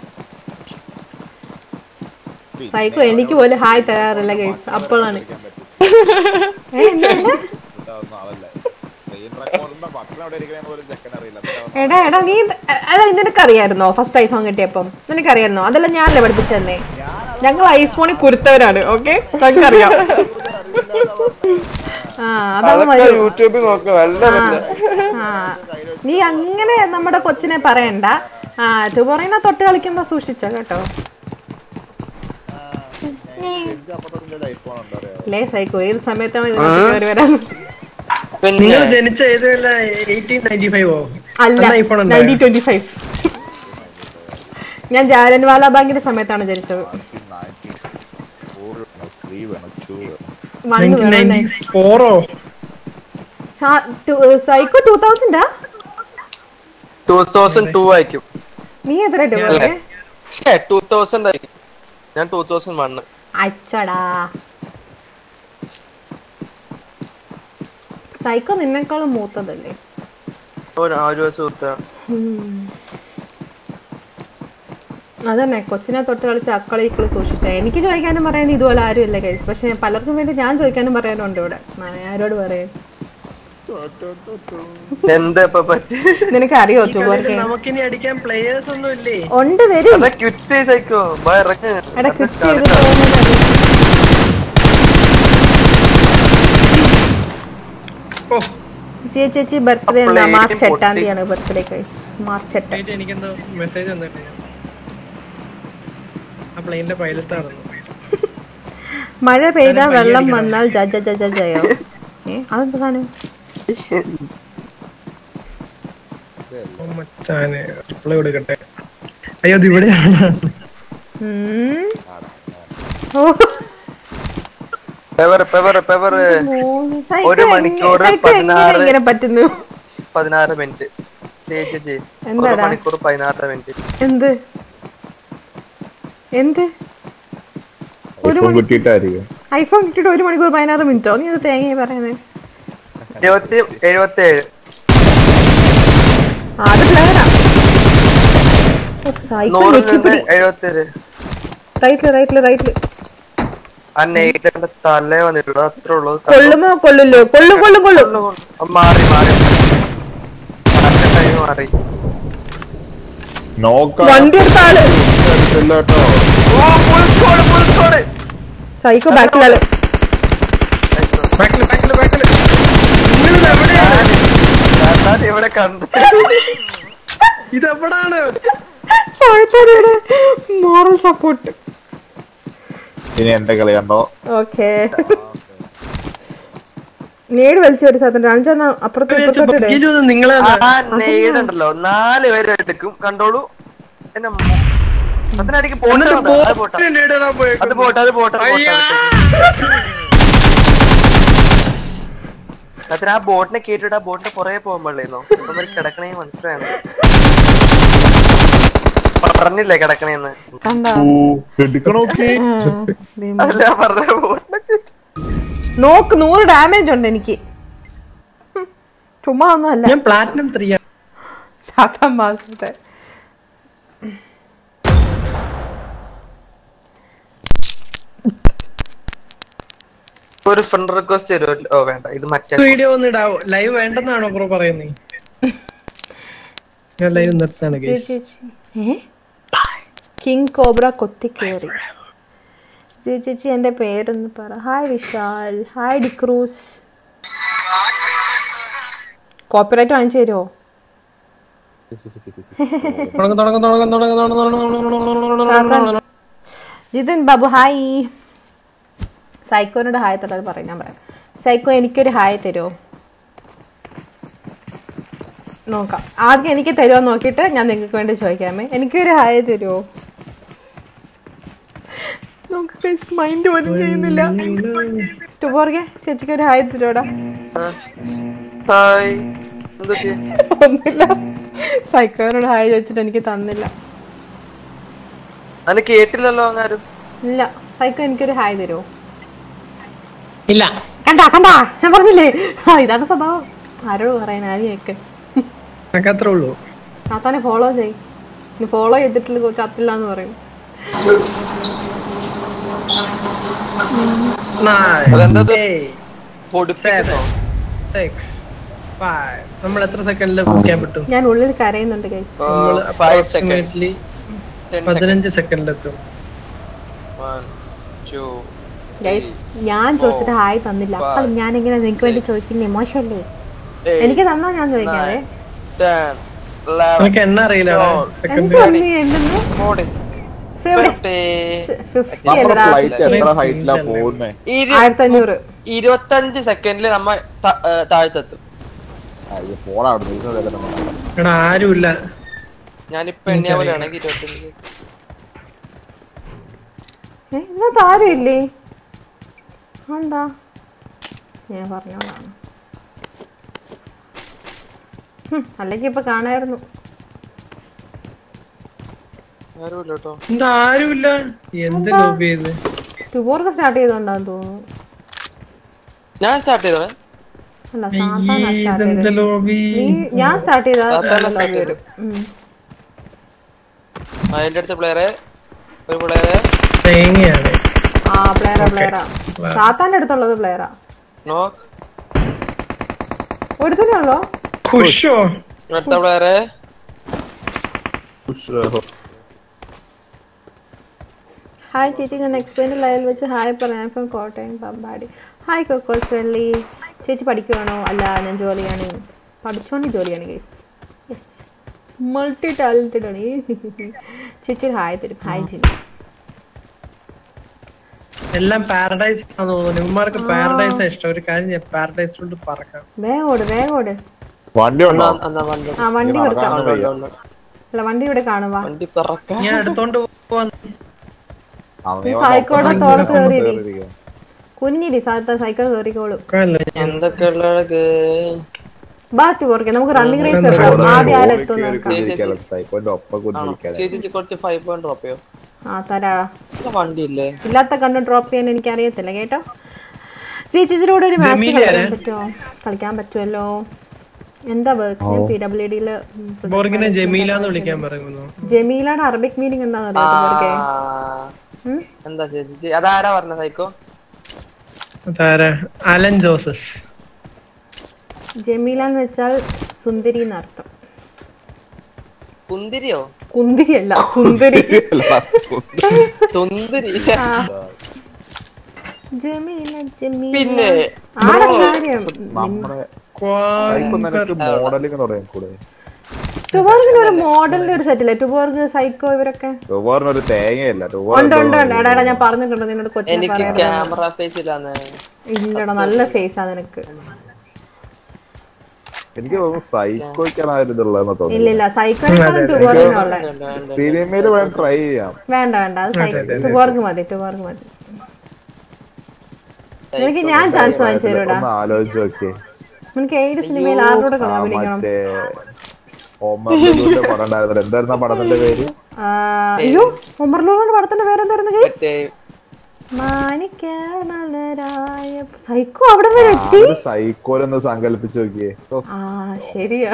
സൈക്കോ എനിക്ക് പോലും ഹായ് തരാറില്ല ഗൈസ് അപ്പോഴാണ് ഏ, എന്താ എന്താ? ഇതൊന്നും ആളല്ല സ്ക്രീൻ റെക്കോർഡിന്റെ ബട്ടൺ അവിടെ ഇരിക്കണ പോലും ചെക്കൻ അറിയില്ല എന്നിട്ട് അവൻ എടാ എടാ നീ ഇത്- അല്ല നിനക്കറിയായിരുന്നോ ഫസ്റ്റ് ഐഫോൺ കിട്ടിയപ്പം നിനക്കറിയായിരുന്നോ അതെല്ലാം ഞാനല്ലേ പഠിപ്പിച്ചു തന്നെ ഞങ്ങൾ ഐഫോണിൽ കുരുത്തവരാണ് ഓക്കെ നിനക്കറിയാം ആ അതാണ് അതൊക്കെ വഴി യൂട്യൂബിൽ നോക്കും അല്ല പറ്റില്ല ആ നീ അങ്ങനെ നമ്മുടെ കൊച്ചിനെ പറയണ്ട ആ ഇത് പറയുന്ന തൊട്ട് കളിക്കുമ്പോ സൂക്ഷിച്ചോ കേട്ടോ എനിക്ക് അപ്പൊ തന്നെ ഐഫോൺ ഉണ്ടോ അറിയാം ലേ സൈക്കോ ഏത് സമയത്താണ് ഇതിനകത്ത് കയറി വരാൻ പിന്നെ നിങ്ങൾ ജനിച്ച ഏത് എയ്റ്റീൻ നയൻറ്റി ഫൈവോ അല്ല ഐഫോൺ നയൻറ്റീൻ ട്വന്റി ഫൈവ് ഞാൻ ജാലൻവാല ബാങ്കിന്റെ സമയത്താണ് ജനിച്ചത് ഫോർ വേണം ത്രീ വേണം ടു വേണം വണ്ണ് വേണം നയൻറ്റി ഫോറോ സൈക്കോ ടൂ തൗസൻഡാ ടൂ തൗസൻഡ് ടു ആയിരിക്കും നീ എത്ര അല്ലേ ഷേ ടൂ തൗസൻഡ് ആയിരിക്കും ഞാൻ ടൂ തൗസൻഡ് വണ്ണ് അച്ചടാ സൈക്കോ നിന്നെക്കാളും മൂത്തതല്ലേ ഒരു ആ ഒരു സുഹൃത്ത് അതന്നെ കൊച്ചിനെ തൊട്ട് കളിച്ച് അക്കളി ഇക്കളി സൂക്ഷിച്ച എനിക്ക് ചോദിക്കാനും പറയാനും ഇതുപോലെ ആരും ഇല്ല കൈസ് പക്ഷെ പലർക്കും വേണ്ടി ഞാൻ ചോദിക്കാനും പറയാനും ഉണ്ട് ഇവിടെ ഞാൻ ആരോട് പറയും എന്താ ഇപ്പൊ പറ്റി നിനക്ക് അറിയോ ഈ തുബോർക്കെ കളിയിൽ നമുക്കിനി അടിക്കാൻ പ്ലേയേഴ്സ് ഒന്നും ഇല്ലേ ഉണ്ട് വരും അതാ ക്വിറ്റ് സൈക്കോ ബാ ഇറങ്ങ് എടാ ക്വിറ്റ് ചെയ്ത് പോകുന്നത് ഓ ജിയ ചേച്ചി ബർത്ത്ഡേ എന്നാ plane മാർച്ച് എട്ടാം പൊട്ടി. തീയതിയാണ് ബർത്ത്ഡേ കൈസ് മാർച്ച് എട്ട് ആയിട്ട് എനിക്കെന്തോ മെസ്സേജ് വന്നിട്ട് ആ പ്ലെയിനിന്റെ പൈലറ്റ് ആണെന്ന് മഴ പെയ്താൽ വെള്ളം വന്നാൽ ജജ ജജ ജയോ ഏ അതെന്താ സാധനം ഓ മച്ചാനെ റിപ്ലൈ കൊടുക്കട്ടെ അയ്യോ അത് ഇവിടെയാണ് ഉം. ഓ, പെവർ പെവർ പെവർ മോനെ. സൈക്കോ ഒരു എങ്ങനെ- മണിക്കൂർ സൈക്കോ എങ്ങനെ പതിനാറ് ഇങ്ങനെ പറ്റുന്നു പതിനാറ് മിനിറ്റ് ചേച്ചി ഒരു എന്താടാ? മണിക്കൂർ പതിനാറ് മിനിറ്റ് എന്ത് എന്ത് ഐഫോൺ കിട്ടിയിട്ടായിരിക്കും ഐഫോൺ കിട്ടിയിട്ട് ഒരു മണിക്കൂർ പതിനാറ് മിനിറ്റോ നീ അത് തേങ്ങ പറയുന്നത് ഇരുപത്തി എഴുപത്തി ഏഴ് ആ, അത് പ്ലെയറാ സൈക്കോ നൂറിൽ നിന്ന് ഞെക്കിപ്പിടി എഴുപത്തി ഏഴ് റൈറ്റില് റൈറ്റില് റൈറ്റില് ആ നെയ്റ്റിന്റെ തല വന്നിട്ടുള്ളൂ അത്രേ ഉള്ളൂ കൊള്ളുമോ കൊള്ളില്ലോ കൊള്ളും കൊള്ളും കൊള്ളും ആ, മാറി മാറി ടൈം മാറി നോക്കാം വണ്ടി എടുത്ത ആള് കേട്ടോ ഓ full squad, full squad. Psycho ബാക്കിലാള് ബാക്കില് ബാക്കില് ബാക്കില് നിങ്ങളിത് എവിടെയാണ് ഞാൻ ഇവിടെ കണ്ടു ഇതെവിടാണ് മോറൽ സപ്പോർട്ട് ഇനി എന്റെ കളി കണ്ടോ ഓക്കെ നേട് വലിച്ചു ഒരു സാധനം രണ്ടെണ്ണ അപ്പുറത്ത് ഇപ്പുറത്തോട്ട് ഇട്. നിങ്ങളെ ആ നെയ്ഡ് ഉണ്ടല്ലോ നാല് പേര് എടുക്കും കണ്ടോളൂ എന്നെ മോ- അതിനടിക്ക് പോട്ടെ എന്നിട്ട് അത് പോട്ടെ ബോട്ടിന്റെ ഇടയിലാ പോയേക്കുന്നത്. അത് പോട്ടെ അത് പോട്ടെ അത് പോട്ടെ അയ്യാ. അതിന് ആ ബോട്ടിനെ കേട്ടിട്ട് ആ ബോട്ടിന്റെ പുറകെ പോകാൻ പാടില്ലായിരുന്നോ ഇപ്പം ഒരു കിടക്കണേ മനസ്സിലായാണ് പറഞ്ഞില്ലേ കിടക്കണേന്ന് കണ്ടാ എടുക്കണോക്കെ അല്ല പറഞ്ഞ ബോട്ടിനെ കേട്ടി. നോക്ക് നൂറ് ഡാമേജ് ഉണ്ട് എനിക്ക് ഹും. ചുമ്മാ ഒന്നും അല്ല ഞാൻ പ്ലാറ്റിനം ത്രീ സാത്താൻ മാസത്തെ ഒരു ഫ്രണ്ട് റിക്വസ്റ്റ് തരുമല്ലോ ഓ വേണ്ട ഇത് മറ്റേ വീഡിയോ ഒന്ന് ഇടാവോ ലൈവ് വേണ്ടെന്നാണോ ബ്രോ പറയുന്നത് ഞാൻ ലൈവ് നിർത്താണ് ഗൈസ് കിങ് കോബ്ര കൊത്തി കയറി ജി ചേച്ചി എന്റെ പേരൊന്ന് പറ hi Vishal hi D'Cruz copyright വാങ്ങിച്ചു തരുമോ തുടങ്ങും തുടങ്ങും തുടങ്ങും തുടങ്ങും തുടങ്ങും തുടങ്ങും ജിതിൻ ബാബു ഹായ് സൈക്കോനോട് ഹായ് തരാതെ പറയും ഞാൻ പറയാം സൈക്കോ എനിക്കൊരു ഹായ് തരുമോ നോക്കാം ആദ്യം എനിക്ക് തരുമോ നോക്കിയിട്ട് ഞാൻ നിങ്ങൾക്ക് വേണ്ടി ചോദിക്കാമേ എനിക്കൊരു ഹായ് തരുമോ നമുക്ക് മൈൻഡ് പോലും ചെയ്യുന്നില്ല ടുബോർഗെ ചേച്ചിക്ക് ഒരു ഹായ് തരുമോടാ ഹായ് എന്താ ചെയ്യ? ഒന്നുമില്ല സൈക്കോനോട് ഹായ് ചോദിച്ചിട്ട് എനിക്ക് തന്നില്ല അത് കേട്ടില്ലല്ലോ അങ്ങാരും ഇല്ല സൈക്കോ എനിക്കൊരു ഹായ് തരുമോ ഇല്ല കണ്ടാ കണ്ടാ ഞാൻ പറഞ്ഞില്ലേ ആ ഇതാണ് സ്വഭാവം ആരോട് പറയാൻ ആരെയൊക്കെ എനിക്ക് അത്രേ ഉള്ളൂ താത്താനെ ഫോളോ ചെയ് ഇനി ഫോളോ ചെയ്തിട്ടില്ല ചത്തില്ല എന്ന് പറയും അതെന്തത് Eight, പൊടിപ്പിക്കുന്നോ six, five. നമ്മൾ എത്ര സെക്കൻഡിൽ കുടിക്കാൻ പറ്റും ഞാൻ ഉള്ളിൽ കരയുന്നുണ്ട് ഗൈസ് നമ്മള് ഫൈവ് സെക്കൻഡ് approximately പതിനഞ്ച് സെക്കൻഡിലെത്തും വൺ ടു ഗൈസ് ഞാൻ ചോദിച്ചിട്ട് ഹായ് തന്നില്ല അപ്പോൾ ഞാൻ എങ്ങനെ നിങ്ങൾക്ക് വേണ്ടി ചോദിക്കുന്നേ മോശമല്ലേ എനിക്ക് തന്നാ ഞാൻ ചോദിക്കാവേ ടെൻ ലെവൻ നമുക്ക് എണ്ണ അറിയില്ല സെക്കൻഡ് എന്ത് വന്നു എന്തെന്ന് ഫോർട്ടീൻ ഫിഫ്റ്റി നമ്മുടെ അല്ലടാ ഫ്ലൈറ്റ് എത്ര ഹൈറ്റിലാ പോകുന്നേ ആയിരത്തി അഞ്ഞൂറ് ഇരുപത്തഞ്ച് സെക്കൻഡിൽ നമ്മ ത- ഏ, താഴത്തെത്തും അയ്യോ പോടാ അവിടെ നിന്ന് എടാ ആരുമില്ല ഞാനിപ്പോ എണ്ണിയ പോലെ ആണെങ്കിൽ ഇരുപത്തഞ്ച് ഏ ഇന്നത്തെ ആരും ഇല്ലേ എന്താ ഞാൻ പറഞ്ഞോളാണ് അല്ലെങ്കിൽ ഇപ്പൊ കാണായിരുന്നു ആരുമില്ല കേട്ടോ എന്താ ആരുമില്ല എന്ത് ലോബി ചെയ്ത് ടുബോർക്ക് സ്റ്റാർട്ട് ചെയ്തോണ്ടാന്ന് തോന്നുന്നു ഞാൻ സ്റ്റാർട്ട് ചെയ്തോളെ അല്ല സാത്താനാ സ്റ്റാർട്ട് ഇതെന്ത് ചെയ്തത് ലോബി നീ- ഞാൻ സ്റ്റാർട്ട് ചെയ്താ സാത്താനാ നല്ല start വരും ഉം. ആ, എന്റെ അടുത്ത പ്ലെയറെ ഒരു പ്ലെയറെ തേങ്ങയാണ് ആ പ്ലെയറാ പ്ലെയറാ സാത്താന്റെ അടുത്തുള്ളത് പ്ലെയറാ നോക്ക് ഒരുത്തനുള്ളോ ഖുഷോ അടുത്ത പ്ലെയറെ ഹായ് ചേച്ചി ഞാൻ എക്സ്പ്ലെയിൻ ലൈവിൽ വെച്ച് ഹായ് പറയാം ഇപ്പം കോട്ടയം പമ്പാടി ഹായ് കൊക്കോസ് വെള്ളി ചേച്ചി പഠിക്കുവാണോ അല്ല ഞാൻ ജോലിയാണ് പഠിച്ചോണ്ട് ജോലിയാണ് ഗൈസ് യെസ് മൾട്ടി ടാലൻറ്റഡ് ആണ് ചേച്ചി ഒരു ഹായ് തരും ഹായ് ജിനി എല്ലാം പാരഡൈസ് ആണെന്ന് തോന്നുന്നു ഇവന്മാർക്ക് പാരഡൈസ് ഇഷ്ടം ഒരു കാര്യം ചെയ്യാം പാരഡൈസിലോട്ട് പറക്കാം വേഗം ഓട് വേഗം ഓട് വണ്ടി ഉണ്ടോ എന്നാ വണ്ടി ആ വണ്ടി ഇനി കൊടുക്കാം നടക്കാനൊന്നും വയ്യ. അല്ല വണ്ടി ഇവിടെ കാണുക വണ്ടി പറക്കാൻ ഞാൻ എടുത്തോണ്ട് പോവാൻ അവൻ ഈ ഇവൻ സൈക്കോടെ ഒപ്പം തോളത്ത് കയറിയിരി കേറിയിരിക്കുകയാ. കുനിഞ്ഞിരി സൈക്കിൾ കയറിക്കോളും എന്തൊക്കെയുള്ള ബാറ്റ് പോർക്കെ നമുക്ക് റണ്ണിങ് റേസ് വെക്കാം ആദ്യം ആരെത്തും കേറി നോക്കാം കുതിരിക്കാലോ, സൈക്കോന്റെ ഒപ്പം കുതിരിക്കാലോ. ചേച്ചി കുറച്ച് ഫൈവ് പോയിന്റ് ഡ്രോപ്പ് ചെയ്യോ ആ തരാ വണ്ടി ഇല്ലേ ഇല്ലാത്ത കണ്ട് ഡ്രോപ്പ് ചെയ്യാൻ എനിക്ക് അറിയത്തില്ല കേട്ടോ സി ചേച്ചിയുടെ ഒരു മാച്ച് ജമീല കളിക്കാൻ ആരാ? പറ്റുമോ കളിക്കാൻ പറ്റുമല്ലോ എന്താ വർക്ക് ഞാൻ പി ഡബ്ല്യു ഡിയില് ബോർഗിനെ ജമീല എന്ന് വിളിക്കാൻ പറയുന്നു ജമീലയുടെ അറബിക് മീനിങ് എന്താണെന്ന് അറിയാം ബോർഗെ ഉം? എന്താ ചേച്ചി അതാരാ പറഞ്ഞ സൈക്കോ അതാരാ അലൻ ജോസഫ് ജമീല എന്ന് വെച്ചാൽ സുന്ദരി എന്നർത്ഥം കുന്തിരിയോ കുന്തിരി അല്ല സുന്ദരി സുന്ദരി ആ. ജമീല ജമീല പിന്നെ, ആടെ കാര്യം നമ്മുടെ സൈക്കോ നിനക്ക് മോഡലിംഗ് തുടങ്ങി കൂടെ ടുബോർഗിന് ഒരു മോഡലിന്റെ ഒരു സെറ്റില്ലേ ടുബോർഗ് സൈക്കോ ഇവരൊക്കെ ടൂബോറിനൊരു തേങ്ങയല്ല ഉണ്ട് ഉണ്ട് ഉണ്ട് എടാ എടാ ഞാൻ പറഞ്ഞിട്ടുണ്ട് നിന്നോട് കൊച്ചിനെ എനിക്ക് പറയാൻ ക്യാമറ ഫേസ് ഇല്ലാന്ന് ഇല്ലടാ നല്ല ഫേസാ നിനക്ക് എനിക്ക് തോന്നുന്നു സൈക്കോയ്ക്കാണ് ആ ഒരു ഇതുള്ളതെന്ന് ഇല്ല തോന്നുന്നു ഇല്ല സൈക്കോനെക്കാളും ടുബോർഗിനുള്ള സിനിമയിൽ വേണം ട്രൈ ചെയ്യാം വേണ്ട വേണ്ട അത് സൈക്കോ ടുബോർഗ് മതി ടുബോർഗ് മതി നിനക്ക് ഞാൻ ചാൻസ് വാങ്ങിച്ചു തരൂടാ ഒന്ന് ആലോചിച്ച് നോക്കിയേ നിനക്ക് ഏത് സിനിമയിൽ ആരോടെ കളി ആ അഭിനയിക്കണം മറ്റേ ഒമർ ലുലുവിന്റെ പടം ഉണ്ടായിരുന്നല്ലോ എന്തായിരുന്നു ആ പടത്തിന്റെ പേര് ആ, അയ്യോ ഉമർലോണിന്റെ പടത്തിന്റെ പേരെന്തായിരുന്നു ഗൈസ് മറ്റേ മാണിക്യമലരായ സൈക്കോ അവിടെ വരെ ആ എത്തി ഒരു സൈക്കോലൊന്ന് സങ്കല്പിച്ച് നോക്കിയേ ഓ, ആ ശരിയാ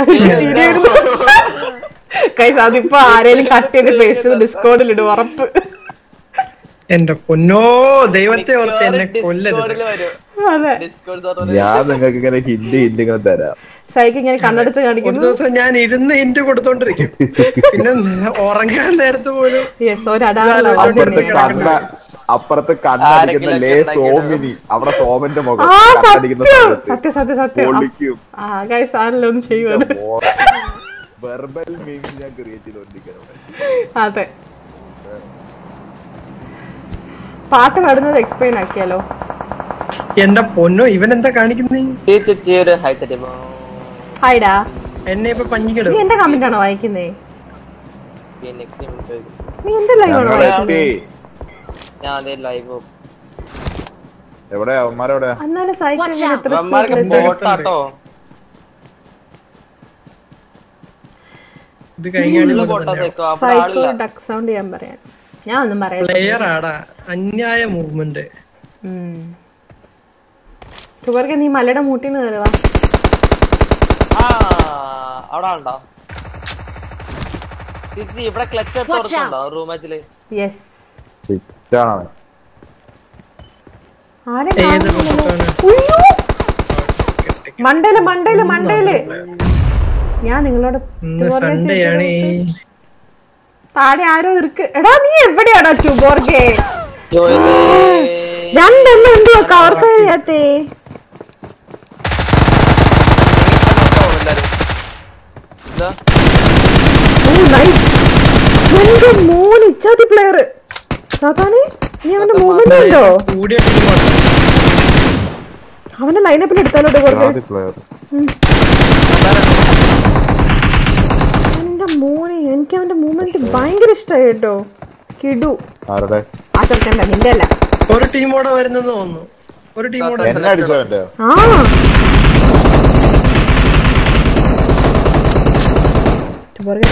കൈസ് അതിപ്പോ ആരേലും കട്ട് ചെയ്ത് പേസ്റ്റ് ഡിസ്കോഡിൽ ഇടും ഉറപ്പ് എന്റെ പൊന്നോ ദൈവത്തെ ഓർത്ത് എന്നെ കൊല്ലരുത് ഡിസ്കോഡില് വരും അതെ ഡിസ്കോഡ് തുറന്ന് ഞാൻ നിങ്ങൾക്ക് ഇങ്ങനെ ഹിന്ദി ഹിന്ദി ഇങ്ങനെ തരാം സൈക്ക് ഇങ്ങനെ കണ്ണടച്ച് ഒരു കാണിക്കുന്നു ദിവസം ഞാൻ ഇരുന്ന് ഇന്റ് കൊടുത്തോണ്ടിരിക്കും പിന്നെ ഉറങ്ങാൻ നേരത്ത് പോലും യെസ് ഒരടാറില്ല അപ്പുറത്ത് കണ്ണ അപ്പുറത്ത് കണ്ണടിക്കുന്ന ലേ സോമിനി അവിടെ സോമന്റെ മുഖം ആ കണ്ണടിക്കുന്ന സത്യം സമയത്ത് സത്യം സത്യം സത്യം പൊളിക്കും ആ ഗൈസ് ആണല്ലോ ഒന്ന് ചെയ്യുന്നത് വെർബൽ മീൻസ് ഞാൻ ക്രിയേറ്റ് ചെയ്തോണ്ടിരിക്കണം അതെ പാട്ട് പാടുന്നത് എക്സ്പ്ലെയിൻ ആക്കിയാലോ എന്റെ പൊന്നോ ഇവൻ എന്താ കാണിക്കുന്നേ ചേച്ചി ഒരു ഹൈ തരുമോ ഹായ്ഡാ എന്നെ ഇപ്പൊ നീ പഞ്ഞിക്കിടും എന്റെ കമന്റ് ആണോ വായിക്കുന്നേ നെക്സ്റ്റ് ചോദിക്കും നീ എന്റെ ലൈവ് ആണോ വായിക്കുന്നേ ഞാൻ അതേ ലൈവ് എവിടെയാ അവന്മാരെവിടെയാ എന്നാലും സൈക്കിൾ ഇങ്ങനെ എത്ര അവന്മാർക്ക് സ്പീഡിൽ ബോട്ടാട്ടോ ഇത് കഴിഞ്ഞാൽ ഫുള്ള് ബോട്ടാ സൈക്കോ അവിടെ സൈക്കിൾ ആളില്ല ഡക്ക് സൗണ്ട് ചെയ്യാൻ പറയാൻ ഞാൻ ഒന്നും പറയാം പ്ലെയർ ആടാ അന്യായ മൂവ്മെന്റ് ടുബർക്ക് നീ മലയുടെ മൂട്ടിന്ന് കയറുക ആ അവിടെ ഉണ്ടോ ചേച്ചി ഇവിടെ ക്ലച്ച് തുറക്കുന്നുണ്ടോ റൂം മാച്ചില് യെസ് ഫിറ്റാണ് അവൻ ആരെ ഏത് കാണുന്നില്ലല്ലോ. ഉയ്യോ! മണ്ടയില് മണ്ടയില് മണ്ടയില് ഞാൻ നിങ്ങളോട് ഇന്ന് ടുബോർഗെ സൺഡേ ചേച്ചിയുടെ ആണ് അടുത്ത് താഴെ ആരോ ഇருக்கு എടാ നീ എവിടെയാടാ ടുബോർഗെ രണ്ടെണ്ണം എന്തുവാ കവർ ഫയർ ചെയ്യാത്തേ ഓ നൈസ് എന്റെ മോൻ ഇച്ചാതി പ്ലെയർ സാധാരണ നീ അവന്റെ മൂവ്മെന്റ് ഉണ്ടോ കൂടിയ ടീമാണ് അവന്റെ ലൈനപ്പിൽ എടുത്താലോ ടുബോർഗെ ആദ്യ പ്ലെയർ എന്റെ മോനെ എനിക്ക് അവന്റെ മൂവ്മെന്റ് ഭയങ്കര ഇഷ്ടമായി കേട്ടോ കിടു ആരുടെ ആ ചെറുക്കൻ്റെ നിന്റെ അല്ല ഒരു ടീമോടെ വരുന്നെന്ന് തോന്നുന്നു ഒരു ടീമോടെ എന്നെ അടിച്ചോ എന്റെ ആ ടുബോർഗെ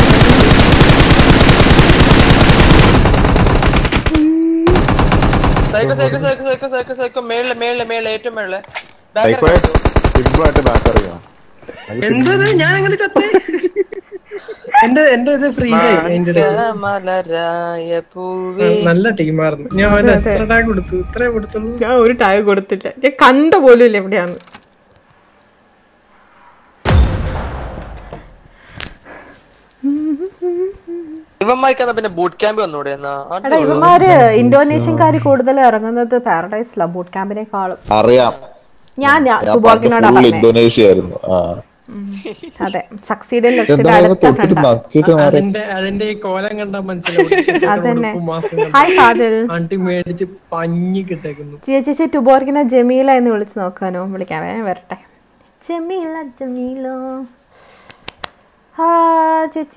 psycho psycho psycho psycho psycho psycho മേളില് മേളില് മേളില് ഏറ്റവും മേളില് സൈക്കോയെ സിമ്പിൾ ആയിട്ട് ബാക്ക് അറിയാം എന്തത് ഞാൻ അങ്ങനെ ചത്തേ എന്റെ എന്റെ ഇത് ഫ്രീസ് ആയി അതിന്റെ ഇടയ്ക്ക്. മലരായ ആ, പൂവേ നല്ല ടീമായിരുന്നു ഞാൻ അവന് എത്ര ടാഗ് കൊടുത്തു ഇത്രേ കൊടുത്തുള്ളൂ ഞാൻ ഒരു ടാഗ് കൊടുത്തില്ല ഞാൻ കണ്ട പോലും ഇല്ല എവിടെയാന്ന് ഇവന്മാർക്ക് പിന്നെ ബൂട്ട് ക്യാമ്പ് വന്നൂടെ എന്നാ എടാ ഇവന്മാര് ഇന്തോനേഷ്യൻകാര് കൂടുതൽ ഇറങ്ങുന്നത് പാരഡൈസിലാ ബൂട്ട് ക്യാമ്പിനേക്കാളും അറിയാം ഞാൻ ഞാൻ തുബോർക്കിനോടാ ഫുൾ പറഞ്ഞേ ഇന്തോനേഷ്യ ആയിരുന്നു ആ അതെ സക്സീഡിൽ എന്താ വെച്ചിട്ട് അടുത്ത തൊട്ടിട്ട് ഫ്രണ്ടാ നക്കിയിട്ട് മാറി അതിന്റെ അതിന്റെ ഈ കോലം കണ്ടാ മനസ്സിലാവും അതന്നെ ഉടുപ്പും മാസ്കും കണ്ടാ. ഹായ് ഫാദിൽ ആണ്ടി മേടിച്ച് പഞ്ഞി കിട്ടേക്കുന്നു ചേച്ചി ടുബോർക്കിനെ ജമീല എന്ന് വിളിച്ച് നോക്കാനോ വിളിക്കാൻ വേഗം വരട്ടെ ജമീല ജമീലോ ഹാ ചേച്ചി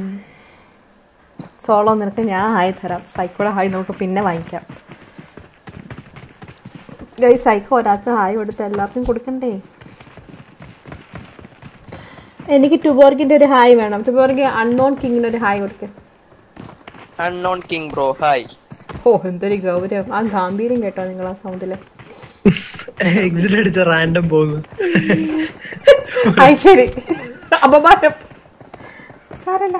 സോളോ നിനക്ക് ഞാൻ ഹായ് തരാം സൈക്കോടെ ഹായ് നമുക്ക് പിന്നെ വാങ്ങിക്കാം ഗൈ സൈക്കോ ഒരാൾക്ക് ഹായ് കൊടുത്ത് എല്ലാവർക്കും കൊടുക്കണ്ടേ എനിക്ക് ടുബോർക്കിന്റെ ഒരു ഹായ് വേണം ടുബോർഗ് അൺനോൺ കിങ്ങിന് ഒരു ഹായ് കൊടുക്ക് അൺനോൺ കിങ് ബ്രോ ഹായ് ഓ എന്തൊരു ഗൗരവം ആ ഗാംഭീര്യം കേട്ടോ നിങ്ങൾ ആ സൗണ്ടില് എക്സിറ്റ് അടിച്ച റാൻഡം പോകുന്നു അത് ശരി അപമാനം സാരല്ല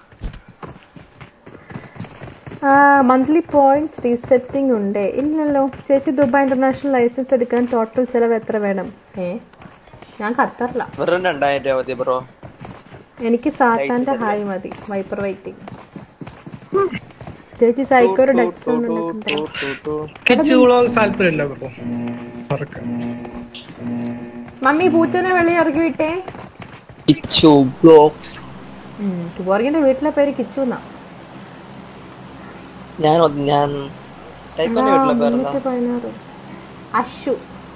മന്ത്ലി പോയിന്റ്സ് റീസെറ്റിംഗ് ഉണ്ട് ഇല്ലല്ലോ ചേച്ചി ദുബായ് ഇന്റർനാഷണൽ ലൈസൻസ് എടുക്കാൻ ടോട്ടൽ ചിലവ് എത്ര വേണം ഏ ഞാൻ ഖത്തറില്ല വെറും രണ്ടായിരം രൂപ മതി ബ്രോ എനിക്ക് സാത്താന്റെ ഹായ് മതി വൈപ്പർ വെയിറ്റിംഗ് ചേച്ചി സൈക്കോയുടെ ഡെക്സ് കിച്ചുകളോ താല്പര്യമില്ല ബ്രോ മമ്മി പൂച്ചനെ വെളി ഇറക്കി വിട്ടേ കിച്ചു ബ്ലോക്സ് ടുബോർഗിന്റെ വീട്ടിലെ പേര് കിച്ചു എന്നാ ഞാൻ ഒന്ന് ഞാൻ ടൈക്കോന്റെ വീട്ടിലെ പേരെന്താ മുന്നൂറ്റി പതിനാറ് അശു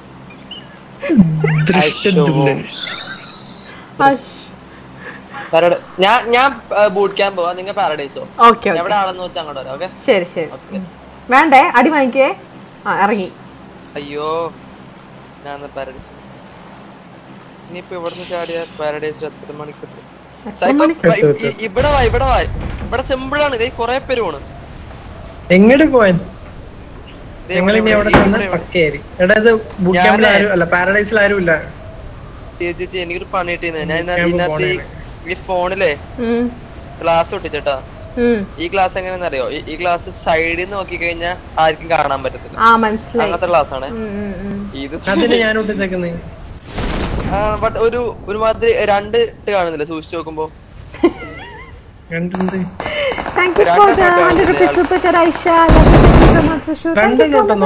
അശ് പാരഡൈ ഞാൻ ഞാൻ ബൂട്ട് ക്യാമ്പ് പോവാ നിങ്ങൾ പാരഡൈസോ ഓക്കെ എവിടെ ആളെന്ന് വെച്ചാൽ അങ്ങോട്ട് വരാം ഓക്കെ ശരി ശരി വേണ്ടേ അടി വാങ്ങിക്കേ ആ ഇറങ്ങി അയ്യോ ഞാൻ പാരഡൈസ് ഇനിയിപ്പോ ഇവിടുന്ന് ചാടിയ പാരഡൈസിൽ എത്ര മണിക്ക് എത്തും? Psycho, വ- ഇ- ഇ- ഇവിടെ വാ ഇവിടെ വാ ഇവിടെ സിമ്പിൾ ആണ് ഇതേ കൊറേ പേര് പോണ് എങ്ങോട്ട് പോയാൻ ദേ ഞങ്ങൾ ഇനി ഇവിടെ, അവിടെ ഇവിടെ, തന്നെ ഇവിടെ. പക്കയായിരിക്കും എടാ ഇത് ബുക്ക് ഞാനേ- ക്യാമ്പിൽ ആരും അല്ല പാരഡൈസിൽ ആരും ഇല്ല ചേച്ചി ചേച്ചി എനിക്കൊരു പണി കിട്ടിയത് ഞാൻ Boot camp ഇതിനകത്ത് ഈ- ഈ ഫോണിലെ ഉം, ഗ്ലാസ് ഒട്ടിച്ചേട്ടാ ഉം. ഈ ഗ്ലാസ് എങ്ങനെയാണെന്ന് അറിയോ ഈ ഗ്ലാസ് സൈഡിൽ നിന്ന് നോക്കി കഴിഞ്ഞാൽ ആർക്കും കാണാൻ പറ്റത്തില്ല ആ മനസ്സിലായി അങ്ങനത്തെ ഗ്ലാസ് ആണ് ഉം, ഉം, ഉം. ഇത് അതിന് ഞാൻ ഒട്ടിച്ചേക്കുന്നത് ബട്ട് ഒരു ഒരുമാതിരി രണ്ട് ഇട്ട് കാണുന്നില്ല സൂക്ഷിച്ചു നോക്കുമ്പോ കണ്ടിട്ടുണ്ട് Thank you for the 100 rupees super chat, Aisha. Love you, thank you so much for sure. Thank you so much,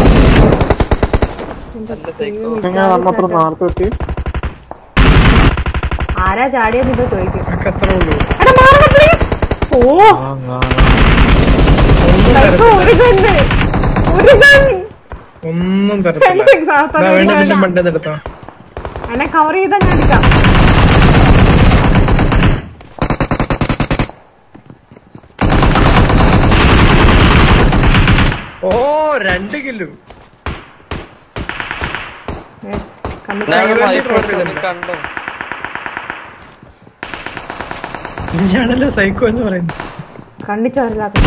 നല്ല സൈക്കോ എങ്ങനെ നമ്മത്ര നേരത്തെ എത്തി ആരാ ചാടിയെന്ന് ഇപ്പൊ ചോദിക്കും അത്രേ ഉള്ളൂ എടാ മാറണം പ്ലീസ് ഓ psycho, ഒരു ഗണ്ണ് ഒരു ഗൺ ഒന്നും തരത്തില്ല എന്റെ സാത്താൻ ദാ ഒരു വേണ്ട ഗണ്ണ്. മണ്ടേ എടുത്തോ എന്നെ കവർ ചെയ്താൽ ഞാൻ എടുക്കാം ഓ രണ്ട് കില്ലും Yes, കണ്ണി ഞാൻ കവർ ഒരു ചെയ്ത് wipe വെച്ചേക്കാം. എടുത്ത് കണ്ടോ ഞാനല്ലോ സൈക്കോ എന്ന് പറയുന്നത് കണ്ണി ചോരില്ലാത്ത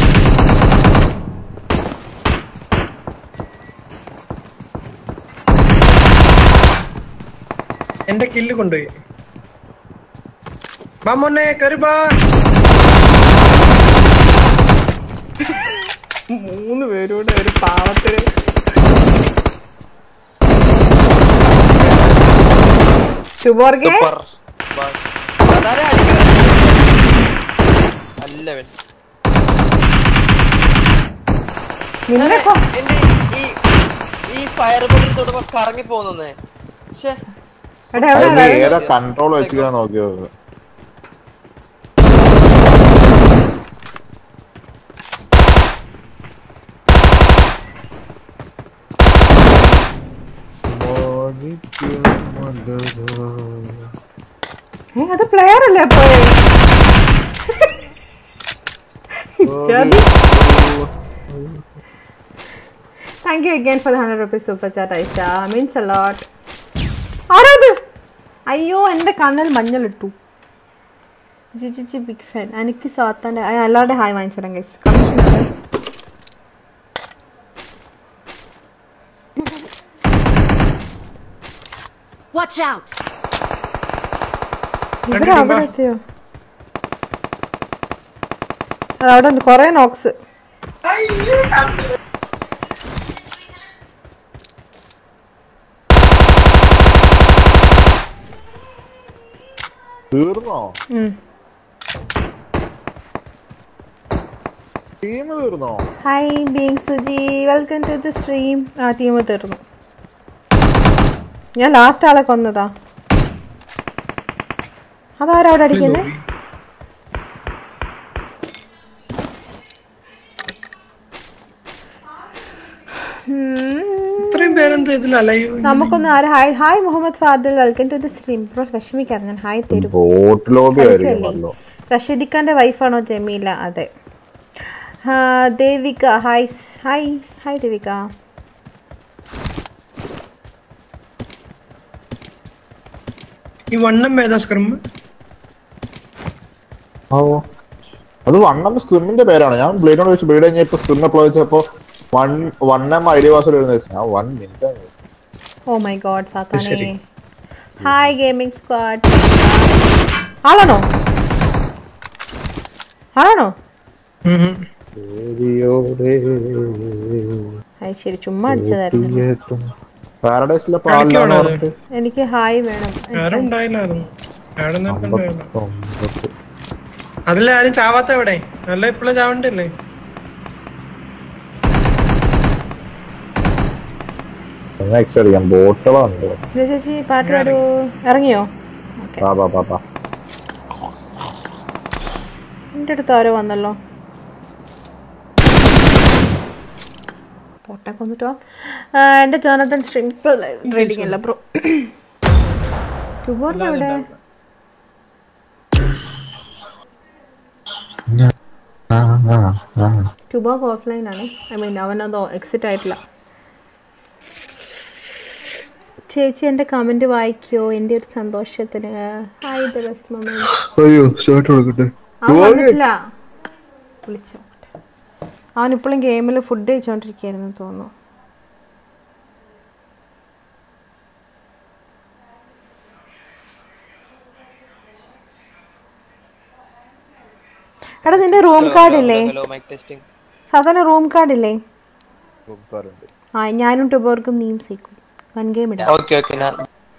എന്റെ കില്ല് കൊണ്ടുപോയി വാ മോനെ കയറി ബാ മൂന്ന് പേരൂടെ ഒരു പാവത്തിന് ശുഭോർഗെ സൂപ്പർ അതാരെ അടിക്കുന്നത് അല്ല വൻ നിന്നെ കൊ- എന്റെ ഈ ഈ ഫയർ ബോട്ടിൽ തൊടുമ്പോ കറങ്ങി പോകുന്നേ പക്ഷെ എടാ എവിടെ അതില് ഏതാ കൺട്രോൾ വെച്ചിങ്ങനെ നോക്കിയോ ഏ, അത് പ്ലെയർ അല്ലേ പോയെ thank you again for hundred rupees super chat Aisha means a lot ആരാത് അയ്യോ എൻ്റെ കണ്ണിൽ മഞ്ഞളിട്ടു ജിജി ബിഗ് ഫാൻ എനിക്ക് സാത്താൻ്റെ എല്ലാവരുടെ ഹായ് വാങ്ങിച്ചിടാം ഗൈസ് കമ്മീഷൻ Watch out! ഇവര് അവിടെ എത്തിയോ അത് അവിടെ ഉണ്ട് കൊറേ നോക്സ് തീർന്നോ ടീം തീർന്നോ hi being Suji welcome to the stream ആ ടീം തീർന്നു ഞാൻ ലാസ്റ്റ് ആളെ കൊന്നതാ അതാരാ അവിടെ അടിക്കുന്നേ ഇത്രയും പേരെന്ത് ഇതിൽ ലൈവ് നമുക്കൊന്ന് ആര് hi hi Muhammad Fadil welcome to the stream ഇപ്പോൾ വിഷമിക്കാറ് ഞാൻ ഹായ് തരും ബോട്ട് ലോബി ആയിരിക്കും കളിക്കുമല്ലേ? വല്ലോ റഷീദ് ഖാന്റെ വൈഫാണോ ജമീല അതെ ആ, ദേവിക ഹായ് സ്- ഹായ് ഹായ് ദേവിക ഈ വണ്ണം ഏതാ സ്ക്രം ഓ അത് വണ്ണം സ്ക്രിമിന്റെ പേരാണ് ഞാൻ ബ്ലേഡോട് വെച്ച് ബ്ലേഡ് കഴിഞ്ഞ ഇപ്പൊ സ്ക്രിം അപ്ലൈ വെച്ചപ്പോ one one M I D pass വരുന്ന ഞാൻ one minute oh my god സാത്താനേ ശരി. ഹായ് ഗെയിമിംഗ് സ്ക്വാഡ് ആളാണോ ആളാണോ ഹായ് ശരി ചുമ്മാ അടിച്ചതായിരുന്നു പാരഡൈസിലെ കളിക്കുവാണോ അത്? എനിക്ക് ഹായ് വേണം ആരും ഉണ്ടായില്ലായിരുന്നു ആരും നേരത്തെ ഉണ്ടായില്ല അതിൽ ആരും ചാവാത്ത എവിടെ നല്ല ഇപ്പോഴും ചാവണ്ടല്ലേ എക്സറിയാം ബോട്ടുകളുണ്ട് ഇത് ചേച്ചി പാട്ട് പാടൂ ഇറങ്ങിയോ ബാ ബാ ബാ ബാ എൻ്റെ അടുത്ത് ആരോ വന്നല്ലോ പോട്ടെ കൊന്നിട്ടോ എൻ്റെ ജോനത്തൻ സ്ട്രീം റീഡിങ് അല്ല ബ്രോ ട്യൂബോറിന് എവിടെ ട്യൂബോക്ക് ഓഫ്ലൈൻ ആണ് ഐ മീൻ അവനതോ എക്സിറ്റ് ആയിട്ടില്ല ചേച്ചി എൻ്റെ കമൻറ്റ് വായിക്കോ എൻ്റെ ഒരു സന്തോഷത്തിന് ഹായ് ദ ബെസ്റ്റ് മൊമെന്റ് അയ്യോ ഷർട്ട് കൊടുക്കട്ടെ അവൻ വന്നിട്ടില്ല വിളിച്ചു അവൻ ഇപ്പോഴും ഗെയിമിൽ ഫുഡ് കഴിച്ചോണ്ടിരിക്കുകയായിരുന്നു തോന്നുന്നു എടാ നിന്റെ റൂം കാർഡ് ഇല്ലേ ഹലോ മൈക്ക് ടെസ്റ്റിംഗ് സാധാരണ റൂം കാർഡ് ഇല്ലേ ആ ഞാനും ടുബോർക്കും നീയും സീക്കും വൺ ഗെയിം ഇടാം ഓക്കെ ഓക്കെ ഞാൻ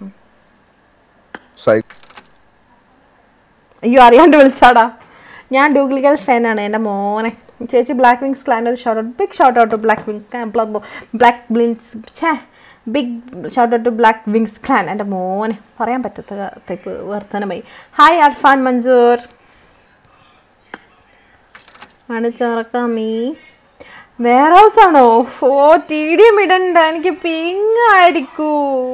അയ്യോ അറിയാണ്ട് വിളിച്ചാടാ ഞാൻ ഡൂഗ്ലിക്കൽ ഫാനാണ് എൻ്റെ മോനെ ചേച്ചി ബ്ലാക്ക് വിങ്സ് ക്ലാൻ്റെ ഒരു shout out big shout out black wing black ബ്ലിൻസ് ഛേ big shout out black wings clan എൻ്റെ മോനെ പറയാൻ പറ്റാത്ത ടൈപ്പ് വർത്തനമായി ഹായ് അർഫാൻ മൻസൂർ അണിച്ചറക്കാമീ വേറെ ഹൗസ് ആണോ ഓ ടി ഡി എം ഇടണ്ട എനിക്ക് പിങ് ആയിരിക്കൂ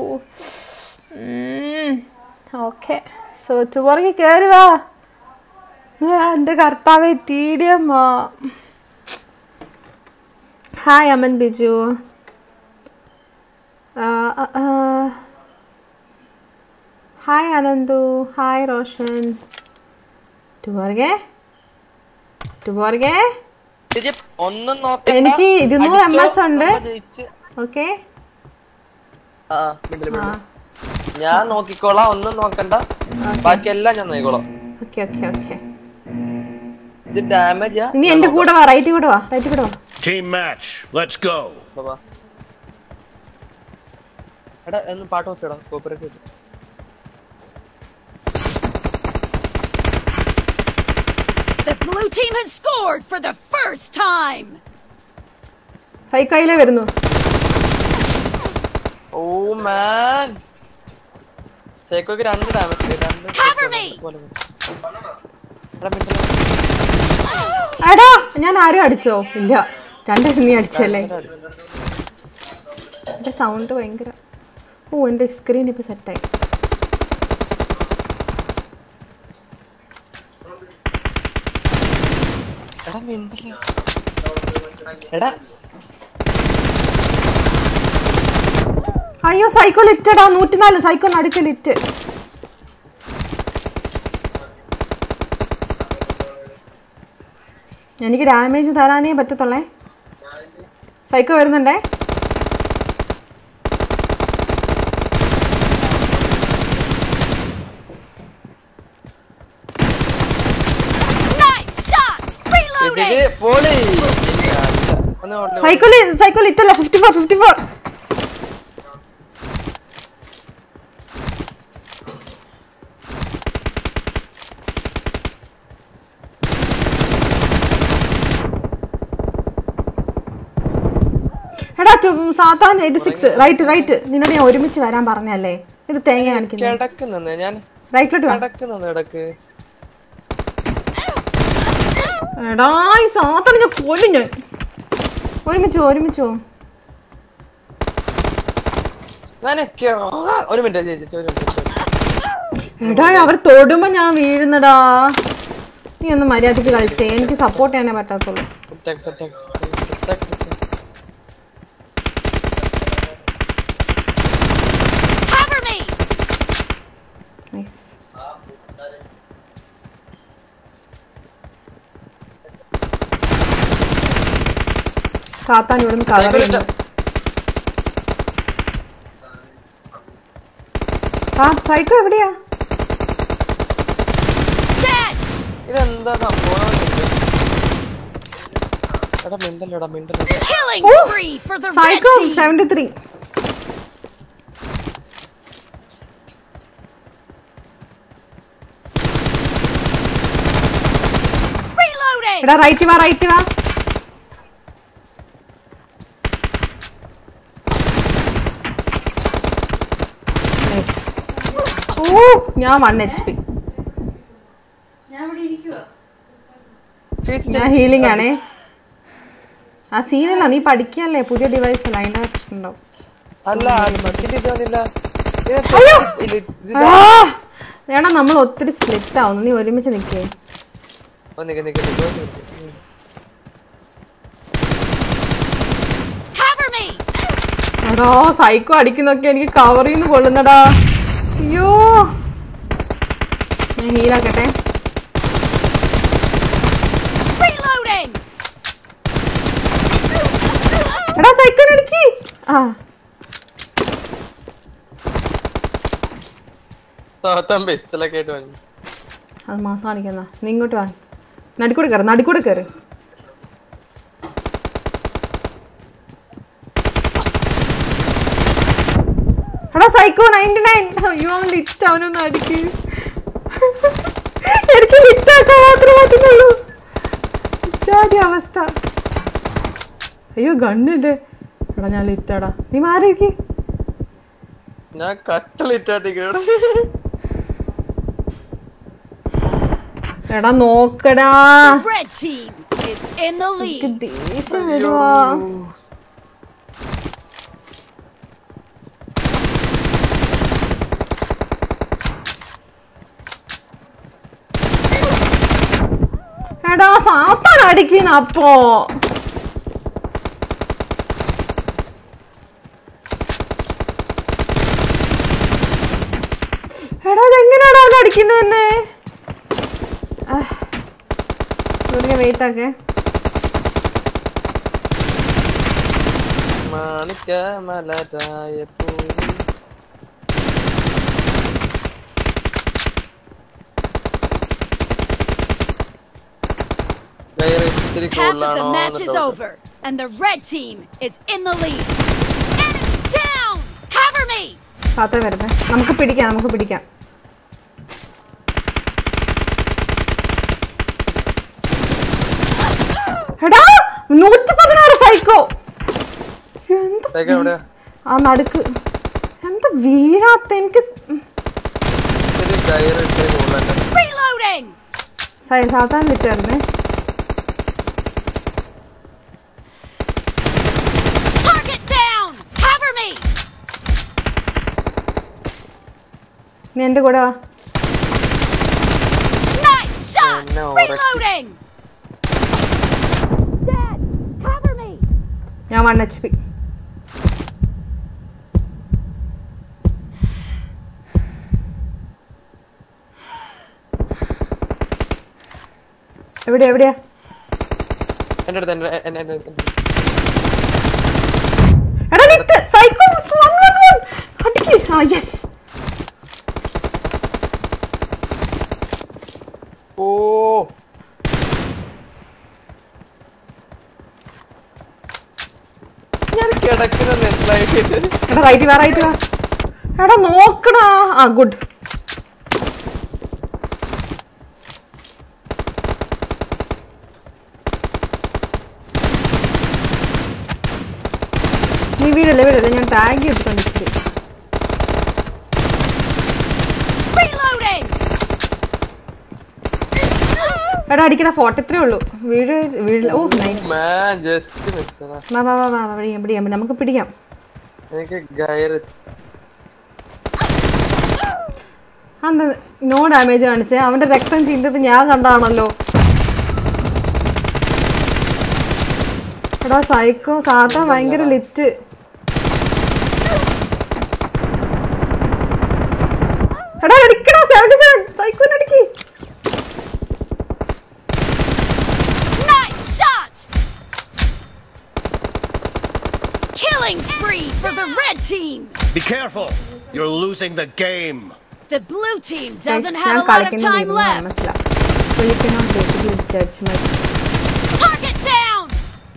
ഓക്കെ സോ ചുവറക്ക് കയറി വാ എൻ്റെ കർത്താവ് T D M hi Aman Biju hi Ananthu hi Roshan ടുബോർഗെ ടുബോർഗെ ചേച്ചി ഒന്നും നോക്കണ്ട എനിക്ക് ഇരുന്നൂറ് എം അടിച്ചോ, എസ് ഉണ്ട് നമ്മ ജയിച്ച്. ഓക്കെ ആ മിണ്ടില് മിണ്ടില്. ഞാൻ നോക്കിക്കോളാം ഒന്നും നോക്കണ്ട ബാക്കി എല്ലാം ഞാൻ നോക്കിക്കോളാം ഓക്കെ ഓക്കെ ഓക്കെ ഇത് ഡാമേജാ ഇനി എൻ്റെ കൂടെ വാ റൈറ്റ് കൂടെ വാ റൈറ്റ് കൂടെ വാ Team match. Let's go. എടാ ഒന്ന് പാട്ട് വെച്ചോടാ കോപ്പറേറ്റ് വെച്ചു The blue team has scored for the first time. സൈക്കോയിലേ വരുന്നു ഓ മാൻ സേക്കോക്ക് രണ്ട് ഡാമേജ് രണ്ട് Cover me. പോലെ എടാ മിണ്ടില് എടാ ഞാൻ ആരും അടിച്ചോ ഇല്ല രണ്ട് നീ അടിച്ചല്ലേ എന്റെ സൗണ്ട് ഭയങ്കര ഓ എന്റെ സ്ക്രീൻ ഇപ്പൊ സെറ്റായി എടാ മിണ്ടില് എടാ അയ്യോ സൈക്കോ ലിറ്റടാ നൂറ്റിനാല് സൈക്കോ നടുക്ക് ലിറ്റ് എനിക്ക് ഡാമേജ് തരാനേ പറ്റത്തുള്ളേ സൈക്കോ വരുന്നുണ്ടേ Nice shot. Reloading. ഇതില് പോളി ഒന്ന് ഓടി സൈക്കോ സൈക്കോ ലിറ്റല്ല ഫിഫ്റ്റി ഫോർ ഫിഫ്റ്റി ഫോർ സാത്താൻ എയ്റ്റി സിക്സ് റൈറ്റ് റൈറ്റ് നിന്നോട് ഞാൻ ഒരുമിച്ച് വരാൻ പറഞ്ഞല്ലേ ഇത് തേങ്ങ കാണിക്കുന്നത് കിടക്കുന്നെ ഞാൻ റൈറ്റിലോട്ട് വാ കിടക്കുന്നെ ഇടക്ക് എടാ ഈ സാത്താൻ ഞാൻ കൊല്ലും ഞാൻ ഒരുമിച്ചോ ഒരുമിച്ചോ ഞാൻ ഒരു മിനിറ്റ് ചേച്ചി ഒരു മിനിറ്റ് എടാ അവർ തൊടുമ്പോ ഞാൻ വീഴുന്നടാ നീ ഒന്ന് മര്യാദക്ക് കളിച്ചേ എനിക്ക് സപ്പോർട്ട് ചെയ്യാനേ പറ്റാത്തുള്ളൂ tax tax tax Cover me! Nice സാത്താൻ ഇവിടുന്ന് കവർ ചെയ്യുന്നു ആ സൈക്കോ എവിടെയാ Dead! ഇതെന്താ സംഭവം എടാ മിണ്ടല്ലോടാ മിണ്ടല്ലോ Killing spree for the red psycho team! Seventy three Reloading! എടാ റൈറ്റ് വാ റൈറ്റ് വാ Nice. ഓ ഞാൻ വൺ എച്ച് പി ഞാൻ ഇവിടെ ഇരിക്കുക ഞാൻ ഹീലിംഗ് ആണേ ആ സീനല്ല നീ പഠിക്കല്ലേ പുതിയ ഡിവൈസ് അല്ല അതിന്റെ പ്രശ്നം ഉണ്ടാവും അല്ല ഇത് ഇത് വന്നില്ല ഇത് അയ്യോ! ഇത് ഇത് ആ! എടാ നമ്മൾ ഒത്തിരി സ്പ്ലിറ്റ് ആവുന്നു നീ ഒരുമിച്ച് നിക്കേ ഓ, നിക്ക് നിക്ക് നിക്ക് ഒരു മിനിറ്റ്. ഉം. Cover me! എടാ സൈക്കോ അടിക്കുന്നൊക്കെ എനിക്ക് കവറിൽ നിന്ന് കൊള്ളുന്നടാ അയ്യോ ഞാൻ ഹീലാക്കട്ടെ Reloading! എടാ സൈക്കോ അടിക്ക് ആ താത്താൻ ബെസ്റ്റിലൊക്കെ ആയിട്ട് വന്നു അത് മാസം കാണിക്കുന്ന നീ ഇങ്ങോട്ട് വാ നടുക്കൂടെ കയറി നടുക്കൂടെ കയറി എടാ സൈക്കോ നയൻറ്റി നയൻ അയ്യോ അവൻ ലിറ്റ് അവനൊന്ന് അടിക്ക് എനിക്ക് ലിറ്റാക്കാൻ മാത്രമേ പറ്റുന്നുള്ളൂ ഇച്ചാതി അവസ്ഥ അയ്യോ ഗണ്ണില്ലേ എടാ ഞാൻ ലിറ്റാടാ നീ മാറിയിരിക്കേ ഞാൻ കട്ടലിട്ടാട്ടിക്കോടെ എടാ നോക്കടാ The red team is in the lead. ദേഷ്യം വരുവാ എടാ സാത്താൻ അടിക്കുന്ന അപ്പോ എടാ അതെങ്ങനെയാടാ അവൻ അടിക്കുന്നത് തന്നെ വെയിറ്റ് ആക്കേ മാണിക്ക മലരായ പൂവി Virus ഇത്തിരി Half of the കൂടുതലാണോ match is എന്ന് doubt. over, and the red team is in the lead. Enemy down! Cover me! പാത്രം വരുന്നേ നമുക്ക് പിടിക്കാം നമുക്ക് പിടിക്കാം എടാ നൂറ്റി പതിനാറ് സൈക്കോ എന്ത് Psycho എവിടെയാ? ആ നടുക്ക് എന്താ വീഴാത്ത എനിക്ക് ഇത്തിരി കയറ് ഇത്തിരി കൂടുതലല്ലേ? Reloading! സൈ സാത്താൻ വിറ്റായിരുന്നേ Target down! Cover me! നീ എന്റെ കൂടെ വാ Nice shot! എന്നെ ഉറക്കി. Reloading! Dead! Cover me! ഞാൻ വൺ എച്ച് പി എവിടെയാ എവിടെയാ എന്റെ അടുത്ത് എന്റെ എന്റെ എന്റെ എന്റെ- എടാ നിറ്റ് സൈക്കോ വൺ വൺ വൺ അടിക്ക് ആ യെസ് ഓ ഞാൻ കിടക്കുന്ന നെറ്റിലായിട്ട് എടാ റൈറ്റ് വാ റൈറ്റ് വാ എടാ നോക്കടാ ആ ഗുഡ് നീ വീടല്ലേ വീടല്ലേ ഞാൻ ടാഗ് ചെയ്തിട്ടുണ്ട് Reloading! എടാ അടിക്കുന്ന ഫോർട്ടി ത്രീ ഉള്ളൂ വീട് വീട് ഓ നൈസ് മാൻ ജസ്റ്റ് മിസ് വാ വാ വാ വാ പിടിക്കാം പിടിക്കാം നമുക്ക് പിടിക്കാം എനിക്ക് ഗയറ് അന്ന് നോ ഡാമേജ് കാണിച്ചേ അവന്റെ രക്തം ചീന്തത് ഞാൻ കണ്ടാണല്ലോ എടാ സൈക്കോ സാത്ത ഭയങ്കര ലിറ്റ് എടാ അടിക്കടാ സെവന്റി സെവൻ സൈക്കോനെ അടിക്ക് Nice shot! Killing spree for the red team! Be careful. You're losing the game. The blue team Guys, doesn't ഞാൻ have a lot of കളിക്കുന്ന time game left. മനസ്സിലാവും So you cannot basically judge my Target down!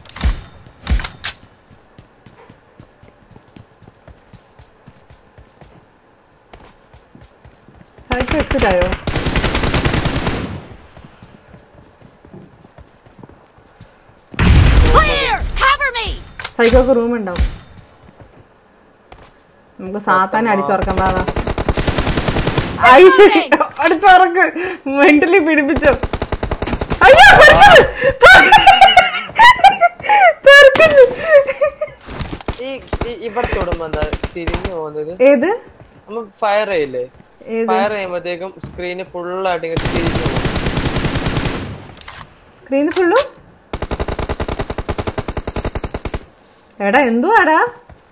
Psycho exit ആയോ Clear! Cover me! സൈക്കോക്ക് room ഉണ്ടാവും നമുക്ക് സാത്താനെ അടിച്ചുറക്കാം വാ അടിച്ചുറക്ക് mentally പിടിപ്പിച്ചോ അയ്യോ പെരുക്കുന്നു. പെരുക്കുന്നു. ഈ ഈ- ഇവിടെ തൊടുമ്പോ എന്താ തിരിഞ്ഞു പോകുന്നത് ഏത് നമ്മ ഫയർ ചെയ്യില്ലേ ഏത് ഫയർ ചെയ്യുമ്പോഴത്തേക്കും സ്ക്രീന് ഫുള്ളായിട്ട് ഇങ്ങനെ തിരിഞ്ഞു പോകും സ്ക്രീൻ ഫുള്ളും എടാ എന്തുവാടാ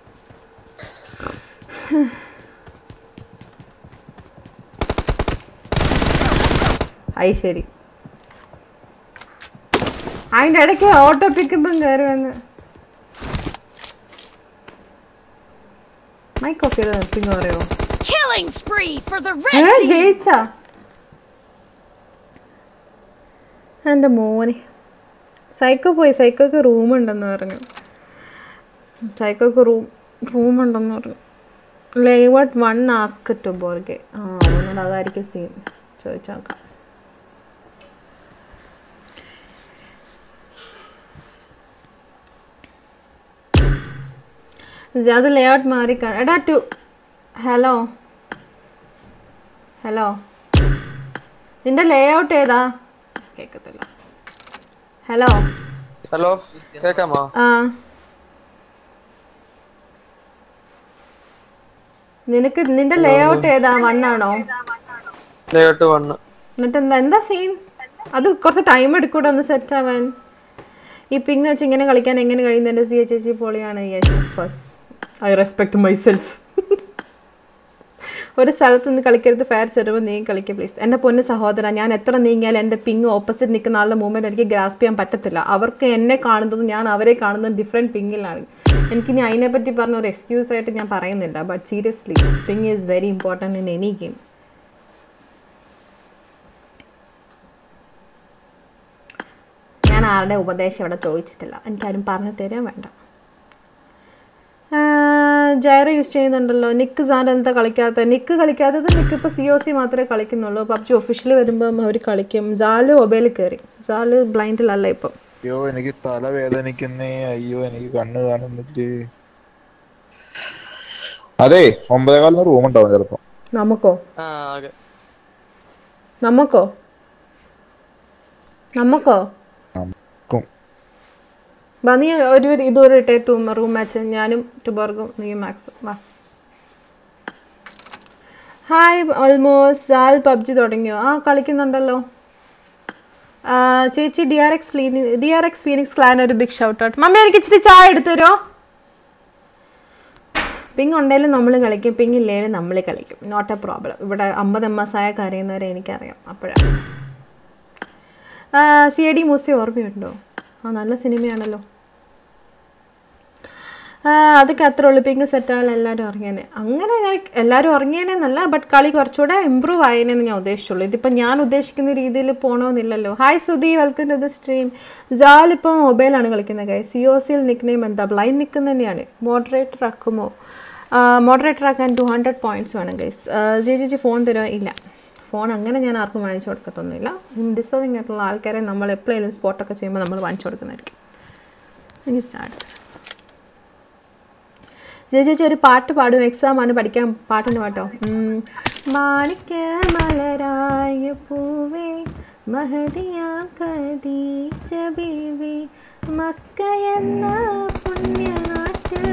അയ് ശരി അതിന്റെ ഇടയ്ക്ക് ഓട്ടോ പിക്കപ്പും കയറി വന്ന് മൈക്ക് ഓഫ് ചെയ്ത് നിർത്തിന്ന് പറയോ Killing spree for the ഏ red team! ജയിച്ചാ എൻ്റെ മോനെ സൈക്കോ പോയി സൈക്കോക്ക് റൂം ഉണ്ടെന്ന് പറഞ്ഞു സൈക്കോക്ക് റൂം റൂം ഉണ്ടെന്ന് പറഞ്ഞു ലേവട്ട് വൺ ആക്കറ്റു ബോർഗെ ആ അതുകൊണ്ട് അതായിരിക്കും സീൻ ചോദിച്ചാക്കാം അത് ലേഔട്ട് മാറി കാ- എടാ ടു ഹലോ ഹലോ നിന്റെ ലേഔട്ട് ഏതാ കേക്കത്തില്ല ഹലോ ഹലോ കേക്കാമോ ആ നിനക്ക് നിന്റെ ലേഔട്ട് ഏതാ വൺ ആണോ ലേഔട്ട് വണ്ണ് എന്നിട്ട് എന്താ എന്താ സീൻ അത് കുറച്ച് ടൈം എടുക്കൂടെ ഒന്ന് സെറ്റ് ആവാൻ ഈ പിങ് വെച്ച് ഇങ്ങനെ കളിക്കാൻ എങ്ങനെ കഴിയുന്ന എൻ്റെ സി എച്ച് എച്ച് പൊളിയാണ് yes first I respect myself ഒരു സ്ഥലത്ത് നിന്ന് കളിക്കരുത് ഫയർ ചെറുവ് നീങ്ങി കളിക്കുക പ്ലീസ് എൻ്റെ പൊന്ന് സഹോദര ഞാൻ എത്ര നീങ്ങിയാലും എൻ്റെ പിങ് ഓപ്പോസിറ്റ് നിൽക്കുന്ന ആളുടെ മൂവ്മെൻറ്റ് എനിക്ക് ഗ്രാസ്പ് ചെയ്യാൻ പറ്റത്തില്ല അവർക്ക് എന്നെ കാണുന്നതും ഞാൻ അവരെ കാണുന്നതും ഡിഫറെൻറ്റ് പിങ്ങിലാണ് എനിക്കിനി അതിനെപ്പറ്റി പറഞ്ഞ ഒരു എക്സ്ക്യൂസ് ആയിട്ട് ഞാൻ പറയുന്നില്ല but seriously ping is very important in any game ഞാൻ ആരുടെ ഉപദേശം ഇവിടെ ചോദിച്ചിട്ടില്ല എനിക്കാരും പറഞ്ഞു തരാൻ വേണ്ട ജയറ യൂസ് ചെയ്യുന്നുണ്ടല്ലോ നിക്ക് സാൻ എന്താ കളിക്കാത്ത നിക്ക് കളിക്കാത്തത് നിക്ക് ഇപ്പോൾ സി ഒ സി മാത്രമേ കളിക്കുന്നുള്ളൂ പബ്ജി ഒഫീഷ്യലി വരുമ്പം അവർ കളിക്കും ജാല് മൊബൈലിൽ കയറി ജാല് ബ്ലൈൻഡിലല്ല ഇപ്പം അയ്യോ എനിക്ക് തല വേദനിക്കുന്നേ അയ്യോ എനിക്ക് കണ്ണ് കാണുന്നില്ലേ അതെ ഒമ്പതേകാലിന് റൂം ഉണ്ടാവും ചിലപ്പോ നമുക്കോ ആ ഓക്കെ നമുക്കോ നമുക്കോ നമുക്കും വാ നീ ഒരു ഇതുവരെ ഇട്ടേ ടൂ റൂം മാച്ച് ഞാനും ടുബർഗും നീയും മാക്സും വാ ഹായ് ഓൾമോസ്റ്റ് ആൽ പബ്ജി തുടങ്ങിയോ ആ കളിക്കുന്നുണ്ടല്ലോ ആ, ചേച്ചി D R X phoenix D R X phoenix clan ഒരു ബിഗ് ഷൗട്ട് ഔട്ട് മമ്മി എനിക്ക് ഇച്ചിരി ചായ എടുത്തു തരുമോ പിങ് ഉണ്ടെങ്കിലും നമ്മൾ കളിക്കും പിങ് ഇല്ലെങ്കിലും നമ്മൾ കളിക്കും നോട്ട് എ പ്രോബ്ലം ഇവിടെ അമ്പത് എം എസ് ആയ കരയുന്നവരെ എനിക്കറിയാം അപ്പോഴാണ് സി ഐ ഡി മൂസി ഓർമ്മയുണ്ടോ ആ നല്ല സിനിമയാണല്ലോ ആ, അതൊക്കെ അത്ര ഉള്ളു പിങ്ക് സെറ്റായാലും എല്ലാവരും ഇറങ്ങിയേനെ അങ്ങനെ ഞാൻ എല്ലാവരും ഇറങ്ങിയേനെന്നല്ല ബട്ട് കളി കുറച്ചുകൂടെ ഇമ്പ്രൂവ് ആയേനെന്ന് ഞാൻ ഉദ്ദേശിച്ചുള്ളൂ ഇതിപ്പോൾ ഞാൻ ഉദ്ദേശിക്കുന്ന രീതിയിൽ പോകണമെന്നില്ലല്ലോ hi Sudhi welcome to the stream ജാൽ ഇപ്പോൾ മൊബൈലാണ് കളിക്കുന്നത് കൈ സി ഒ സിയിൽ നിൽക്കുന്നതും എന്താ ബ്ലൈൻഡ് നിൽക്കുന്ന തന്നെയാണ് മോഡറേറ്റർ ആക്കുമോ മോഡറേറ്റർ ആക്കാൻ ടു ഹൺഡ്രഡ് പോയിന്റ്സ് വേണം guys G G G phone തരുമോ ഇല്ല ഫോൺ അങ്ങനെ ഞാൻ ആർക്കും വാങ്ങിച്ചു കൊടുക്കത്തൊന്നുമില്ല ഡിസേർവിംഗ് ആയിട്ടുള്ള ആൾക്കാരെ നമ്മൾ എപ്പോഴെങ്കിലും സ്പോട്ടൊക്കെ ചെയ്യുമ്പോൾ നമ്മൾ വാങ്ങിച്ചു കൊടുക്കുന്നതായിരിക്കും ഇനി സ്റ്റാർട്ട് ജയ ചേച്ചി ഒരു പാട്ട് പാടും എക്സാം ആണ് പഠിക്കാൻ പാട്ടിന് പാട്ടോ ഉം. മാണിക്ക മലരായ പൂവേ മഹതിയാം ഖദീജ ബീവി മക്ക എന്ന പുണ്യനാട്ടിൽ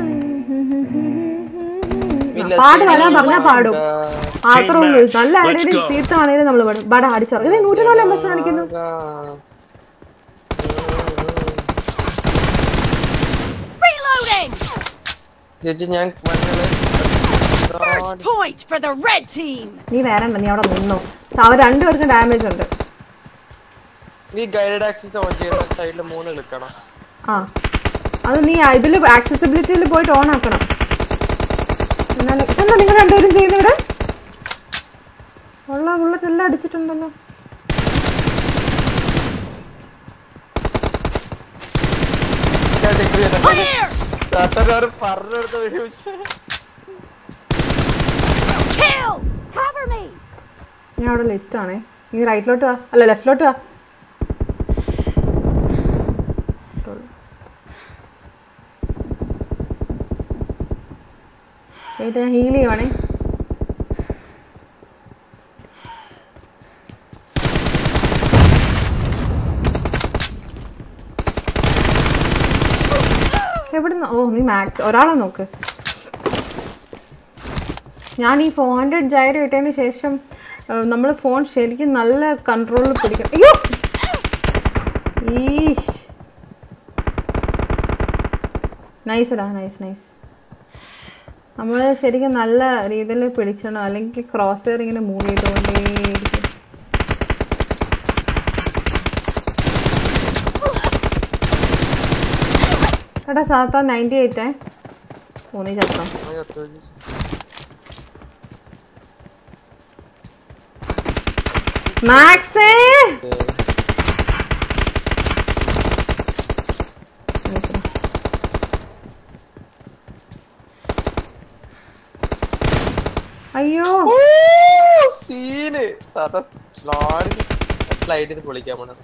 പാട്ട് പാടാൻ പറഞ്ഞാൽ പാടും ആ, അത്രേ ഉള്ളൂ നല്ല ആരെയും സീത്താണെങ്കിലും നമ്മൾ പാടും ബട അടിച്ചോ ഇത് നൂറ്റിനാല് എം എസ് കാണിക്കുന്നു Reloading! ചേച്ചി ഞാൻ മഞ്ഞള് First point for the red team! നീ വേറെ നീ അവിടെ നിന്നോ അവർ രണ്ടുപേർക്കും ഡാമേജ് ഉണ്ട് ഈ ഗൈഡഡ് ആക്സസ് ഓൺ ചെയ്യുന്ന സൈഡിൽ മൂന്ന് ക്ലിക്കണം ആ അത് നീ ഇതിൽ ആക്സസിബിലിറ്റിയിൽ പോയിട്ട് ഓൺ ആക്കണം എന്നാലും എന്താ നിങ്ങൾ രണ്ടുപേരും ചെയ്യുന്ന ഇവിടെ ഉള്ള ബുള്ളറ്റ് എല്ലാം അടിച്ചിട്ടുണ്ടല്ലോ Clear! പറഞ്ഞെടുത്ത വീഡിയോ Kill! Cover me! ഞാൻ അവിടെ ലെഫ്റ്റ് ആണേ നീ റൈറ്റിലോട്ട് വാ അല്ല ലെഫ്റ്റിലോട്ട് വാ ഏത് ഞാൻ ഹീൽ ചെയ്യുവാണേ എവിടുന്ന് ഓ നീ മാക്സ് ഒരാളെ നോക്ക് ഞാൻ ഈ ഫോർ ഹൺഡ്രഡ് ജയർ ഇട്ടതിന് ശേഷം നമ്മൾ ഫോൺ ശരിക്കും നല്ല കൺട്രോളിൽ പിടിക്കണം അയ്യോ ഈഷ് നൈസടാ നൈസ് നൈസ് നമ്മൾ ശരിക്കും നല്ല രീതിയിൽ പിടിച്ചണം അല്ലെങ്കിൽ ക്രോസ് എയർ ഇങ്ങനെ മൂവ് ചെയ്തുകൊണ്ടേയിരിക്കും എടാ സാത്താ നയൻറ്റി എയ്റ്റേ മൂന്നീ ചത്തോ മാക്സേ അയ്യോ സീന് സ്ലൈഡ് ചെയ്ത് പൊളിക്കാൻ പോണ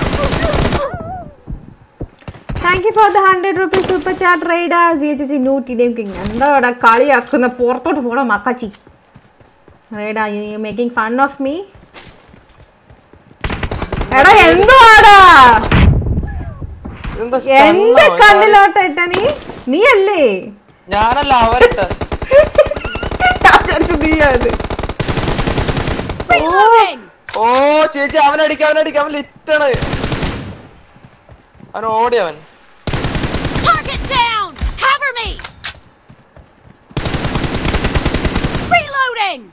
thank you for the hundred rupees super chat raider C H new T D M king എന്താ ഇവിടെ കളിയാക്കുന്ന പുറത്തോട്ട് പോടാ മക്കാച്ചി raider you making fun of me എടാ എന്തുവാടാ എന്റെ കണ്ണിലോട്ട് ഇട്ട നീ നീ അല്ലേ ഞാനല്ല അവരിട്ട നീയത് ഓ ചേച്ചി അവനടിക്ക അവനടിക്ക അവൻ ലിറ്റാണ് അവൻ ഓടി അവൻ Target down! Cover me! Reloading!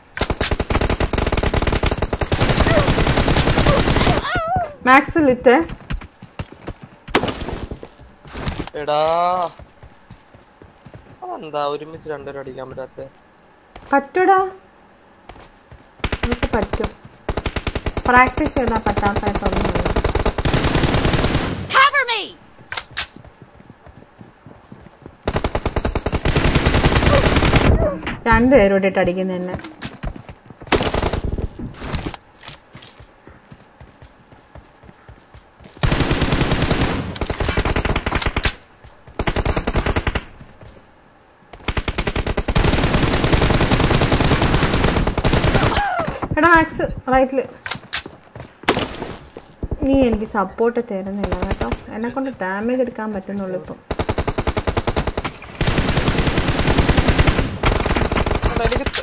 Max lit എടാ അതെന്താ ഒരുമിച്ച് രണ്ടുപേരും അടിക്കാൻ പറ്റാത്ത പറ്റൂടാ നമുക്ക് പറ്റും പ്രാക്ടീസ് ചെയ്താൽ പറ്റാത്തായിട്ടൊന്നുമില്ല Cover me! രണ്ടുപേരും ഇട്ടിട്ട് അടിക്കുന്ന തന്നെ എടാ മാക്സ് റൈറ്റില് നീ എനിക്ക് സപ്പോർട്ട് തരുന്നില്ല കേട്ടോ എന്നെ കൊണ്ട് ഡാമേജ് എടുക്കാൻ പറ്റുന്നുള്ളൂ ഇപ്പം എനിക്ക്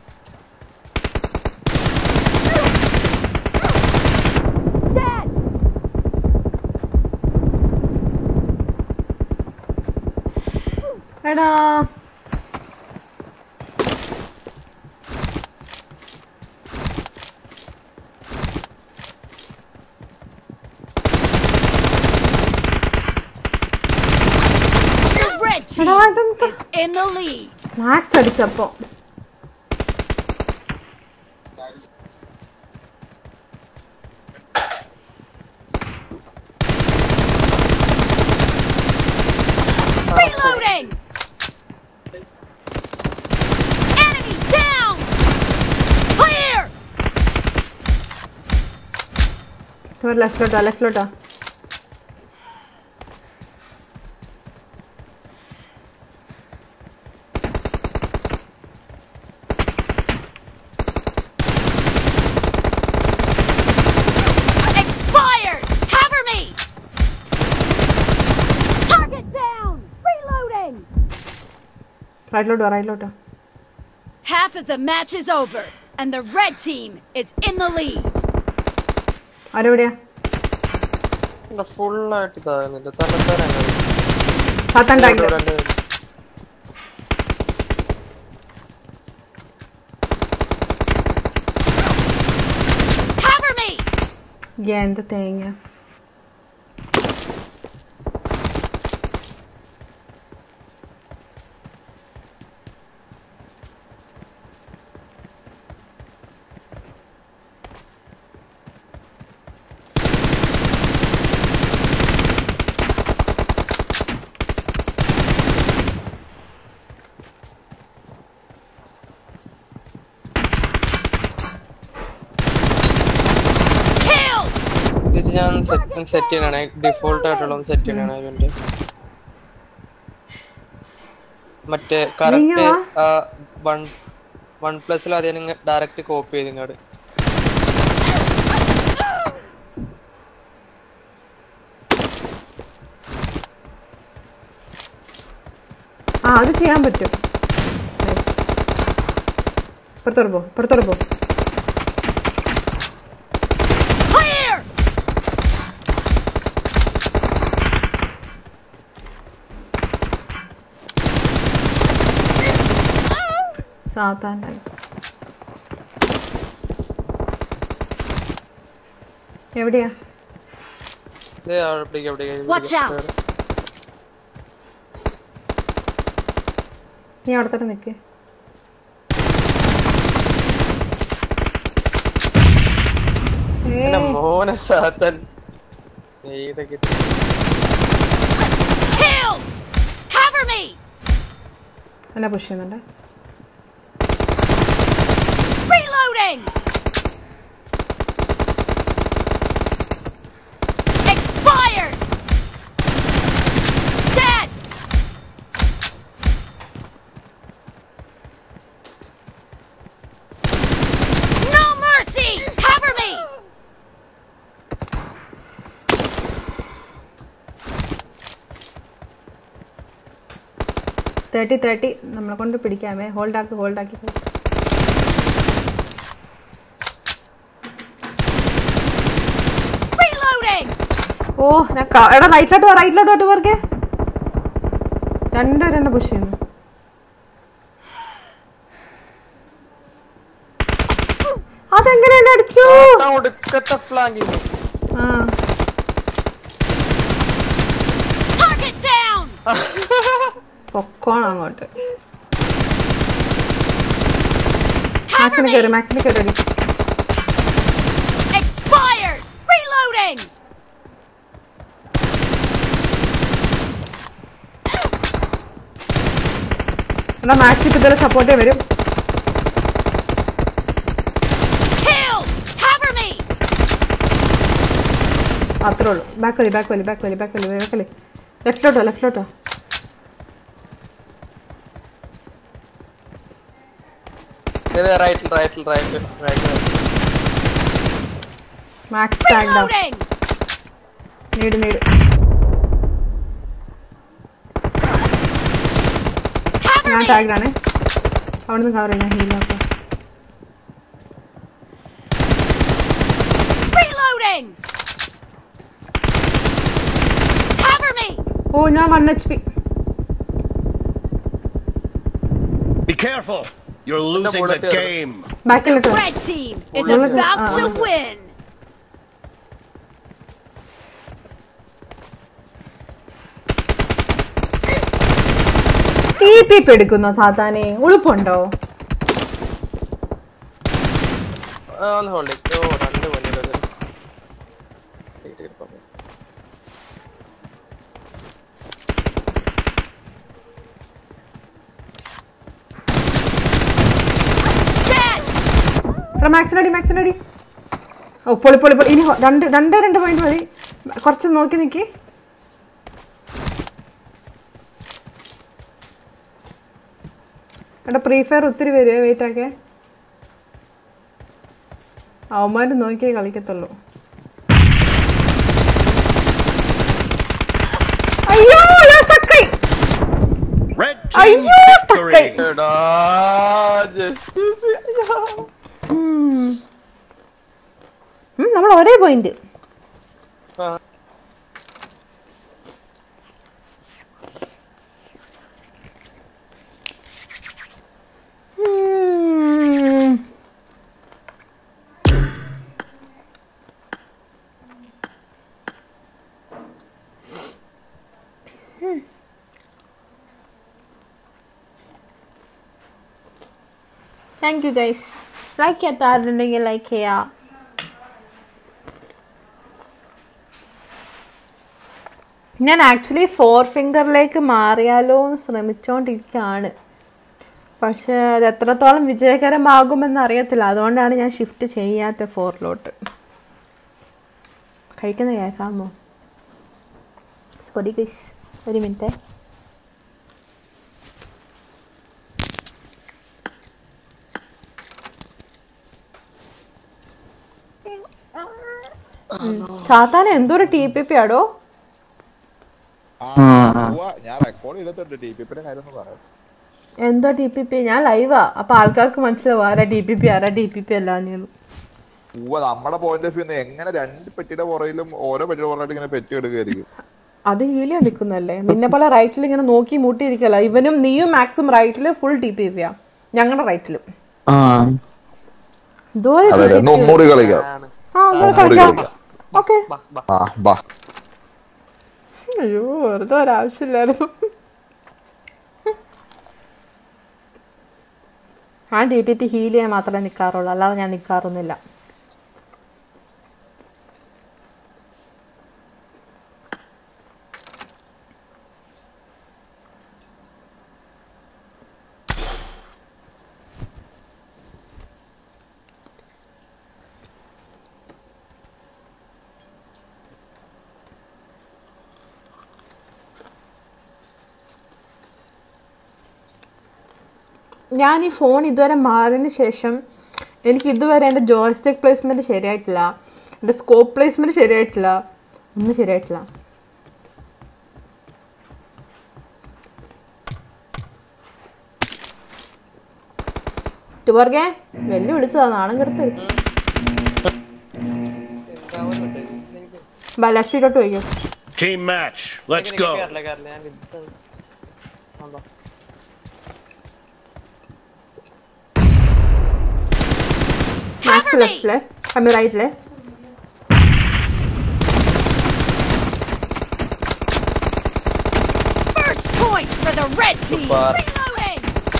എടാ The red team എടാ ഇതെന്താ is in the lead. Max അടിച്ചപ്പോ Reloading! Enemy down! Clear! ലെഫ്റ്റിലോട്ടാ ലെഫ്റ്റിലോട്ടാ റൈറ്റിലോട്ട് വാ റൈറ്റിലോട്ട് Half of the match is over, and the red team is in the lead. ആരെവിടെയാ ഫുള്ളായിട്ട് ഇതാകുന്നില്ല തന്നെത്താനാണ് സാത്താൻ ടാങ്കില് Cover me! എന്ത് തേങ്ങ Killed! ഇത് ഞാൻ സെറ്റ് ചെയ്യണേ ഡിഫോൾട്ട് ആയിട്ടുള്ള സെറ്റ് ചെയ്യണേ അതിന്റെ മറ്റേ കറക്റ്റ് നീങ്ങാ? വൺ വൺ പ്ലസിൽ ആദ്യം ഡയറക്റ്റ് കോപ്പി ചെയ്ത് ഇങ്ങോട്ട് ആ അത് ചെയ്യാൻ പറ്റും Nice. പുറത്തോട്ട് പോ പുറത്തോട്ട് പോ Clear! സാത്താൻ ടാങ്ക് എവിടെയാ ഇത് അവിടേക്ക് എവിടേക്ക് Watch out! നീ അവിടെ തന്നെ നിൽക്ക് എന്റെ മോനെ സാത്തൻ ഏതൊക്കെ Killed! Cover me! എന്നെ പുഷ് ചെയ്യുന്നുണ്ട് Reloading! Expired! Dead! No mercy! Cover me! Thirty thirty നമ്മളെ കൊണ്ട് പിടിക്കാമേ ഹോൾഡ് ആക്കി ഹോൾഡ് ആക്കി പോ. Reloading! ഓ ഞാൻ ക- എടാ റൈറ്റിലോട്ട് വാ റൈറ്റിലോട്ട് വാ പേർക്ക് രണ്ടുപേരും എന്നെ പുഷ് ചെയ്യുന്നു അതെങ്ങനെ എന്നെ അടിച്ചു ഒടുക്കത്തെ ഫ്ലാങ്കിങ് ആ Target down! പൊക്കോണം അങ്ങോട്ട് മാക്സിന് കയറി മാക്സിന് കയറി Expired! Reloading! എടാ മാക്സി ഇതുപോലെ സപ്പോർട്ട് ചെയ്യാൻ വരും Killed! Cover me! അത്രേ ഉള്ളൂ ബാക്ക് വലി ബാക്ക് വലി ബാക്ക് വലി ബാക്ക് വലി ബാക്ക് വലി ലെഫ്റ്റിലോട്ടോ ലെഫ്റ്റിലോട്ടോ റൈറ്റിൽ റൈറ്റിൽ റൈറ്റിൽ റൈറ്റിൽ മാക്സ് ടാഗ് ഡൗൺ Reloading! നീട് നീട് Cover ഞാൻ me! ടാഗാണ് അവിടുന്ന് കവർ ചെയ്യാം ഹീലാക്കാം Reloading! Cover me! ഓ ഞാൻ one H P Be careful. You're losing the bullet here. game. ബാക്കിലോട്ടോ Red team is Bullet. about Ah. to win! T P എടുക്കുന്നോ സാധാനെ ഉളുപ്പുണ്ടോ ഒന്ന് ഹോൾഡ് ഓ രണ്ട് കൊല്ലില്ല Dead! എടാ മാക്സിനടി മാക്സിനടി ഓ പൊളി പൊളി പൊളി ഇനി ഹോ- രണ്ട് രണ്ടേ രണ്ട് പോയിന്റ് മതി കുറച്ച് നോക്കി നിൽക്കി എടാ പ്രീ ഫയർ ഒത്തിരി വരുവേ വെയിറ്റ് ആക്കേ അവന്മാർ നോക്കിയേ കളിക്കത്തുള്ളൂ അയ്യോ ഞാൻ stuck ആയി. Red അയ്യോ Victory. എടാ just നമ്മൾ ഒരേ പോയിന്റ് ആ. താങ്ക് യു ഗൈസ് ലൈക്ക് ചെയ്യാത്താറുണ്ടെങ്കിൽ ലൈക്ക് ചെയ്യാം ഞാൻ ആക്ച്വലി ഫോർ ഫിംഗറിലേക്ക് മാറിയാലോ എന്ന് ശ്രമിച്ചുകൊണ്ടിരിക്കുകയാണ് പക്ഷേ അത് എത്രത്തോളം വിജയകരമാകുമെന്ന് അറിയത്തില്ല അതുകൊണ്ടാണ് ഞാൻ ഷിഫ്റ്റ് ചെയ്യാത്ത ഫോറിലോട്ട് കഴിക്കുന്ന കേസാമോ സോറി ഗൈസ് ഒരു മിനിറ്റ് ചാത്താൻ എന്തൊരു ടി പി പി ആടോ ഉവ്വ, ഞാൻ റെക്കോർഡ് ചെയ്തിട്ടുണ്ട് ടി പി പിയുടെ കാര്യം ഒന്ന് പറയാം എന്തോ ടി പി പി ഞാൻ ലൈവാ അപ്പൊ ആൾക്കാർക്ക് മനസ്സിലാവും ആരാ ടി പി പി ആരാ ടി പി പി അല്ലാന്ന് ഉവ്വ നമ്മുടെ പോയിന്റ് ഓഫ് വ്യൂ എങ്ങനെ രണ്ട് പെട്ടിയുടെ പുറയിലും ഓരോ പെട്ടിയുടെ പുറമായിട്ട് ഇങ്ങനെ പെറ്റി എടുക്കുകയായിരിക്കും അത് ഹീലിയ നിൽക്കുന്നല്ലേ നിന്നെ പോലെ റൈറ്റിൽ ഇങ്ങനെ നോക്കി മൂട്ടിയിരിക്കല്ല ഇവനും നീയും മാക്സും റൈറ്റില് ഫുൾ ടി പി പിയാ ഞങ്ങളുടെ റൈറ്റിലും ദൂരെ അതെ അതെ, ഒന്ന് ഒന്നുകൂടി കളിക്കാം ആ ഒന്നുകൂടെ ഒന്നുകൂടി കളിക്കാം കളിക്കാം ഓക്കെ ആ ബാ അയ്യോ വെറുതെ ഒരാവശ്യമില്ലായിരുന്നു ആ ഡി പി പി ഹീൽ ചെയ്യാൻ മാത്രമേ നിൽക്കാറുള്ളൂ അല്ലാതെ ഞാൻ നിൽക്കാറൊന്നുമില്ല ഞാൻ ഈ ഫോൺ ഇതുവരെ മാറിയതിന് ശേഷം എനിക്ക് ഇതുവരെ എൻ്റെ ജോയ്സ്റ്റിക് പ്ലേസ്മെൻറ്റ് ശരിയായിട്ടില്ല എൻ്റെ സ്കോപ്പ് പ്ലേസ്മെൻറ്റ് ശരിയായിട്ടില്ല ഒന്നും ശരിയായിട്ടില്ല ടുവർഗെ വെല്ലു വിളിച്ചതാ നാണം കെടുത്ത് ലെഫ്റ്റിലോട്ട് പോയിക്കോ Team match. Let's go. കേറില്ല കേറില്ല ഞാൻ ഇത് ആണോ മാക്സ് ലെഫ്റ്റിലെ അമ്മ റൈറ്റിലെ First point for the red team. Super. Reloading.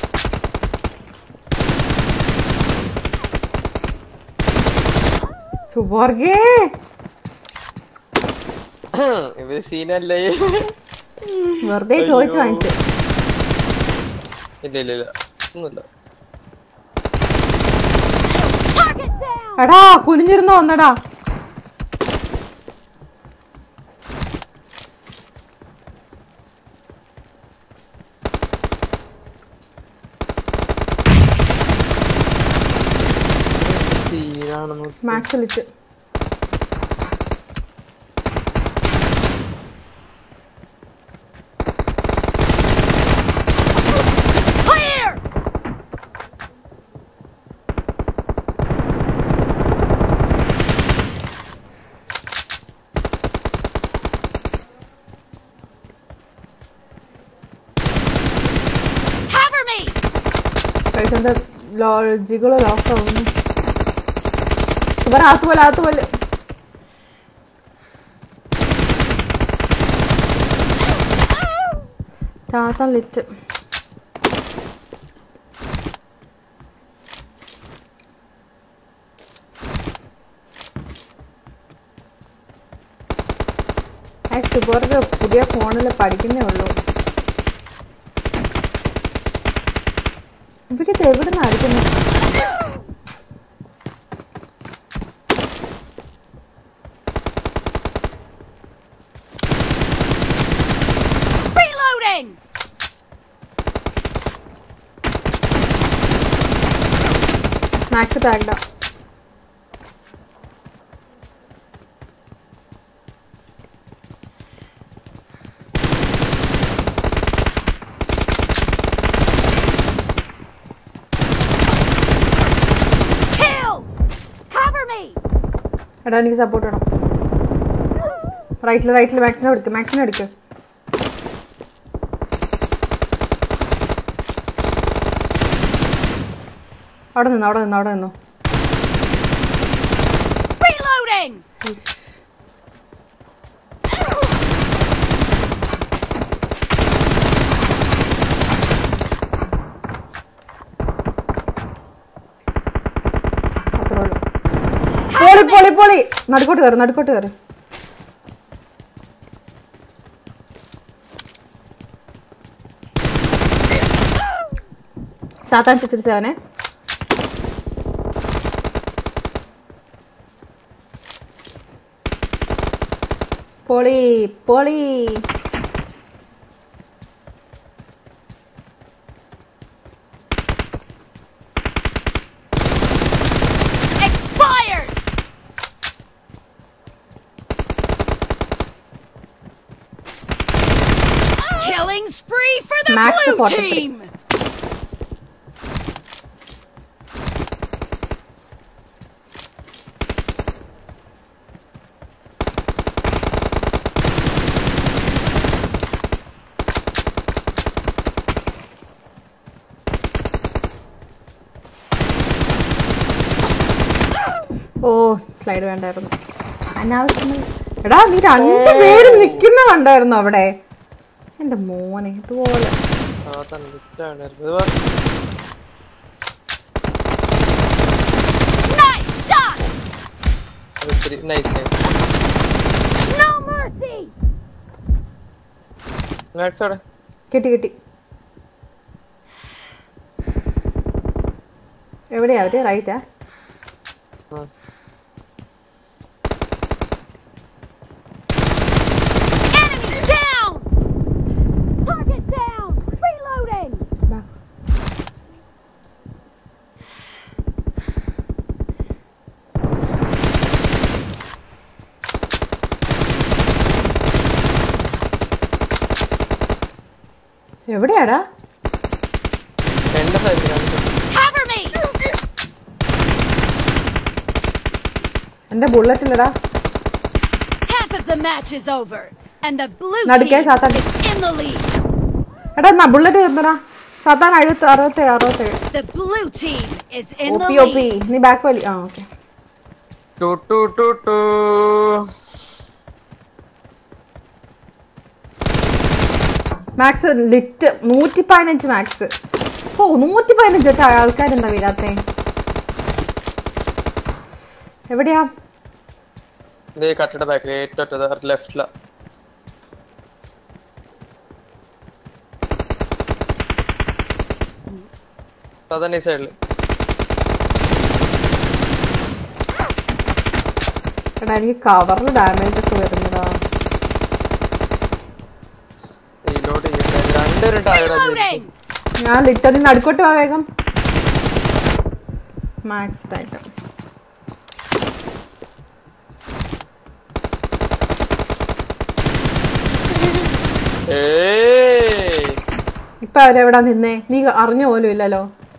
സുബോർഗേ ഇവര് സീനല്ലേ വെറുതെ ചോദിച്ചു വാങ്ങിച്ചു ഇല്ല ഇല്ല ഇല്ല ഒന്നുമില്ല Target down. എടാ കുനിഞ്ഞിരുന്നോ ഒന്നടാ സീനാണെന്ന് മാക്സ് വിളിച്ചു Clear. Cover me. കഴിച്ചെന്റെ ജികളോ ലോക്കാവുന്നു ഇവർ ആത്തുപോലെ ആത്തുപോലെ താത്താൻ ലിറ്റ് ഇവർക്ക് പുതിയ ഫോണിൽ പഠിക്കുന്നേ ഉള്ളൂ ഇവരിത് എവിടെ നിന്ന് അടിക്കുന്നത് Reloading. മാക്സ് ടാഗ്ഡാ എടാ എനിക്ക് സപ്പോർട്ട് വേണം റൈറ്റിൽ റൈറ്റിൽ മാക്സിനെ എടുക്ക് മാക്സിനെ എടുക്ക് അവിടെ നിന്നു അവിടെ നിന്നു അവിടെ നിന്നു Reloading! അത്രേ ഉള്ളൂ പൊളി പൊളി പൊളി നടുക്കോട്ട് കയറി നടുക്കോട്ട് കയറി സാത്താൻ ചിത്രിച്ചവനെ പൊളി പൊളി Expired! Killing spree for the Max to blue 43. team! ഓ സ്ലൈഡ് വേണ്ടായിരുന്നു അനാവശ്യമായി എടാ നീ രണ്ടുപേരും നിക്കുന്ന കണ്ടായിരുന്നു അവിടെ എന്റെ മോനെ ഇതുപോലെ ആ തന്നെ ലിറ്റാണ്ടായിരുന്നു ഇത് വാ. Nice shot! അത് ഇത്തിരി nice nice No mercy! Max അവിടെ കിട്ടി കിട്ടി എവിടെയാ അവര് റൈറ്റാ ആ. Enemy down! Target down! Reloading! എവിടെയാടാ എന്റെ സൈഡിലാണ് Cover me! എന്റെ ബുള്ളറ്റിലടാ Half of the match is over, and the blue നടുക്കേ team സാത്താൻ is in the lead. എടാ എന്നാ ബുള്ളറ്റ് തീർന്നടാ സാത്താൻ അഴുപത്തി അറുപത്തേഴ് അറുപത്തേഴ് The blue team is in O the P O P lead. നീ ബാക്ക് വലി ആ okay two two two two Max lit നൂറ്റി പതിനഞ്ച് മാക്സ് ഓ നൂറ്റി പതിനഞ്ച് കേട്ടോ ആൾക്കാരെന്താ വീഴാത്തെ എവിടെയാ ഇത് കട്ടിട ബാക്കിൽ ഏറ്റവും ലെഫ്റ്റിലാ അതന്നെ ഈ സൈഡില് എടാ എനിക്ക് കവറിൽ ഡാമേജ് ഒക്കെ വരുന്നതാ റീലോഡ് ചെയ്യണ്ട രണ്ടുപേരും ടയർഡാ Reloading! ഞാൻ ലിറ്ററിൽ നടുക്കോട്ട് പോവാ വേഗം മാക്സ് ടൈറ്റ് ഏയ് ഇപ്പൊ അവരെവിടാ നിന്നേ നീ അറിഞ്ഞ പോലും ഇല്ലല്ലോ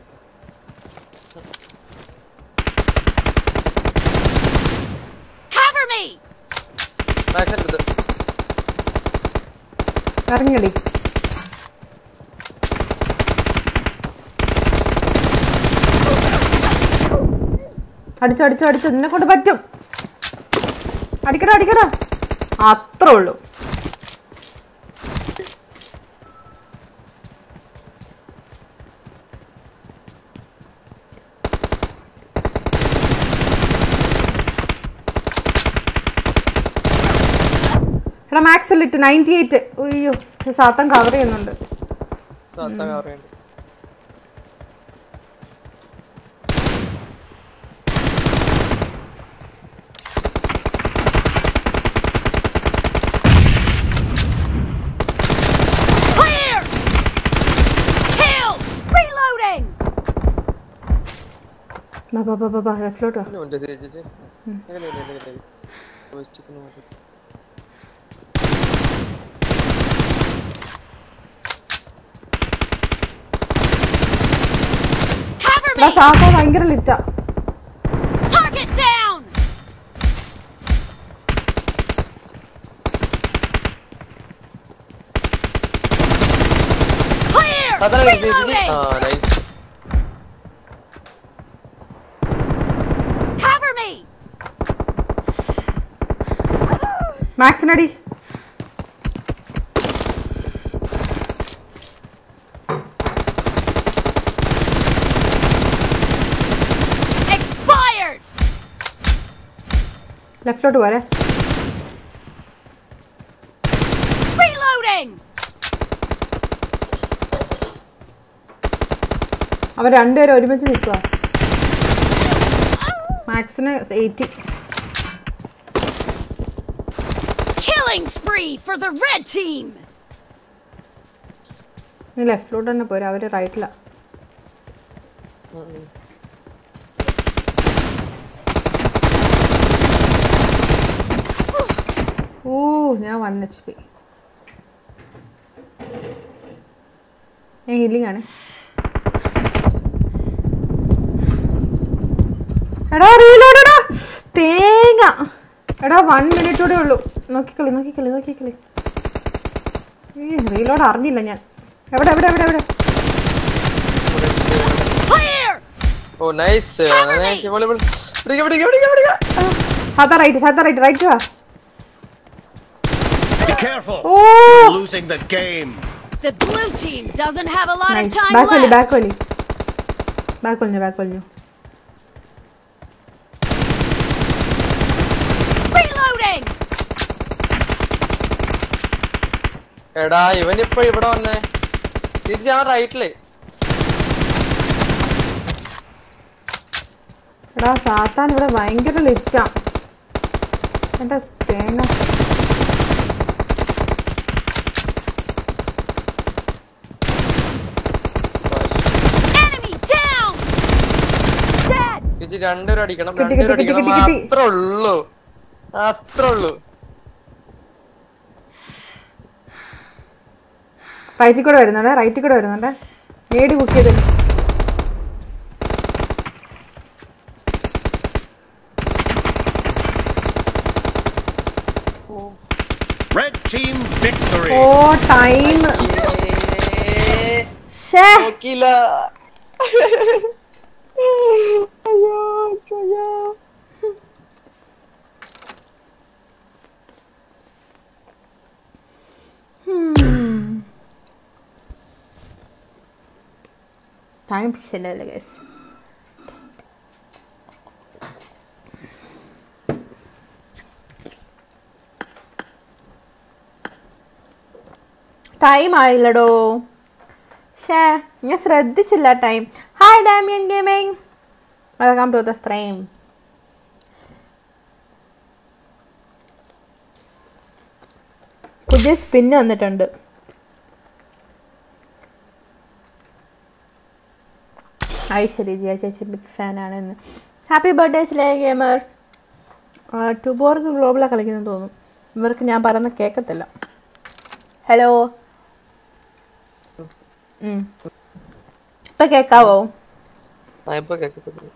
Cover me! മാക്സിന്റെ അടുത്ത് ഇറങ്ങടി അടിച്ചോ അടിച്ചോ അടിച്ചോ നിന്നെ കൊണ്ട് പറ്റും അടിക്കടാ അടിക്കടാ അത്രേ ഉള്ളൂ എടാ മാക്സ് ലിറ്റ് നയൻറ്റി എയ്റ്റ് അയ്യോ പക്ഷെ സാത്തൻ കവർ ചെയ്യുന്നുണ്ട് താത്ത കവറുണ്ട് Clear! Killed! Reloading! ബാ ബാ ബാ ബാ ബാ ലെഫ്റ്റിലോട്ട് വാ ഉണ്ട് ചേച്ചി എങ്ങനെ എങ്ങനെ ജോയിസ്റ്റിക്ക് നോക്കി Cover എടാ me! സാത്ത ഭയങ്കര ലിറ്റാ Target down! സാധാരണ ആ നൈസ് Cover me! മാക്സിനടി Expired! ലെഫ്റ്റിലോട്ട് പോരെ Reloading! അവർ രണ്ടുപേരും ഒരുമിച്ച് നിൽക്കുക മാക്സിന് eighty Killing spree for the red team! നീ ലെഫ്റ്റിലോട്ട് തന്നെ പോരെ അവര് റൈറ്റിലാ ഓ ഞാൻ വൺ എച്ച് പി ഞാൻ ഹീലിംഗ് ആണ് എടാ റീലോഡ് എടാ തേങ്ങ എടാ വൺ മിനിറ്റ് കൂടെ ഉള്ളൂ നോക്കിക്കളി നോക്കിക്കളി നോക്കിക്കളി റീലോഡ് അറിഞ്ഞില്ല ഞാൻ എവിടെ എവിടെ എവിടെ എവിടെ Clear! ഓ നൈസ് നൈസ് വോളിബോൾ പിടിക്ക പിടിക്ക പിടിക്ക പിടിക്ക സാധാ റൈറ്റ് സാധാ റൈറ്റ് റൈറ്റ് വാ Be careful. Oh. You're losing the game. The blue team doesn't have a lot of nice time back വലി left. ബാക്ക് വലി ബാക്ക് വലിഞ്ഞു ബാക്ക് വലിഞ്ഞു Reloading! എടാ ഇവൻ ഇപ്പൊ ഇവിടെ വന്നേ തിരിച്ച് ഞാൻ റൈറ്റില് എടാ സാത്താൻ ഇവിടെ ഭയങ്കര ലിറ്റാ എന്റെ തേങ്ങ Enemy down! Dead! ഇത് രണ്ടുപേരും അടിക്കണം കിട്ടി, രണ്ടുപേരും കിട്ടി, അടിക്കണം കിട്ടി, കിട്ടി. അത്ര ഉള്ളൂ അത്ര ഉള്ളൂ റൈറ്റിൽ കൂടെ വരുന്നുണ്ട് റൈറ്റിൽ കൂടെ വരുന്നുണ്ട് നേടി ബുക്ക് ചെയ്ത് Red team victory. ഓ ടൈം ഷേ നോക്കിയില്ല ടൈം ശരിയല്ല ഗൈസ് ടൈം ആയില്ലടോ ഷേ ഞാൻ ശ്രദ്ധിച്ചില്ല time hi Damian gaming welcome to the stream പുതിയ സ്പിന്ന് വന്നിട്ടുണ്ട് ഐശ്വര്യ ജിയ ചേച്ചി ബിഗ് ഫാനാണെന്ന് happy birthday slay gamer Tuborg ഗ്ലോബലാണ് കളിക്കുന്നത് തോന്നും ഇവർക്ക് ഞാൻ പറയുന്ന കേൾക്കത്തില്ല ഹലോ ഇപ്പൊ കേൾക്കാവോ ആ ഇപ്പൊ കേൾക്കത്തില്ല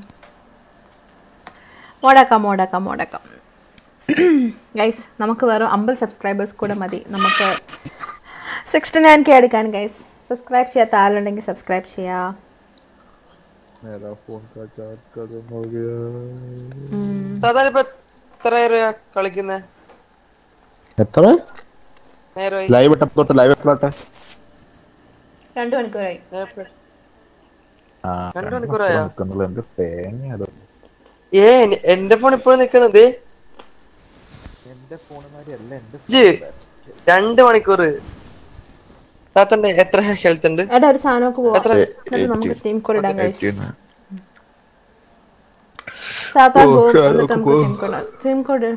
മോഡാക്കാം മോഡാക്കാം മോഡാക്കാം ഗൈസ് നമുക്ക് വെറും അമ്പത് സബ്സ്ക്രൈബേഴ്സ് കൂടെ മതി നമുക്ക് സിക്സ്റ്റി നയൻ കെ എടുക്കാൻ ഗൈസ് സബ്സ്ക്രൈബ് ചെയ്യാത്ത ആളുണ്ടെങ്കിൽ സബ്സ്ക്രൈബ് ചെയ്യാം मेरा फोन का चार्ज खत्म हो गया സാധാരണ ഇപ്പൊ എത്ര നേരമാ കളിക്കുന്നേ എത്ര നേരമായി ലൈവ് ഇട്ടപ്പോ തൊട്ട് ലൈവ് എപ്പോഴാട്ടെ രണ്ടു മണിക്കൂറായി ആ രണ്ട് മണിക്കൂറായോ? നിൽക്കുന്നുള്ളൂ എന്ത് തേങ്ങ ഏ എൻ- എന്റെ ഫോൺ ഇപ്പോഴും നിക്കുന്നത് എന്റെ ഫോണുമാരി അല്ല എന്റെ ജി രണ്ട് മണിക്കൂർ താത്തന്റെ എത്ര ഹെൽത്ത് ഉണ്ട് എടാ ഒരു സാധനമൊക്കെ പോവാം എത്ര? എന്നിട്ട് നമുക്ക് ടീം കോഡ് ഇടാം ഗൈസ് 18. സാത്താൻ ഓ, പോകും ഷാരൂഖ് എന്നിട്ട് നമുക്ക് പോ. Team code team code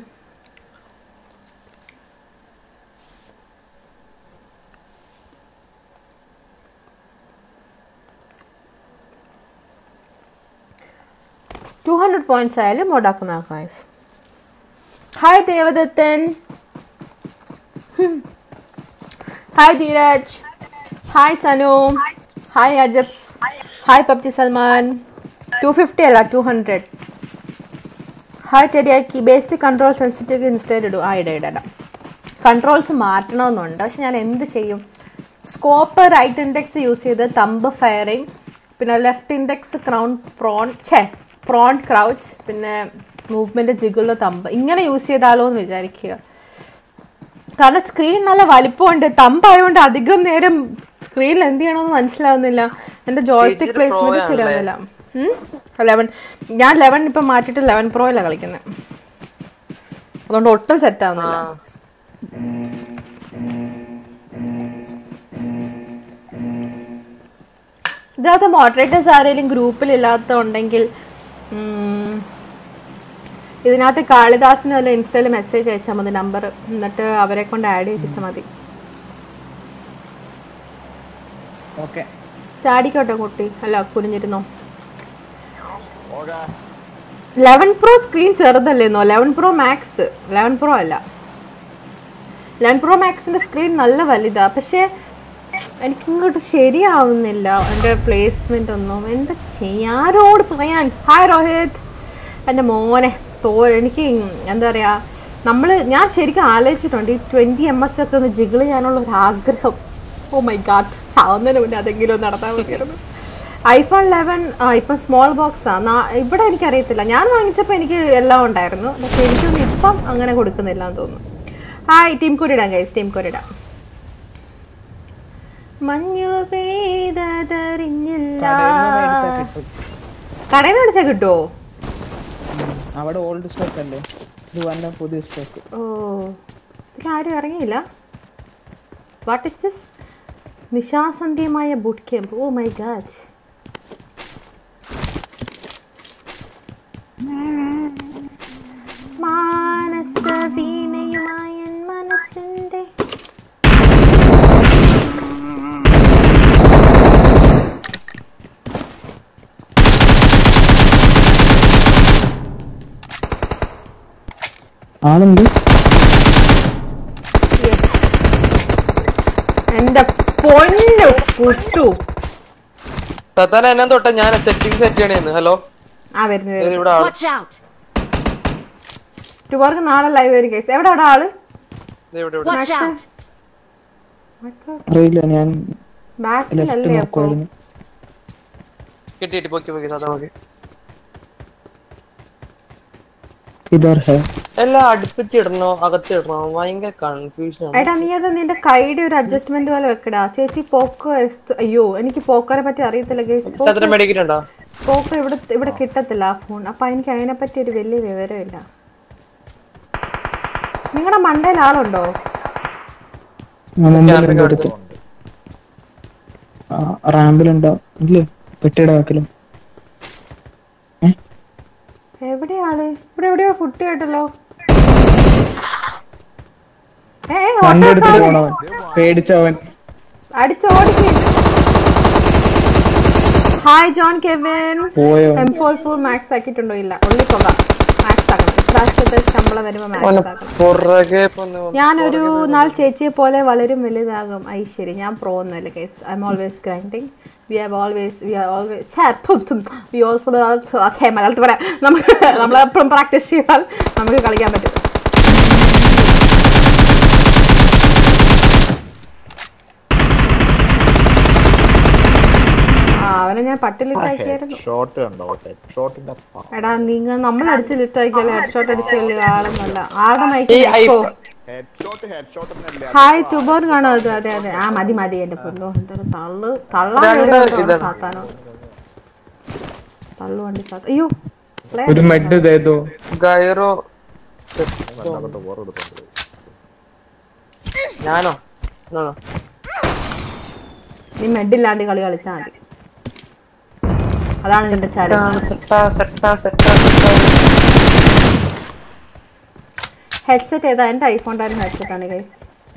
two hundred points ആയാലും മോഡാക്കുന്ന guys hi Devadathan hi Dheeraj hi Sanu hi അജബ്സ് hi PUBG Salman two fifty അല്ല two hundred hi teriyaki basic control sensitive ഇൻസ്റ്റേറ്റ് ഇടും ആ ഇട ഇടാം കൺട്രോൾസ് മാറ്റണമെന്നുണ്ട് പക്ഷെ ഞാൻ എന്ത് ചെയ്യും സ്കോപ്പ് റൈറ്റ് ഇൻഡെക്സ് യൂസ് ചെയ്ത് തമ്പ് ഫയറിങ് പിന്നെ ലെഫ്റ്റ് ഇൻഡെക്സ് ക്രൗൺ പ്രോൺ ഛേ പ്രോൺ ക്രൗച്ച് പിന്നെ മൂവ്മെന്റ് ജിഗുള്ള തമ്പ് ഇങ്ങനെ യൂസ് ചെയ്താലോ എന്ന് വിചാരിക്കുക കാരണം സ്ക്രീൻ നല്ല വലിപ്പമുണ്ട് തമ്പായതുകൊണ്ട് അധികം നേരം സ്ക്രീനിൽ എന്ത് ചെയ്യണമെന്ന് മനസ്സിലാവുന്നില്ല എന്റെ ജോയ്സ്റ്റിക് ചേച്ചിയുടെ pro പ്ലേസ്മെന്റ് ശരിയാവുന്നില്ല ലെവൻ ഞാൻ ലെവൻ ഇപ്പം മാറ്റിയിട്ട് ലെവൻ പ്രോയിലാണ് കളിക്കുന്നത് അതുകൊണ്ട് ഒട്ടും സെറ്റ് ആവുന്നില്ല ഇതിനകത്ത് മോഡറേറ്റേഴ്സ് ആരെങ്കിലും ഗ്രൂപ്പിൽ ഇല്ലാത്തതുണ്ടെങ്കിൽ ഉം, ഇതിനകത്ത് കാളിദാസിന് വല്ല ഇൻസ്റ്റയിൽ മെസ്സേജ് അയച്ചാൽ മതി നമ്പർ എന്നിട്ട് അവരെ കൊണ്ട് ആഡ് ചെയ്യിപ്പിച്ചാൽ മതി ഓക്കെ ചാടിക്കോട്ടെ കുട്ടി അല്ല കുനിഞ്ഞിരുന്നോ ലെവൻ പ്രോ സ്ക്രീൻ ചെറുതല്ലേന്നോ eleven pro max eleven pro അല്ല ലെവൻ പ്രോ മാക്സിന്റെ സ്ക്രീൻ നല്ല വലുതാ പക്ഷേ എനിക്ക് ഇങ്ങോട്ട് ശരിയാവുന്നില്ല എൻ്റെ പ്ലേസ്മെന്റ് ഒന്നും എന്താ ചെയ്യാൻ ആരോട് പറയാൻ ഹായ് രോഹിത് എൻ്റെ മോനെ തോ എനിക്ക് എന്താ പറയുക നമ്മൾ ഞാൻ ശരിക്കും ആലോചിച്ചിട്ടുണ്ട് ഈ ട്വൻറ്റി എം എസ് ഒക്കെ ഒന്ന് ജിഗിൾ ചെയ്യാനുള്ള ഒരു ആഗ്രഹം ഓ മൈ ഗാഡ് ചാവുന്നതിന് മുന്നേ അതെങ്കിലും ഒന്ന് നടത്താൻ പറ്റിയിരുന്നു ഐഫോൺ ലെവൻ ഇപ്പം സ്മോൾ ബോക്സാ ഇവിടെ എനിക്കറിയത്തില്ല ഞാൻ വാങ്ങിച്ചപ്പോൾ എനിക്ക് എല്ലാം ഉണ്ടായിരുന്നു പക്ഷെ എനിക്കൊന്നും ഇപ്പം അങ്ങനെ കൊടുക്കുന്നില്ല എന്ന് തോന്നുന്നു ഹായ് ടീം കൊരിടാം ഗൈസ് ടീം കൊരിടാം മഞ്ഞു പെയ്തതറിഞ്ഞില്ല കടയിൽ നിന്ന് മേടിച്ചാൽ കിട്ടുമോ അവിടെ ഓൾഡ് സ്റ്റോക്ക് അല്ലേ ഇത് വന്ന പുതിയ സ്റ്റോക്ക് ഓ ഇതിലാരും ഇറങ്ങിയില്ല വാട്ട് ഇസ് ദിസ് നിശാസന്ധ്യമായ boot camp oh my god മാനസ വീണയുമായ എൻ മനസ്സിന്റെ ആണെന്ത് എന്റെ പൊന്നു കുട്ടു തത്താൻ എന്നെ തൊട്ട ഞാൻ സെറ്റിംഗ് സെറ്റ് ചെയ്യണേന്ന് ഹലോ ആ വരുന്നു ഇത് ഇവിടെ ആള് Watch out! ടുബോർക്ക് നാളെ ലൈവ് വരും കേസ് എവിടെ അവിടെ ആള് ഇത് ഇവിടെ ഇവിടെ Watch out! അറിയില്ല ഞാൻ ലെഫ്റ്റ് ബാക്കിലല്ലേ അപ്പൊ നോക്കുമായിരുന്നു കിട്ടി കിട്ടി പൊക്കി പൊക്കി താത്താ പൊക്കി ഇതർ ഹേ എല്ലാം അടുപ്പിച്ചിടണോ അകത്തിടണോ ഭയങ്കര കൺഫ്യൂഷൻ ആണ് എടാ നീ അത് നിന്റെ കൈയുടെ ഒരു അഡ്ജസ്റ്റ്മെന്റ് പോലെ വെക്കടാ ചേച്ചി പോക്കോ എസ്- അയ്യോ എനിക്ക് പോക്കോനെ പറ്റി അറിയത്തില്ല ഗേസ് ചന്ദ്രൻ മേടിക്കുന്നുണ്ടോ പോക്കോ ഇവിടെ ഇവിടെ കിട്ടത്തില്ല ആ ഫോൺ അപ്പൊ എനിക്ക് അതിനെ പറ്റി ഒരു വലിയ വിവരമില്ല നിങ്ങളുടെ മണ്ടയിൽ ആളുണ്ടോ റാമ്പിലുണ്ടോ ഇല്ലേ പെട്ടിയുടെ വാക്കിലും എവിടെയാ ആള് ഇവിടെ എവിടെയോ ഫുഡ് കേട്ടല്ലോ ഏ വണ്ടി ഓട്ടോ എടുത്തിട്ട് പോണവൻ പേടിച്ചവൻ അടിച്ചോടിക്ക് ഹായ് ജോൺ കെവിൻ പോയോ എം ഫോർ ഫോർ മാക്സ് ആക്കിയിട്ടുണ്ടോ ഇല്ല ഉള്ളി പോക മാക്സ് ആക്കണം ഇപ്രാവശ്യത്തെ ശമ്പളം വരുമ്പോ മാക്സ് ആക്കണം പുറകെ പോന്ന് വന്ന് ഞാനൊരു നാൾ ചേച്ചിയെ പോലെ വളരും വലുതാകും ഐശ്വര്യ ഞാൻ പ്രോ ഒന്നുമല്ല case I'm always grinding we have always we are always we also okay മലയാളത്തിൽ പറയാം നമുക്ക് നമ്മളെപ്പോഴും പ്രാക്ടീസ് ചെയ്താൽ നമുക്ക് കളിക്കാൻ പറ്റും ആ അവനെ ഞാൻ പട്ടിലിട്ടാക്കിയായിരുന്നു ഷോട്ട് കണ്ടോ ഷോട്ടിന്റെ എടാ നിങ്ങൾ നമ്മൾ അടിച്ച് ലിറ്റാക്കിയല്ലേ ഹെഡ് ഷോട്ട് അടിച്ച് വലിയ ആളൊന്നുമല്ല ആരുടെ ഈ മൈക്കിൽ iPhone headshot headshot hi Tuborg കാണോ അത് അതെ അതെ ആ മതി മതി എന്റെ പൊന്നോ എന്താണ് തള്ളു തള്ളാൻ രണ്ട് വരുന്നതാണ് ഇതാണ്. സാത്താനോ തള്ളു വണ്ടി സാത്ത അയ്യോ player ഒരു മെഡ് ഇതേതോ ഗൈറോ ഞാനോ ആണോ നീ മെഡില്ലാണ്ട് കളി കളിച്ചാ മതി അതാണ് നിന്റെ ചാലഞ്ച് സെറ്റാ സെറ്റാ സെറ്റാ ഹെഡ്സെറ്റ് ഏതാ എന്റെ ഐഫോണിന്റെ ആരും ഹെഡ്സെറ്റ് ആണ് ഗൈസ്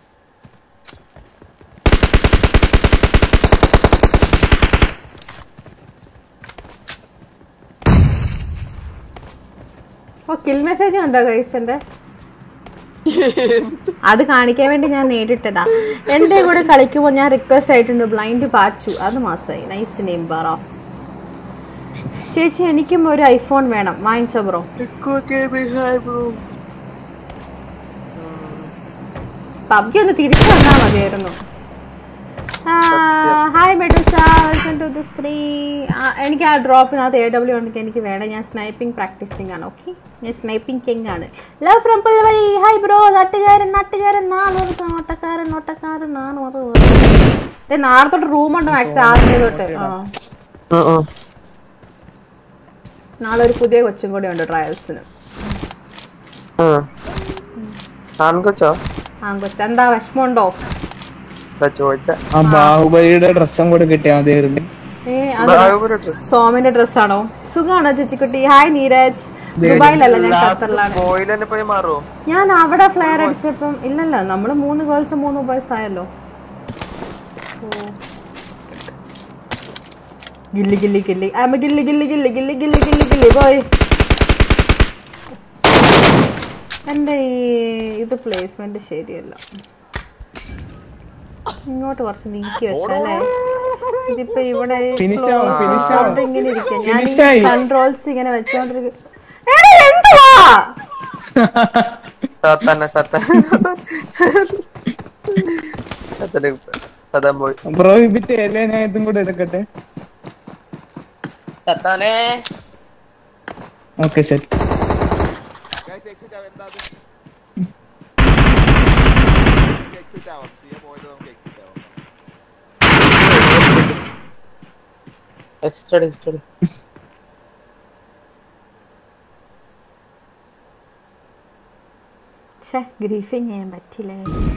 ഓ കിൽ മെസ്സേജ് കണ്ടോ ഗൈസ് എന്റെ അത് കാണിക്കാൻ വേണ്ടി ഞാൻ നേരിട്ടതാ എന്റെ കൂടെ കളിക്കുമ്പോൾ ഞാൻ റിക്വസ്റ്റ് ആയിട്ടുണ്ട് ബ്ലൈൻഡ് പാച്ചു അത് മാസമായി നൈസ് നെയിം പറ ചേച്ചി എനിക്കും ഒരു ഐഫോൺ വേണം വാങ്ങിച്ചോ ബ്രോ പബ്ജി ഒന്ന് തിരിച്ചു വന്നാൽ മതിയായിരുന്നു ആ hi Medusa welcome to this three എനിക്ക് ആ ഡ്രോപ്പിനകത്ത് എ ഡബ്ല്യു ഉണ്ടെങ്കിൽ എനിക്ക് വേണം ഞാൻ സ്നൈപ്പിംഗ് പ്രാക്ടീസിങ് ആണ് ഓക്കെ ഞാൻ സ്നൈപ്പിംഗ് കിങ് ആണ് love from Pulvazhi hi bro നാട്ടുകാരൻ നാട്ടുകാരൻ നാളെ നോട്ടക്കാരൻ നോട്ടക്കാരൻ നാണ് നാളെ തൊട്ട് റൂമുണ്ട് മാക്സ് ആദ്യം തൊട്ട് ആ നാളെ ഒരു പുതിയ കൊച്ചും കൂടെ ഉണ്ട് ട്രയൽസിന് ആൺകൊച്ചോ ആങ്കൊച്ച എന്താ വിഷമമുണ്ടോ ഇതാ ചോദിച്ച ആ ബാഹുബലിയുടെ ഡ്രസ്സും കൂടെ കിട്ടിയാൽ മതിയായിരുന്നു ഏ അത് സോമിന്റെ ഡ്രസ്സാണോ സുഖാണോ ചേച്ചിക്കുട്ടി ഹായ് നീരജ് ദുബായിലല്ല ഞാൻ ഖത്തറിലാണ് ബോയിൽ തന്നെ പോയി മാറുമോ ഞാൻ അവിടെ ഫ്ലെയർ അടിച്ചപ്പം ഇല്ലല്ല നമ്മള് മൂന്ന് ഗേൾസ് മൂന്ന് ബോയ്സ് ആയല്ലോ ഓ. ഗില്ലി ഗില്ലി ഗില്ലി ആമ ghillie ghillie ghillie ghillie ghillie ghillie ghillie boy എൻ്റെ ഈ ഇത് പ്ലേസ്മെന്റ് ശരിയല്ല ഇങ്ങോട്ട് കുറച്ച് നീക്കി വെക്കാം അല്ലേ ഇതിപ്പോ ഇവിടെ Finish ആവും, finish ആവും. അത് ഇങ്ങനെ ഇരിക്കാം ഞാൻ Finish ആയി. കൺട്രോൾസ് ഇങ്ങനെ വെച്ചോണ്ടിരിക്കും എടാ, എന്തുവാ സാത്താനെ സാത്താൻ സാത്താനെ സാത്താൻ പോയി ബ്രോ ഇതിട്ട് എല്ലാ ഞാൻ ഇതും കൂടെ എടുക്കട്ടെ സാത്താനെ ഓക്കെ സെറ്റ് എക്സിറ്റ് ആവാം സിയ പോയിട്ട് നമുക്ക് എക്സിറ്റ് ആവാം എക്സ്ട്രാ എക്സ്ട്രാ ഛേ ഗ്രീഫിങ് ചെയ്യാൻ പറ്റില്ല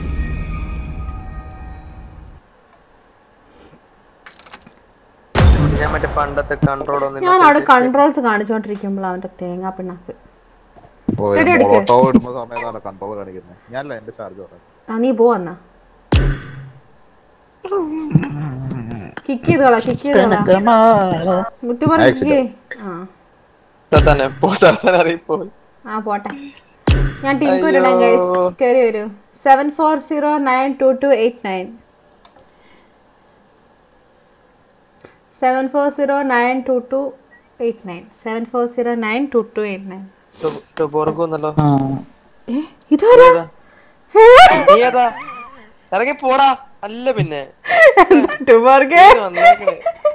ഞാൻ മറ്റേ പണ്ടത്തെ കൺട്രോൾ ഒന്നും ഞാൻ അവിടെ കൺട്രോൾസ് കാണിച്ചോണ്ടിരിക്കുമ്പോൾ അവന്റെ തേങ്ങാ പിണ്ണാക്ക് എടി, എടുക്ക്. ഓട്ടോ ഇടുമ്പോ സമയത്താണ് കൺട്രോൾ കാണിക്കുന്നത് ഞാനല്ല എന്റെ ചാർജ് പറയാം ആ നീ പോവന്നാ കിക്ക് ചെയ്ത് കളാ കിക്ക് ചെയ്ത് കളാ മുട്ടി പറഞ്ഞു ആ സാത്താനെ പോ സാത്താൻ അറിയിപ്പോയി ആ പോട്ടെ ഞാൻ ടീം കോഡ് ഇടാം ഗൈസ് കയറി വരൂ seven four zero nine two two eight nine seven four zero nine two two eight nine seven four zero nine two two eight nine ടൊബോർഗോ എന്നല്ലോ ഇതാരാ നീ ഏതാ ഇറങ്ങി പോടാ അല്ല പിന്നെ ടുബോർഗേ ഇത് വന്നേക്കണേ.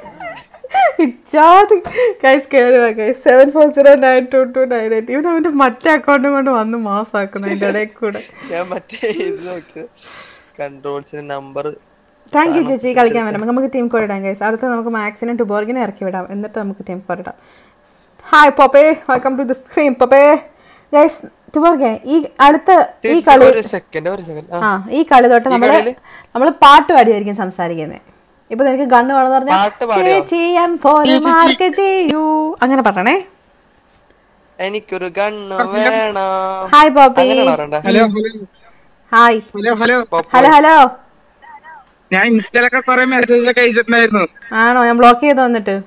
ഇച്ചാതി ഗൈസ് കയറുക guys seven four zero nine two two nine eight ഇവിടെ അവന്റെ മറ്റേ അക്കൗണ്ടും കൊണ്ട് വന്ന് മാസാക്കുന്നു അതിന്റെ ഇടയിൽ കൂടെ ഞാൻ മറ്റേ ഇത് നോക്കിയത് കൺട്രോൾസിന്റെ നമ്പർ താങ്ക് യു ചേച്ചി കളിക്കാൻ വരാം നമുക്ക് ടീം കോഡ് ഇടാം ഗൈസ് അടുത്ത നമുക്ക് മാക്സിനെ ടുബോർഗിനെ ഇറക്കി വിടാം എന്നിട്ട് നമുക്ക് ടീം കോഡ് ഇടാം hi Popeye welcome to the screen Popeye guys ടുബോർഗെ ഈ അടുത്ത ഈ കളി ഒരു സെക്കൻഡ് ഒരു സെക്കൻഡ് ആ ഈ കളി തൊട്ട് ഈ നമ്മള് കളിയില്? നമ്മള് പാട്ട് പാടിയായിരിക്കും സംസാരിക്കുന്നത് ഇപ്പൊ നിനക്ക് ഗണ്ണ് വേണമെന്ന് പറഞ്ഞാൽ പാട്ട് പാടിയോ? ചേച്ചി എം ഫോർ മാർക്ക് ചെയ്യൂ അങ്ങനെ പറയണേ എനിക്കൊരു ഗണ്ണ് വേണം ഹായ് പോപ്പി അങ്ങനെയാണോ പറയണ്ടേ? Hi hello hello hello hello ഞാൻ ഇൻസ്റ്റയിലൊക്കെ കുറെ മെസ്സേജ് ഒക്കെ അയച്ചിട്ടുണ്ടായിരുന്നു ആണോ ഞാൻ ബ്ലോക്ക് ചെയ്ത് വന്നിട്ട്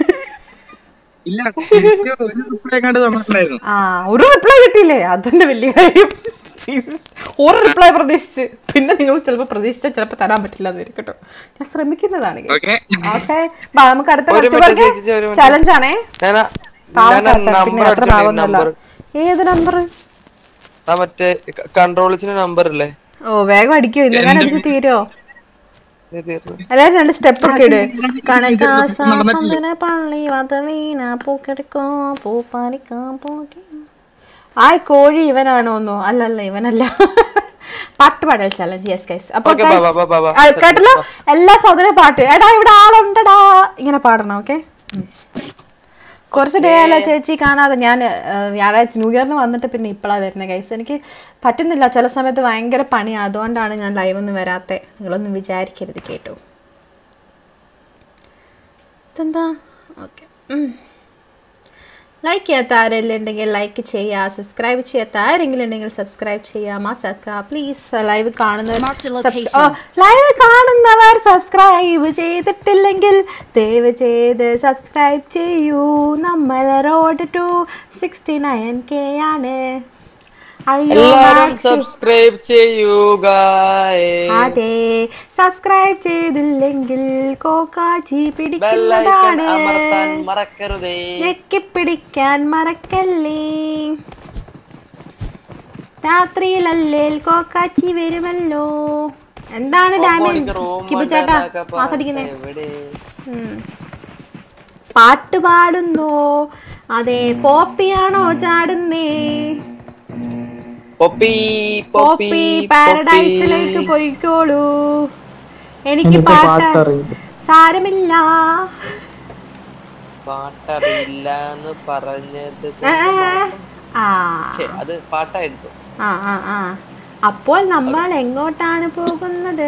ഇല്ല തിരിച്ച് ഒരു റിപ്ലൈ കണ്ട് തന്നിട്ടുണ്ടായിരുന്നു ആ ഒരു റിപ്ലൈ കിട്ടിയില്ലേ അതന്നെ വലിയ കാര്യം ഒരു റിപ്ലൈ പ്രതീക്ഷിച്ച് പിന്നെ നിങ്ങൾ ചിലപ്പോൾ പ്രതീക്ഷിച്ചാൽ ചിലപ്പോൾ തരാൻ പറ്റില്ല എന്ന് വരും കേട്ടോ ഞാൻ ശ്രമിക്കുന്നതാണ് Okay. ഓക്കെ നമുക്ക് അടുത്ത ഒരു മിനിറ്റ് ചേച്ചി, ഒരു മിനിറ്റ്. ചലഞ്ച് ആണേ ഞാനാ പാവം ഞാൻ സാത്താൻ, പിന്നെ നമ്പർ അത്ര പാവമൊന്നുമല്ല. നമ്പർ ഏത് നമ്പർ ആ മറ്റേ കൺട്രോൾസിന്റെ നമ്പർ ഇല്ലേ ഓ വേഗം അടിക്കോ ഇന്ന് ഞാൻ അടിച്ച് തീരോ ഇത് തീർന്നു. എല്ലാരും രണ്ട് സ്റ്റെപ്പ് ഒക്കെ ഇട് കണക്കാസാസന്തന പള്ളി വത വീണ പൂക്കെടുക്കോ പൂപ്പാലിക്കോ പൂക്കി ആയ് കോഴി ഇവനാണോന്നോ അല്ലല്ല ഇവനല്ല പാട്ട് പാടൽ ചലഞ്ച് യെസ് ഗൈസ് അപ്പൊ Okay, ബാ, ബാ, ബാ, ബാ, ബാ. ആ, കേട്ടല്ലോ എല്ലാ സഹോദര പാട്ട് എടാ ഇവിടെ ആളുണ്ടടാ ഇങ്ങനെ പാടണം ഓക്കെ കുറച്ച് ഡേ അല്ല ചേച്ചി കാണാതെ ഞാൻ ആ, വ്യാഴാഴ്ച ന്യൂ ഇയറിന് വന്നിട്ട് പിന്നെ ഇപ്പോഴാണ് വരുന്നത് ഗൈസ് എനിക്ക് പറ്റുന്നില്ല ചില സമയത്ത് ഭയങ്കര പണിയാണ് അതുകൊണ്ടാണ് ഞാൻ ലൈവ് ഒന്നും വരാത്തെ നിങ്ങളൊന്നും വിചാരിക്കരുത് കേട്ടോ ഇതെന്താ ഓക്കെ ലൈക്ക് ചെയ്യാത്ത ആരെങ്കിലും ഉണ്ടെങ്കിൽ ലൈക്ക് ചെയ്യുക സബ്സ്ക്രൈബ് ചെയ്യാത്ത ആരെങ്കിലും ഉണ്ടെങ്കിൽ സബ്സ്ക്രൈബ് ചെയ്യുക മസക്ക പ്ലീസ് ലൈവ് കാണുന്നവർ ലൈവ് കാണുന്നവർ സബ്സ്ക്രൈബ് ചെയ്തിട്ടില്ലെങ്കിൽ ദയവ് ചെയ്ത് സബ്സ്ക്രൈബ് ചെയ്യൂ നമ്മൾ road to sixty nine K ആണ് അയ്യോ എല്ലാരും മാക്സി സബ്സ്ക്രൈബ് ചെയ്യുക അതെ സബ്സ്ക്രൈബ് ചെയ്തില്ലെങ്കിൽ കോക്കാച്ചി പിടിക്കുന്നതാണ് അമർത്താൻ മറക്കരുതേ ഞെക്കിപ്പിടിക്കാൻ മറക്കല്ലേ രാത്രിയിലല്ലേൽ കോക്കാച്ചി വരുമല്ലോ എന്താണ് ഡാമേജ് മോണിക്ക് room കിബിച്ചേട്ടാ ഉണ്ടാക്കാൻ മാസടിക്കുന്നേ എവിടെ? ഉം. പാട്ട് പാടുന്നോ അതെ പോപ്പിയാണോ ചാടുന്നേ പോപ്പി പോപ്പി പാരഡൈസിലേക്ക് പോയിക്കോളൂ എനിക്ക് എനിക്ക് പാട്ട് പാട്ടറിയില്ല സാരമില്ല പാട്ടറിയില്ല എന്ന് പറഞ്ഞത് ആ, ആ, ഛെ, അത് പാട്ടായിരുന്നു ആ ആ ആ അപ്പോൾ നമ്മൾ എങ്ങോട്ടാണ് പോകുന്നത്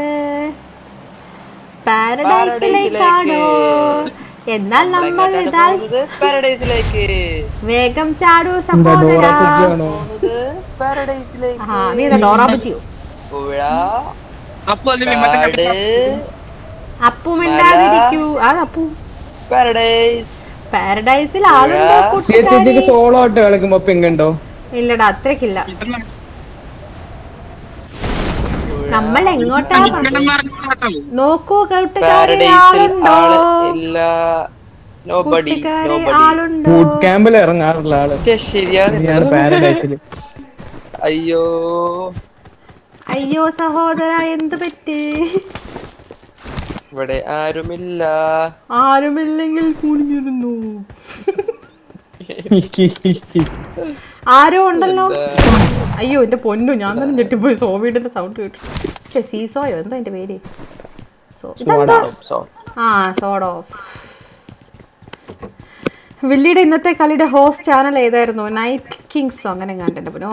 പാരഡൈസിലേക്കാണോ എന്നാൽ നമ്മൾ ഇതാ പാരഡൈസിലേക്ക് വേഗം ചാടൂ എന്താ ഡോറ സഹോദരാ കുജിയാണോ പാരഡൈസിലേക്ക് ആ നീ എന്താ ഡോറ ബുജിയോ പുഴ അപ്പൊ അത് വിമലിന്റെ കാട് അപ്പു മിണ്ടാതിരിക്കൂ ആ അപ്പു പാരഡൈസ് പാരഡൈസിൽ ആളുണ്ടോ ചേച്ചിക്ക് കൂട്ടുകാരി സോളോ ആയിട്ട് കളിക്കുമ്പോ പിങ്ങുണ്ടോ ഇല്ലടാ അത്രക്കില്ല നമ്മൾ എങ്ങോട്ടാ പോ- നോക്കൂ കൂട്ടുകാരി പാരഡൈസിൽ ആളുണ്ടോ ആള് ഇല്ല നോബഡി കൂട്ടുകാരി നോബഡി ആളുണ്ടോ ബൂട്ട് ക്യാമ്പിൽ ഇറങ്ങാറുള്ള ആള് ശരിയാണ് പാരഡൈസിൽ അയ്യോ അയ്യോ സഹോദര എന്ത് പറ്റി ഇവിടെ ആരുമില്ല ആരുമില്ലെങ്കിൽ കുനിഞ്ഞിരുന്നു ആരോ ഉണ്ടല്ലോ അയ്യോ എന്റെ പൊന്നു ഞാൻ തന്നെ ഞെട്ടിപ്പോയി സോവീഡിന്റെ സൗണ്ട് കേട്ടു പക്ഷെ സീസോയോ എന്താ എന്റെ പേര് സോ ഇതെന്താ ആ സോഡ് ഓഫ് വില്ലിയുടെ ഇന്നത്തെ കളിയുടെ ഹോസ്റ്റ് ചാനൽ ഏതായിരുന്നു നൈറ്റ് കിങ്സോ അങ്ങനെ കണ്ടിട്ട് പിന്നെ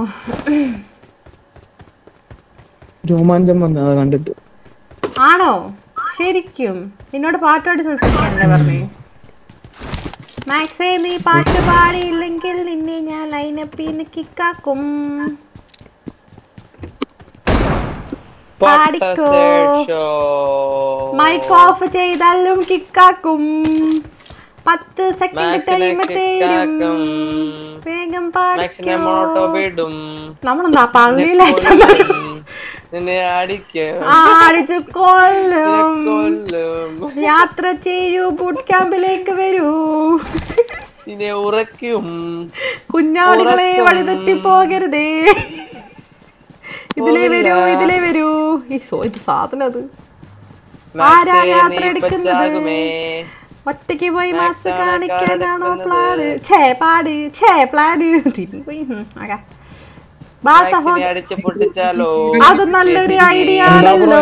രോമാഞ്ചം വന്നത് കണ്ടിട്ട് ആണോ ശരിക്കും നിന്നോട് പാട്ടോട് സംസാരിക്കാനല്ലേ പറഞ്ഞേ മാക്സേ നീ പാട്ട് പാടിയില്ലെങ്കിൽ നിന്നെ ഞാൻ ലൈനപ്പിന്ന് കിക്കാക്കും പാടിക്കോ മൈക്ക് ഓഫ് ചെയ്താലും കിക്കാക്കും പത്ത് സെക്കൻഡ് ടൈം തരും വേഗം മാക്സിനെ പാടിക്കോ മോട്ടോ വിടും നമ്മളെന്താ പള്ളിയിലെ നിന്നെ അടിക്കും ആടിച്ചു കൊല്ലും കൊല്ലും യാത്ര ചെയ്യൂ ബൂട്ട് ക്യാമ്പിലേക്ക് വരൂ നിന്നെ ഉറക്കും കുഞ്ഞാടുകളെ ഉറക്കം. വഴിതെറ്റി പോകരുതേ ഇതിലേ വരൂ ഇതിലേ വരൂ ഈ സോ ഇത് സാധനം അത് ആരാ മാക്സേ, യാത്ര നീ എടുക്കുന്നത് പച്ചാകുമേ. ഒറ്റയ്ക്ക് പോയി മാസ് മാക്സാണ് കാണിക്കാനാണോ കാർ പ്ലാന് ഛേ പാട് ഛേ പ്ലാന് തിരിഞ്ഞു പോയി ഉം, ആകാ. ബാ മാക്സിനെ സഹോദര അടിച്ച് പൊട്ടിച്ചാലോ അത് നല്ലൊരു ഐഡിയ ആണല്ലോ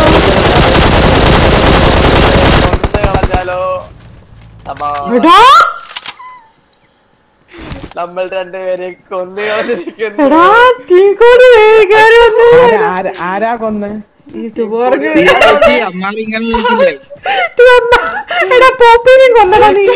കൊന്ന് കളഞ്ഞാലോ അമ്മാ. എടാ നമ്മൾ രണ്ടുപേരെ കൊന്നു കളഞ്ഞിരിക്കുന്നു എടാ തീക്കോട് വേഗം വന്നു ആരാ- ആരാ- ആരാ കൊന്ന് ഇത് പോർഗ് അമ്മാവ് ഇങ്ങനെ വിളിക്കില്ലേ എടാ പോപ്പിനെയും കൊന്നടാ നീ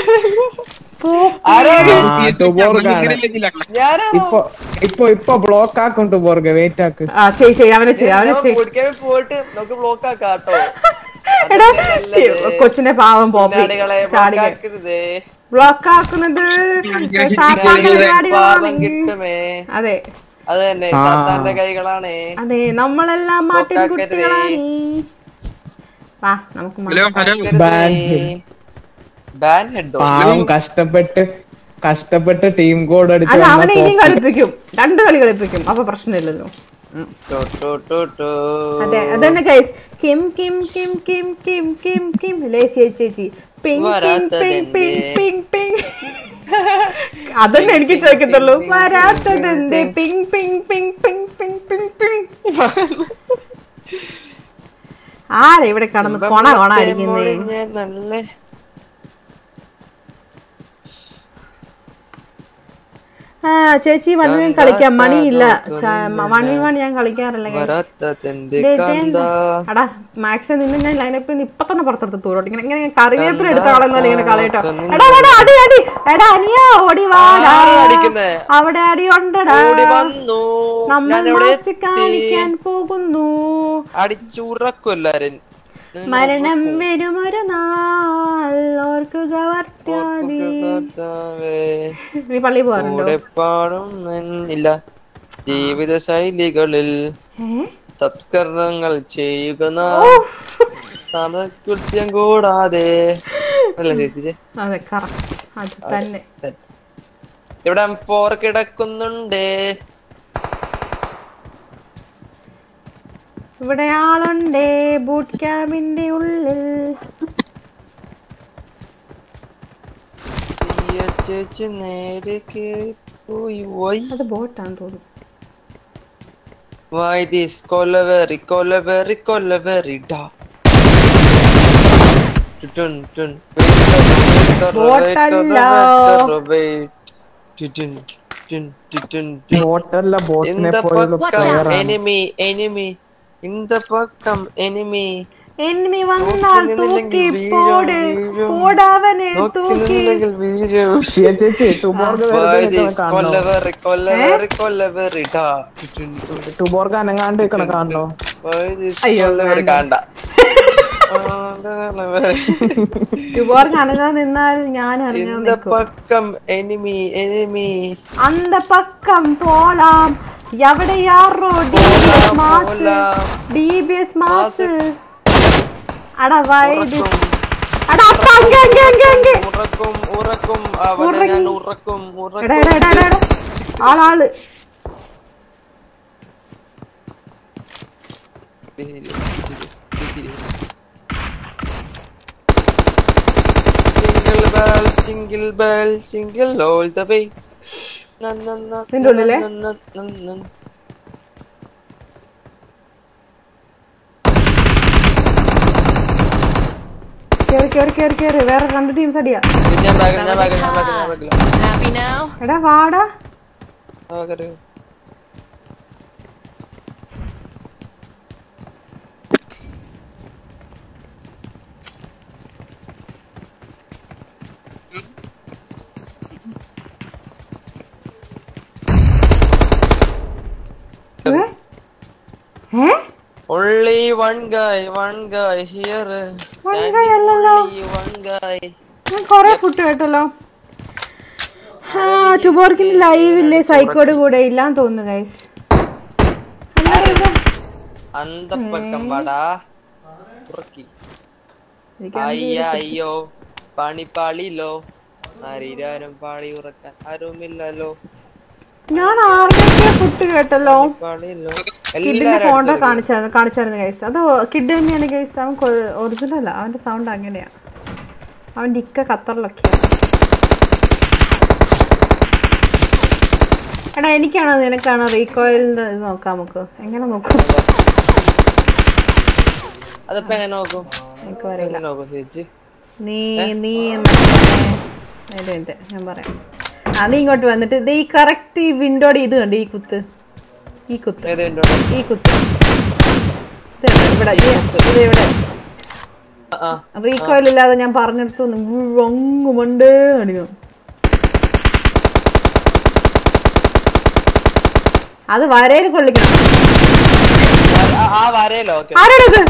ടുബോർഗാണ് ഇപ്പൊ ഇപ്പൊ ഇപ്പൊ ബ്ലോക്ക് ആക്കും ടുബോർഗ് വെയിറ്റ് ആക്ക് ആ ചെയ് ചെയ് അവനെ ചെയ് അവനെ ചെയ് കുടിക്കാൻ പോയിട്ട് നമുക്ക് ബ്ലോക്ക് ആക്കാം കേട്ടോ എടാ കൊച്ചിനെ പാവം പോപ്പി പിന്നാടികളെ ചാടി block ആക്കരുതേ ബ്ലോക്ക് ആക്കുന്നത് സാത്താന്റെ പാപം പരിപാടികളാണ് കിട്ടുമേ അതെ അത് തന്നെ ആ. സാത്താന്റെ കൈകളാണ് അതെ നമ്മളെല്ലാം മാട്ടിൻ Block ആക്കരുതേ. കുട്ടികളാണ് വാ നമുക്ക് മാ- ഹലോ ഹലോ ബാൻ ബാൻ ഹെഡോ പാവം കഷ്ടപ്പെട്ട് കഷ്ടപ്പെട്ട് ടീം കോഡ് അടിച്ച് അല്ല വന്ന അവനെ ഇനിയും പോപ്പി. കളിപ്പിക്കും രണ്ട് കളി കളിപ്പിക്കും അപ്പൊ പ്രശ്നമില്ലല്ലോ ഉം. അതെ അതന്നെ guys Kim Kim Kim Kim Kim Kim Kim lazy ചേച്ചി ping ping ping ping ping ping അതന്നെ എനിക്ക് ചോദിക്കത്തുള്ളൂ വരാത്തതെന്ത് ping ping ping ping ping ping ping ആരാ ഇവിടെ കടന്ന് കൊണ കൊണ അടിക്കുന്നേ നല്ല ആ ചേച്ചി വൺ വൺ കളിക്കാം മണിയില്ല വൺ വി വൺ ഞാൻ കളിക്കാറില്ല guys. വരാത്തതെന്ത് ദേ, ദേ, കാന്ത എടാ മാക്സ് നിന്ന് ഞാൻ ലൈനപ്പിൽ നിന്ന് ഇപ്പൊ തന്നെ പുറത്തെടുത്ത് തൂരോട്ട് ഇങ്ങനെ ഇങ്ങനെ കറിവേപ്പില എടുത്ത കളഞ്ഞാൽ ഇങ്ങനെ കളയട്ടോ എടാ എടാ അടി അടി എടാ അനിയ ഓടി വാടാ ആരാ അടിക്കുന്നെ? അവിടെ അടി ഉണ്ടടാ ഓടി വന്നു നമ്മൾ ഞാൻ എവിടെ മാസ് കാണിക്കാൻ പോകുന്നു അടിച്ചുറക്കും എല്ലാരും മരണം വരുമൊരു നാൾ ഓർക്കുക വർത്താനി നീ പള്ളി പോകാറുണ്ടോ കൂടെ പാടും ഇല്ല ജീവിത ശൈലികളിൽ ഏ സംസ്കരണങ്ങൾ ചെയ്യുക കൃത്യം കൂടാതെ അല്ല ചേച്ചി അതെ കറക്റ്റ് അത് തന്നെ ഇവിടെ ഫോർ കിടക്കുന്നുണ്ട് ഇവിടെ ആളുണ്ടേ ബൂട്ട് ക്യാബിന്റെ ഉള്ളിൽ സിയ ചേച്ചി നേരെ കേറി പോയി വൈ അത് ബോട്ടാണ് തോന്നുന്നു Why this കൊലവെറി കൊലവെറി കൊലവെറി ഡാ ടുൻ ടുൻ ബോട്ടല്ല. ബോട്ടല്ല ബോട്ടിനെ പോലുള്ള എനിമി എനിമി ഇൻ ദ പക്കം എനിമി എനിമി വന്നാൽ തൂക്കി പോട് പോടാവനെ തൂക്കി ചേച്ചി ടുബോർഗ് കാണണോ കൊല്ലവെറി കൊല്ലവെറി കൊല്ലവെറി ഡാ ടുബോർഗ് അനങ്ങാണ്ട് നിക്കണ കാണണോ Why this അയ്യോ, കൊല്ലവെറി വേണ്ട. കാണ്ട ടുബോർഗ് അനങ്ങാൻ നിന്നാൽ ഞാൻ അനങ്ങാൻ இந்த നിൽക്കും பக்கம் enemy enemy അന്ത പക്കം പോലാം എവിടെ യാറോ D B S mass D B S mass അടാ വൈഡ് അടാ അപ്പ അങ്ങ അങ്ങ അങ്ങ അങ്ങ ഉറക്കും ഉറക്കും അവനെ ഉറങ്ങി. ഞാൻ ഉറക്കും എടാ എടാ എടാ എടാ, എടാ ആളാള് single bell single bell single all the base നിന്റെ ഉള്ളിലെ? കേറി കേറി കേറി കേറി വേറെ രണ്ട് ടീംസ് അടിയാ ഞാൻ ബാഗ് ഞാൻ ബാഗ് ഞാൻ ബാഗ് ഞാൻ ബാഗില്ല Happy now? എടാ വാടാ ഏ? ഏ Only one guy, one guy here. One guy അല്ലല്ലോ. Only one guy. ഞാൻ കൊറേ ഫുഡ് കേട്ടല്ലോ ആ ടുബോർക്കിന് ലൈവ് ഇല്ലേ സൈക്കോട് കൂടെ ഇല്ലാന്ന് തോന്നുന്നു ഗൈസ് அந்த பக்கம் வாடா ഉറക്കി അയ്യ അയ്യോ പണി പാളിലോ ആരീരാരും പാളി ഉറക്കാൻ ആരുമില്ലല്ലോ ഞാൻ ആരുടെയൊക്കെ ഫുഡ് കേട്ടല്ലോ പാളിലോ കിഡിന്റെ ഫോട്ടോ കാണിച്ചായിരുന്നു കാണിച്ചായിരുന്നു ഗൈസ് അത് കിഡ് തന്നെയാണ് ഗൈസ് അവൻ ഒറിജിനൽ അല്ല അവന്റെ സൗണ്ട് അങ്ങനെയാ അവന്റെ ഇക്ക ഖത്തറിലൊക്കെയാണ് എടാ എനിക്കാണോ നിനക്കാണോ റീകോയിലിന്റെ ഇത് നോക്കാം നമുക്ക് എങ്ങനെ നോക്കും അതിപ്പോ എങ്ങനെ നോക്കും എനിക്ക് അറിയില്ല എങ്ങനെ നോക്കും ചേച്ചി നീ നീ മറ്റേ ഉണ്ട് ഞാൻ പറയാം ആ നീ ഇങ്ങോട്ട് വന്നിട്ട് ഇത് ഈ കറക്റ്റ് ഈ വിൻഡോയുടെ ഇത് കണ്ട് ഈ കുത്ത് ഈ കുത്ത് ഏത് window ടെ? ഈ കുത്ത് ഇത് കണ്ടോ? ഇവിടെ ഈ- ഇത് ഇവിടെ ആ, റീകോയിൽ ഇല്ലാതെ ഞാൻ പറഞ്ഞെടുത്തു അങ്ങ് മണ്ടേ അടിക്കും അത് വരയിൽ കൊള്ളിക്കണം ആ, ആ വരയിലോ ഓക്കെ ആരാടത്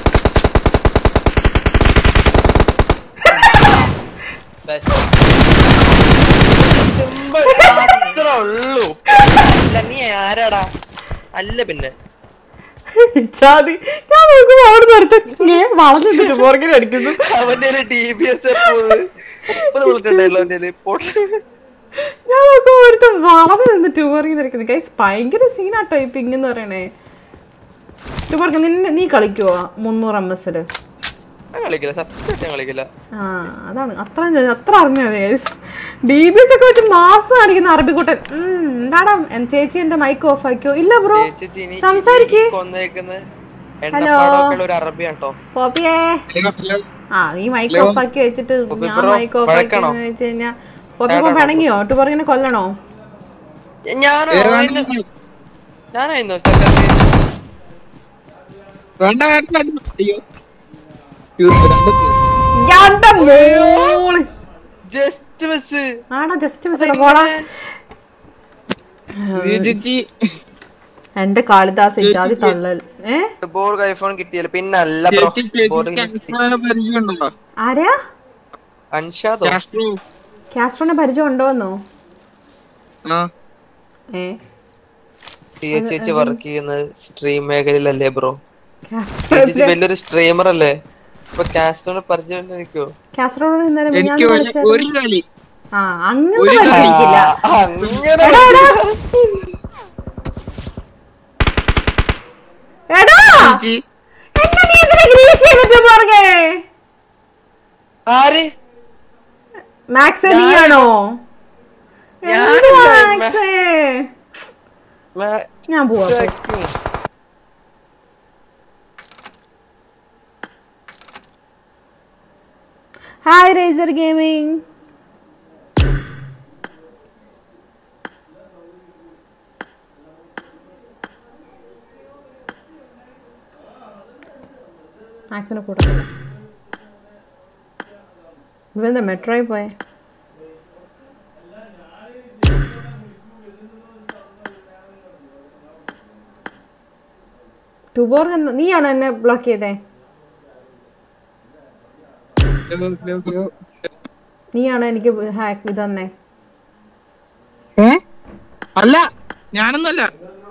സിമ്പിൾ അത്ര ഉള്ളൂ അല്ല നീ ആരാടാ അല്ല പിന്നെ ചാതി ഞാൻ നോക്കുമ്പോ അവിടെ നിർത്തി വളഞ്ഞു നിന്നിട്ട് പുറകിൽ അടിക്കുന്നു അവന്റെ ടി ബി എസ് മുപ്പത് വിളിച്ചിട്ടുണ്ടല്ലോ അവന്റെ ഞാൻ നോക്കുമ്പോ ഒരുത്തൻ വളഞ്ഞു നിന്നിട്ട് പുറകിൽ അടിക്കുന്നു ഗൈസ് ഭയങ്കര സീനാട്ടോ ഈ പിങ് എന്ന് പറയണേ ടൂബർക്ക് നിന്നെ നീ കളിക്കുവോ മുന്നൂറ് എം എസില് ഞാൻ കളിക്കില്ല സത്യം ഞാൻ കളിക്കില്ല ആ അതാണ് അത്ര അത്ര അറിഞ്ഞത് ഗൈസ് ഡി ബി എസ് ഒക്കെ വെച്ച് മാസം കാണിക്കുന്ന അറബിക്കുട്ടൻ ഉം, എന്താടാ എൻ- ചേച്ചി എന്റെ മൈക്ക് ഓഫ് ആക്കിയോ ഇല്ല ബ്രോ ചേച്ചി നീ സംസാരിക്കേ കൊന്നേക്കുന്നത് എണ്ണപ്പാടൊക്കെ ഒരു അറബി കേട്ടോ പോപ്പിയേ ആ നീ മൈക്ക് ഹലോ. ഓഫ് ആക്കി വെച്ചിട്ട് പോപ്പി ഞാൻ ബ്രോ, മൈക്ക് ഓഫ് ആക്കി വഴക്കാണോ? വെച്ച് കഴിഞ്ഞാ പോപ്പി ഇപ്പൊ പിണങ്ങിയോ ടൂബർക്കിനെ കൊല്ലണോ ഞാനോ ഞാനായിരുന്നു വേണ്ട വേണ്ട വേണ്ട. അയ്യോ എന്റെ മോള് ജസ്റ്റ് മിസ് ആടാ ജസ്റ്റ് മിസ് പോടാ ചേച്ചി എന്റെ കാളിദാസ് ഇജാതി തള്ളൽ ഏ ബോർഗ് ഐഫോൺ കിട്ടിയല്ലോ പിന്നെ അല്ല ബ്രോ ചേച്ചി ചേച്ചി പരിചയമുണ്ടോ ആരാ അൻഷാദോ കാസ്ട്രോ കാസ്ട്രോനെ പരിചയം ഉണ്ടോന്നോ ആ A C H H work ചെയ്യുന്നത് സ്ട്രീം മേഖലയിലല്ലേ ബ്രോ കാസ്ട്രോ ചേച്ചി വലിയൊരു സ്ട്രീമർ അല്ലേ അപ്പൊ കാസ്റ്റോട് പരിചയം ഉണ്ടോ കാസർഗോഡ് ഇന്നലെ എനിക്ക് മിനിഞ്ഞാന്ന് വല്ല- വിളിച്ചായിരുന്നു. ഒരു കളി ആ അങ്ങനെ ഒരു കളി. പരിചയിക്കില്ല ആ, അങ്ങനെ എടാ, എടാ. എടാ ചേച്ചി എന്നെ നീ എന്തിനാ ഗ്രീസ് ചെയ്തിട്ട് പറഞ്ഞേ ആര് മാക്സ് നീയാണോ എന്തുവാ മാക്സ് ഞാൻ പോവാ പോയി. ഹായ് റേസർ ഗെയിമിംഗ് മാക്സിനെ കൂട്ടത്തില്ല ഇവന്താ മെട്രോയിൽ പോയെ ടുബോർ നീയാണോ എന്നെ ബ്ലോക്ക് ചെയ്തേ നീയാണോ എനിക്ക് ഹാക്ക് ഇത് തന്നെ അല്ല ഞാനൊന്നുമല്ല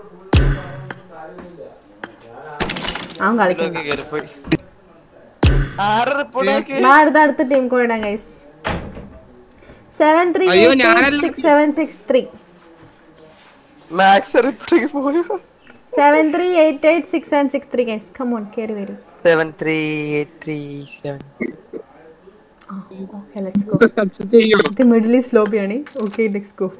അവൻ കളിക്കണ്ട ഇതിലൊക്കെ കേറിപ്പോയി ആരെ റിപ്പോർട്ട് ആക്കി ഞാൻ അടുത്ത അടുത്ത ടീം കോയിടാം ഗൈസ് സെവൻ ത്രീ അയ്യോ, ഞാനല്ല six seven six three Max റിപ്പോർട്ടിലേക്ക് പോയോ seven three eight eight six seven six three guys come on കയറി വരും seven three eight three seven okay let's go ഇത് മിഡിൽ ഈസ്റ്റ് ലോബിയാണ് ഓക്കെ ലെറ്റ്സ് ഗോ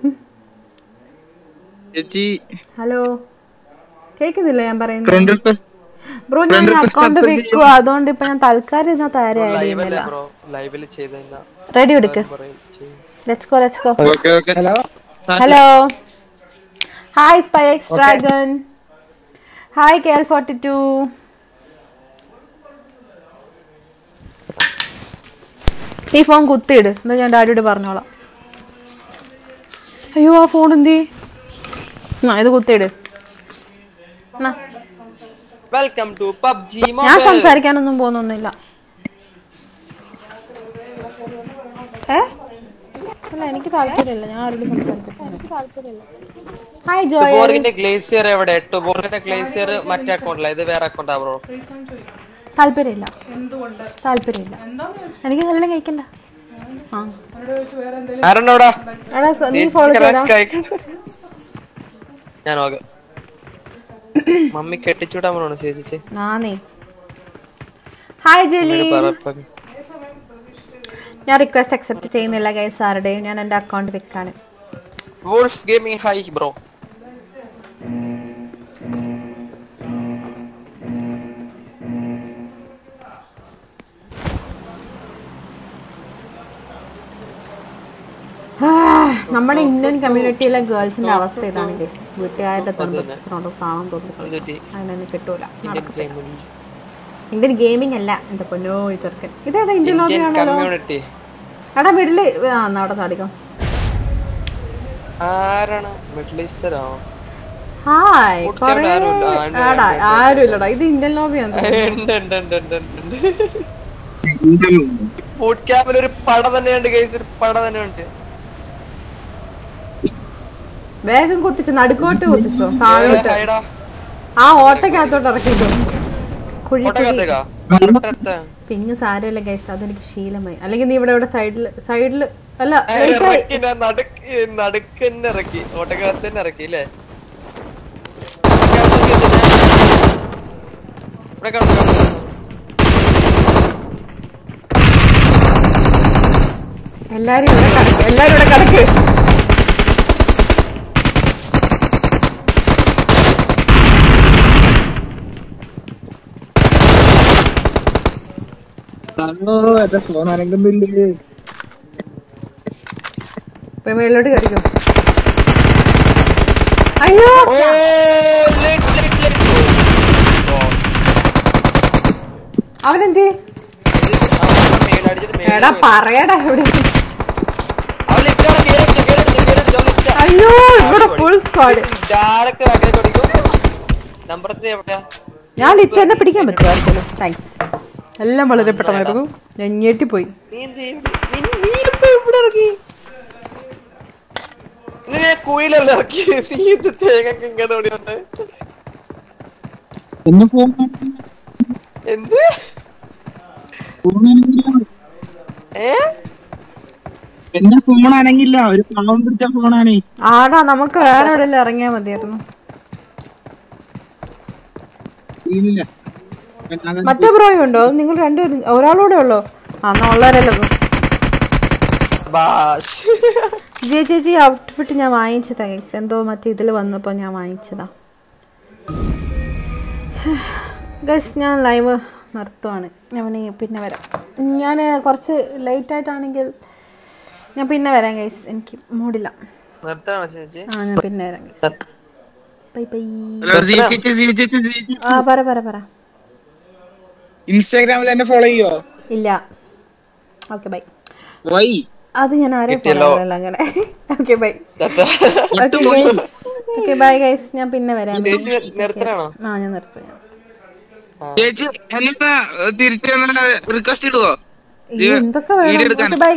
ചേച്ചി hello കേൾക്കുന്നില്ല ഞാൻ ഫ്രണ്ട് പറയുന്നത് റിക്വസ്റ്റ് ബ്രോ ഞാൻ friend request അക്കൗണ്ട് accept വെക്കുക അതുകൊണ്ട് ഇപ്പൊ ഞാൻ തൽക്കാലം ഇതിനകത്ത് ആരും ആഡ് ലൈവല്ലേ ചെയ്യുന്നില്ല ബ്രോ ലൈവില് ചെയ്ത കഴിഞ്ഞാ റെഡി എടുക്ക് പറയും ചെയ്യും. Let's go let's go okay okay hello hello hi spy X dragon hi K L forty two ഈ ഫോൺ കുത്തിയിട് എന്നാ ഞാൻ ഡാഡിയോട് പറഞ്ഞോളാം അയ്യോ ആ ഫോൺ എന്തി ആ ഇത് കുത്തിയിട് എന്നാ, വെൽക്കം ടു പബ്ജി ഞാൻ സംസാരിക്കാനൊന്നും പോകുന്നൊന്നുമില്ല ഏ അല്ല എനിക്ക് താല്പര്യമില്ല ഞാൻ ആരോടും സംസാരിക്കത്തില്ല ഹായ് ജോയൽ ബോർഗിന്റെ ഗ്ലേസിയർ എവിടെ എട്ടോ ബോർഗിന്റെ ഗ്ലേസിയർ മറ്റേ അക്കൗണ്ടില്ല ഇത് വേറെ അക്കൗണ്ടാ ബ്രോ താല്പര്യമില്ല എന്തുകൊണ്ട് താല്പര്യമില്ല എന്താന്ന് ചോദിച്ചു എനിക്ക് നല്ല കഴിക്കണ്ട ആ അവരോട് ചോദിച്ചു വേറെ എന്തെങ്കിലും ആരെണ്ണോടാ എടാ സ- നീ ഫോളോ ചെയ്യടാ ഞാൻ ഓക്കെ മമ്മി കെട്ടിച്ചൂടാൻ പോണോ ചേച്ചി നാനേ ഹായ് ജെലി ഞാൻ റിക്വസ്റ്റ് അക്സെപ്റ്റ് ചെയ്യുന്നില്ല ഗൈസ് ആരുടെയും ഞാൻ എൻ്റെ അക്കൗണ്ട് വെക്കാണ് വോൾഫ് ഗെയിമിംഗ് ഹൈ ബ്രോ നമ്മുടെ ഇന്ത്യൻ കമ്മ്യൂണിറ്റിയിലെ ഗേൾസിന്റെ അവസ്ഥ ഇതാണ് ഗൈസ് വീട്ടുകാരുടെ തൊണ്ടോ കാണാൻ തോന്നുന്നു അതിനെ കിട്ടൂല ഇന്ത്യൻ ഇന്ത്യൻ ഗെയിമിംഗ് അല്ല എന്റെ പൊന്നോ ഈ ചെറുക്കൻ ഇതേതാ ഇന്ത്യൻ ലോബി ഇന്ത്യൻ ആണല്ലോ കമ്മ്യൂണിറ്റി എടാ മിഡില് ആ എന്നാ അവിടെ ചാടിക്കോ ആരാണ് മിഡിൽ ഈസ്റ്ററോ ഹായ് Food കൊറേ camp ആരുമില്ല. ആ, ഉണ്ട്, ആടാ ഉണ്ട്, ഉണ്ട്. ആരും ഇല്ലടാ ഇത് ഇന്ത്യൻ ലോബിയാണ് ഉണ്ട് ഉണ്ട് ഉണ്ട് ഉണ്ട് ഉണ്ട് ഫുഡ് ക്യാമ്പിൽ ഒരു പട തന്നെയുണ്ട് ഗൈസ് ഒരു പട തന്നെയുണ്ട് വേഗം കുത്തിച്ചു നടുക്കോട്ട് കുത്തിച്ചോ താഴോട്ട് ഹൈഡാ ആ ഓട്ടക്കകത്തോട്ട് ഇറക്കിട്ടോ കുഴി കുഴി ഓട്ടക്കകത്തേക്കാ കറക്റ്റ് പിങ് സാരമില്ല ഗൈസ് അതെനിക്ക് ശീലമായി അല്ലെങ്കിൽ നീ ഇവിടെ ഇവിടെ സൈഡില് സൈഡില് അല്ല late ആയി. ഇറക്കി ഞാൻ നടുക്ക് നടുക്ക് തന്നെ ഇറക്കി ഓട്ടക്കകത്ത് തന്നെ ഇറക്കി അല്ലേ ഇവിടെ കാണുന്നു, കാണുന്നു. എല്ലാരും ഇവിടെ കിടക്ക് എല്ലാരും ഇവിടെ കിടക്ക് തന്നോ എന്റെ ഫോൺ അനങ്ങുന്നില്ലേ പോയി മേളിലോട്ട് കയറിക്കോ അയ്യോ അവനെന്തി എടാ പറയടാ ഇവിടെ അയ്യോ ഇവിടെ ഫുൾ സ്ക്വാഡ് നമ്പർ ത്രീ എവിടെയാ ഞാൻ ലിറ്റ് എന്നെ പിടിക്കാൻ പറ്റുമായിരുന്നു താങ്ക്സ് എല്ലാം വളരെ പെട്ടെന്നായിരുന്നു ഞാൻ ഞെട്ടിപ്പോയി നീ എന്ത് ചെയ്യും? നീ- നീ ഇപ്പൊ ഇവിടെ ഇറക്കി നീ ഞാൻ കുഴിയിലല്ല ഇറക്കി നീ ഇത് തേങ്ങ ഇങ്ങനെ ഓടി വന്നേ എന്നെ ഫോൺ എന്ത് ഏ എന്റെ ഫോൺ അനങ്ങില്ല ഒരു പാവം പിടിച്ച ഫോണാണേ ആടാ നമുക്ക് വേറെ എവിടെയെല്ലാം ഇറങ്ങിയാൽ മതിയായിരുന്നു ഇല്ല മറ്റേ ബ്രോയും ഉണ്ടോ നിങ്ങൾ രണ്ടുപേരും ഒരാളൂടെ ഉള്ളോ ആ എന്നാ ഉള്ളവരല്ലോ ജെ ചേച്ചി ഔട്ട്ഫിറ്റ് ഞാൻ വാങ്ങിച്ചതാ ഗൈസ് എന്തോ മറ്റേ ഇതിൽ വന്നപ്പോൾ ഞാൻ വാങ്ങിച്ചതാ ഗൈസ് ഞാൻ ലൈവ് നിർത്തുവാണ് ഞാൻ ഇനി പിന്നെ വരാം ഞാൻ കുറച്ച് ലേറ്റ് ആയിട്ടാണെങ്കിൽ ഞാൻ പിന്നെ വരാം ഗൈസ് എനിക്ക് മൂടില്ല നിർത്താണോ ചേച്ചി ആ ഞാൻ പിന്നെ വരാം guys bye bye hello C ചേച്ചി സി ചേച്ചി സി ചേച്ചി. ആ പറ പറ പറ ഇൻസ്റ്റാഗ്രാമിൽ എന്നെ ഫോളോ ചെയ്യോ ഇല്ല ഓക്കെ ബൈ വൈ അത് ഞാൻ ആരെ കിട്ടിയല്ലോ. പറയാറില്ല അങ്ങനെ okay bye okay bye guys ഞാൻ പിന്നെ വരാം ചേച്ചി നിർത്തണോ ആ ഞാൻ നിർത്തും ഞാൻ ചേച്ചി എന്നെ തിരിച്ചു റിക്വസ്റ്റ് ഇടുവോ ഈ എന്തൊക്കെ വീഡിയോ വേണം എടുക്കാൻ ഓക്കെ ബൈ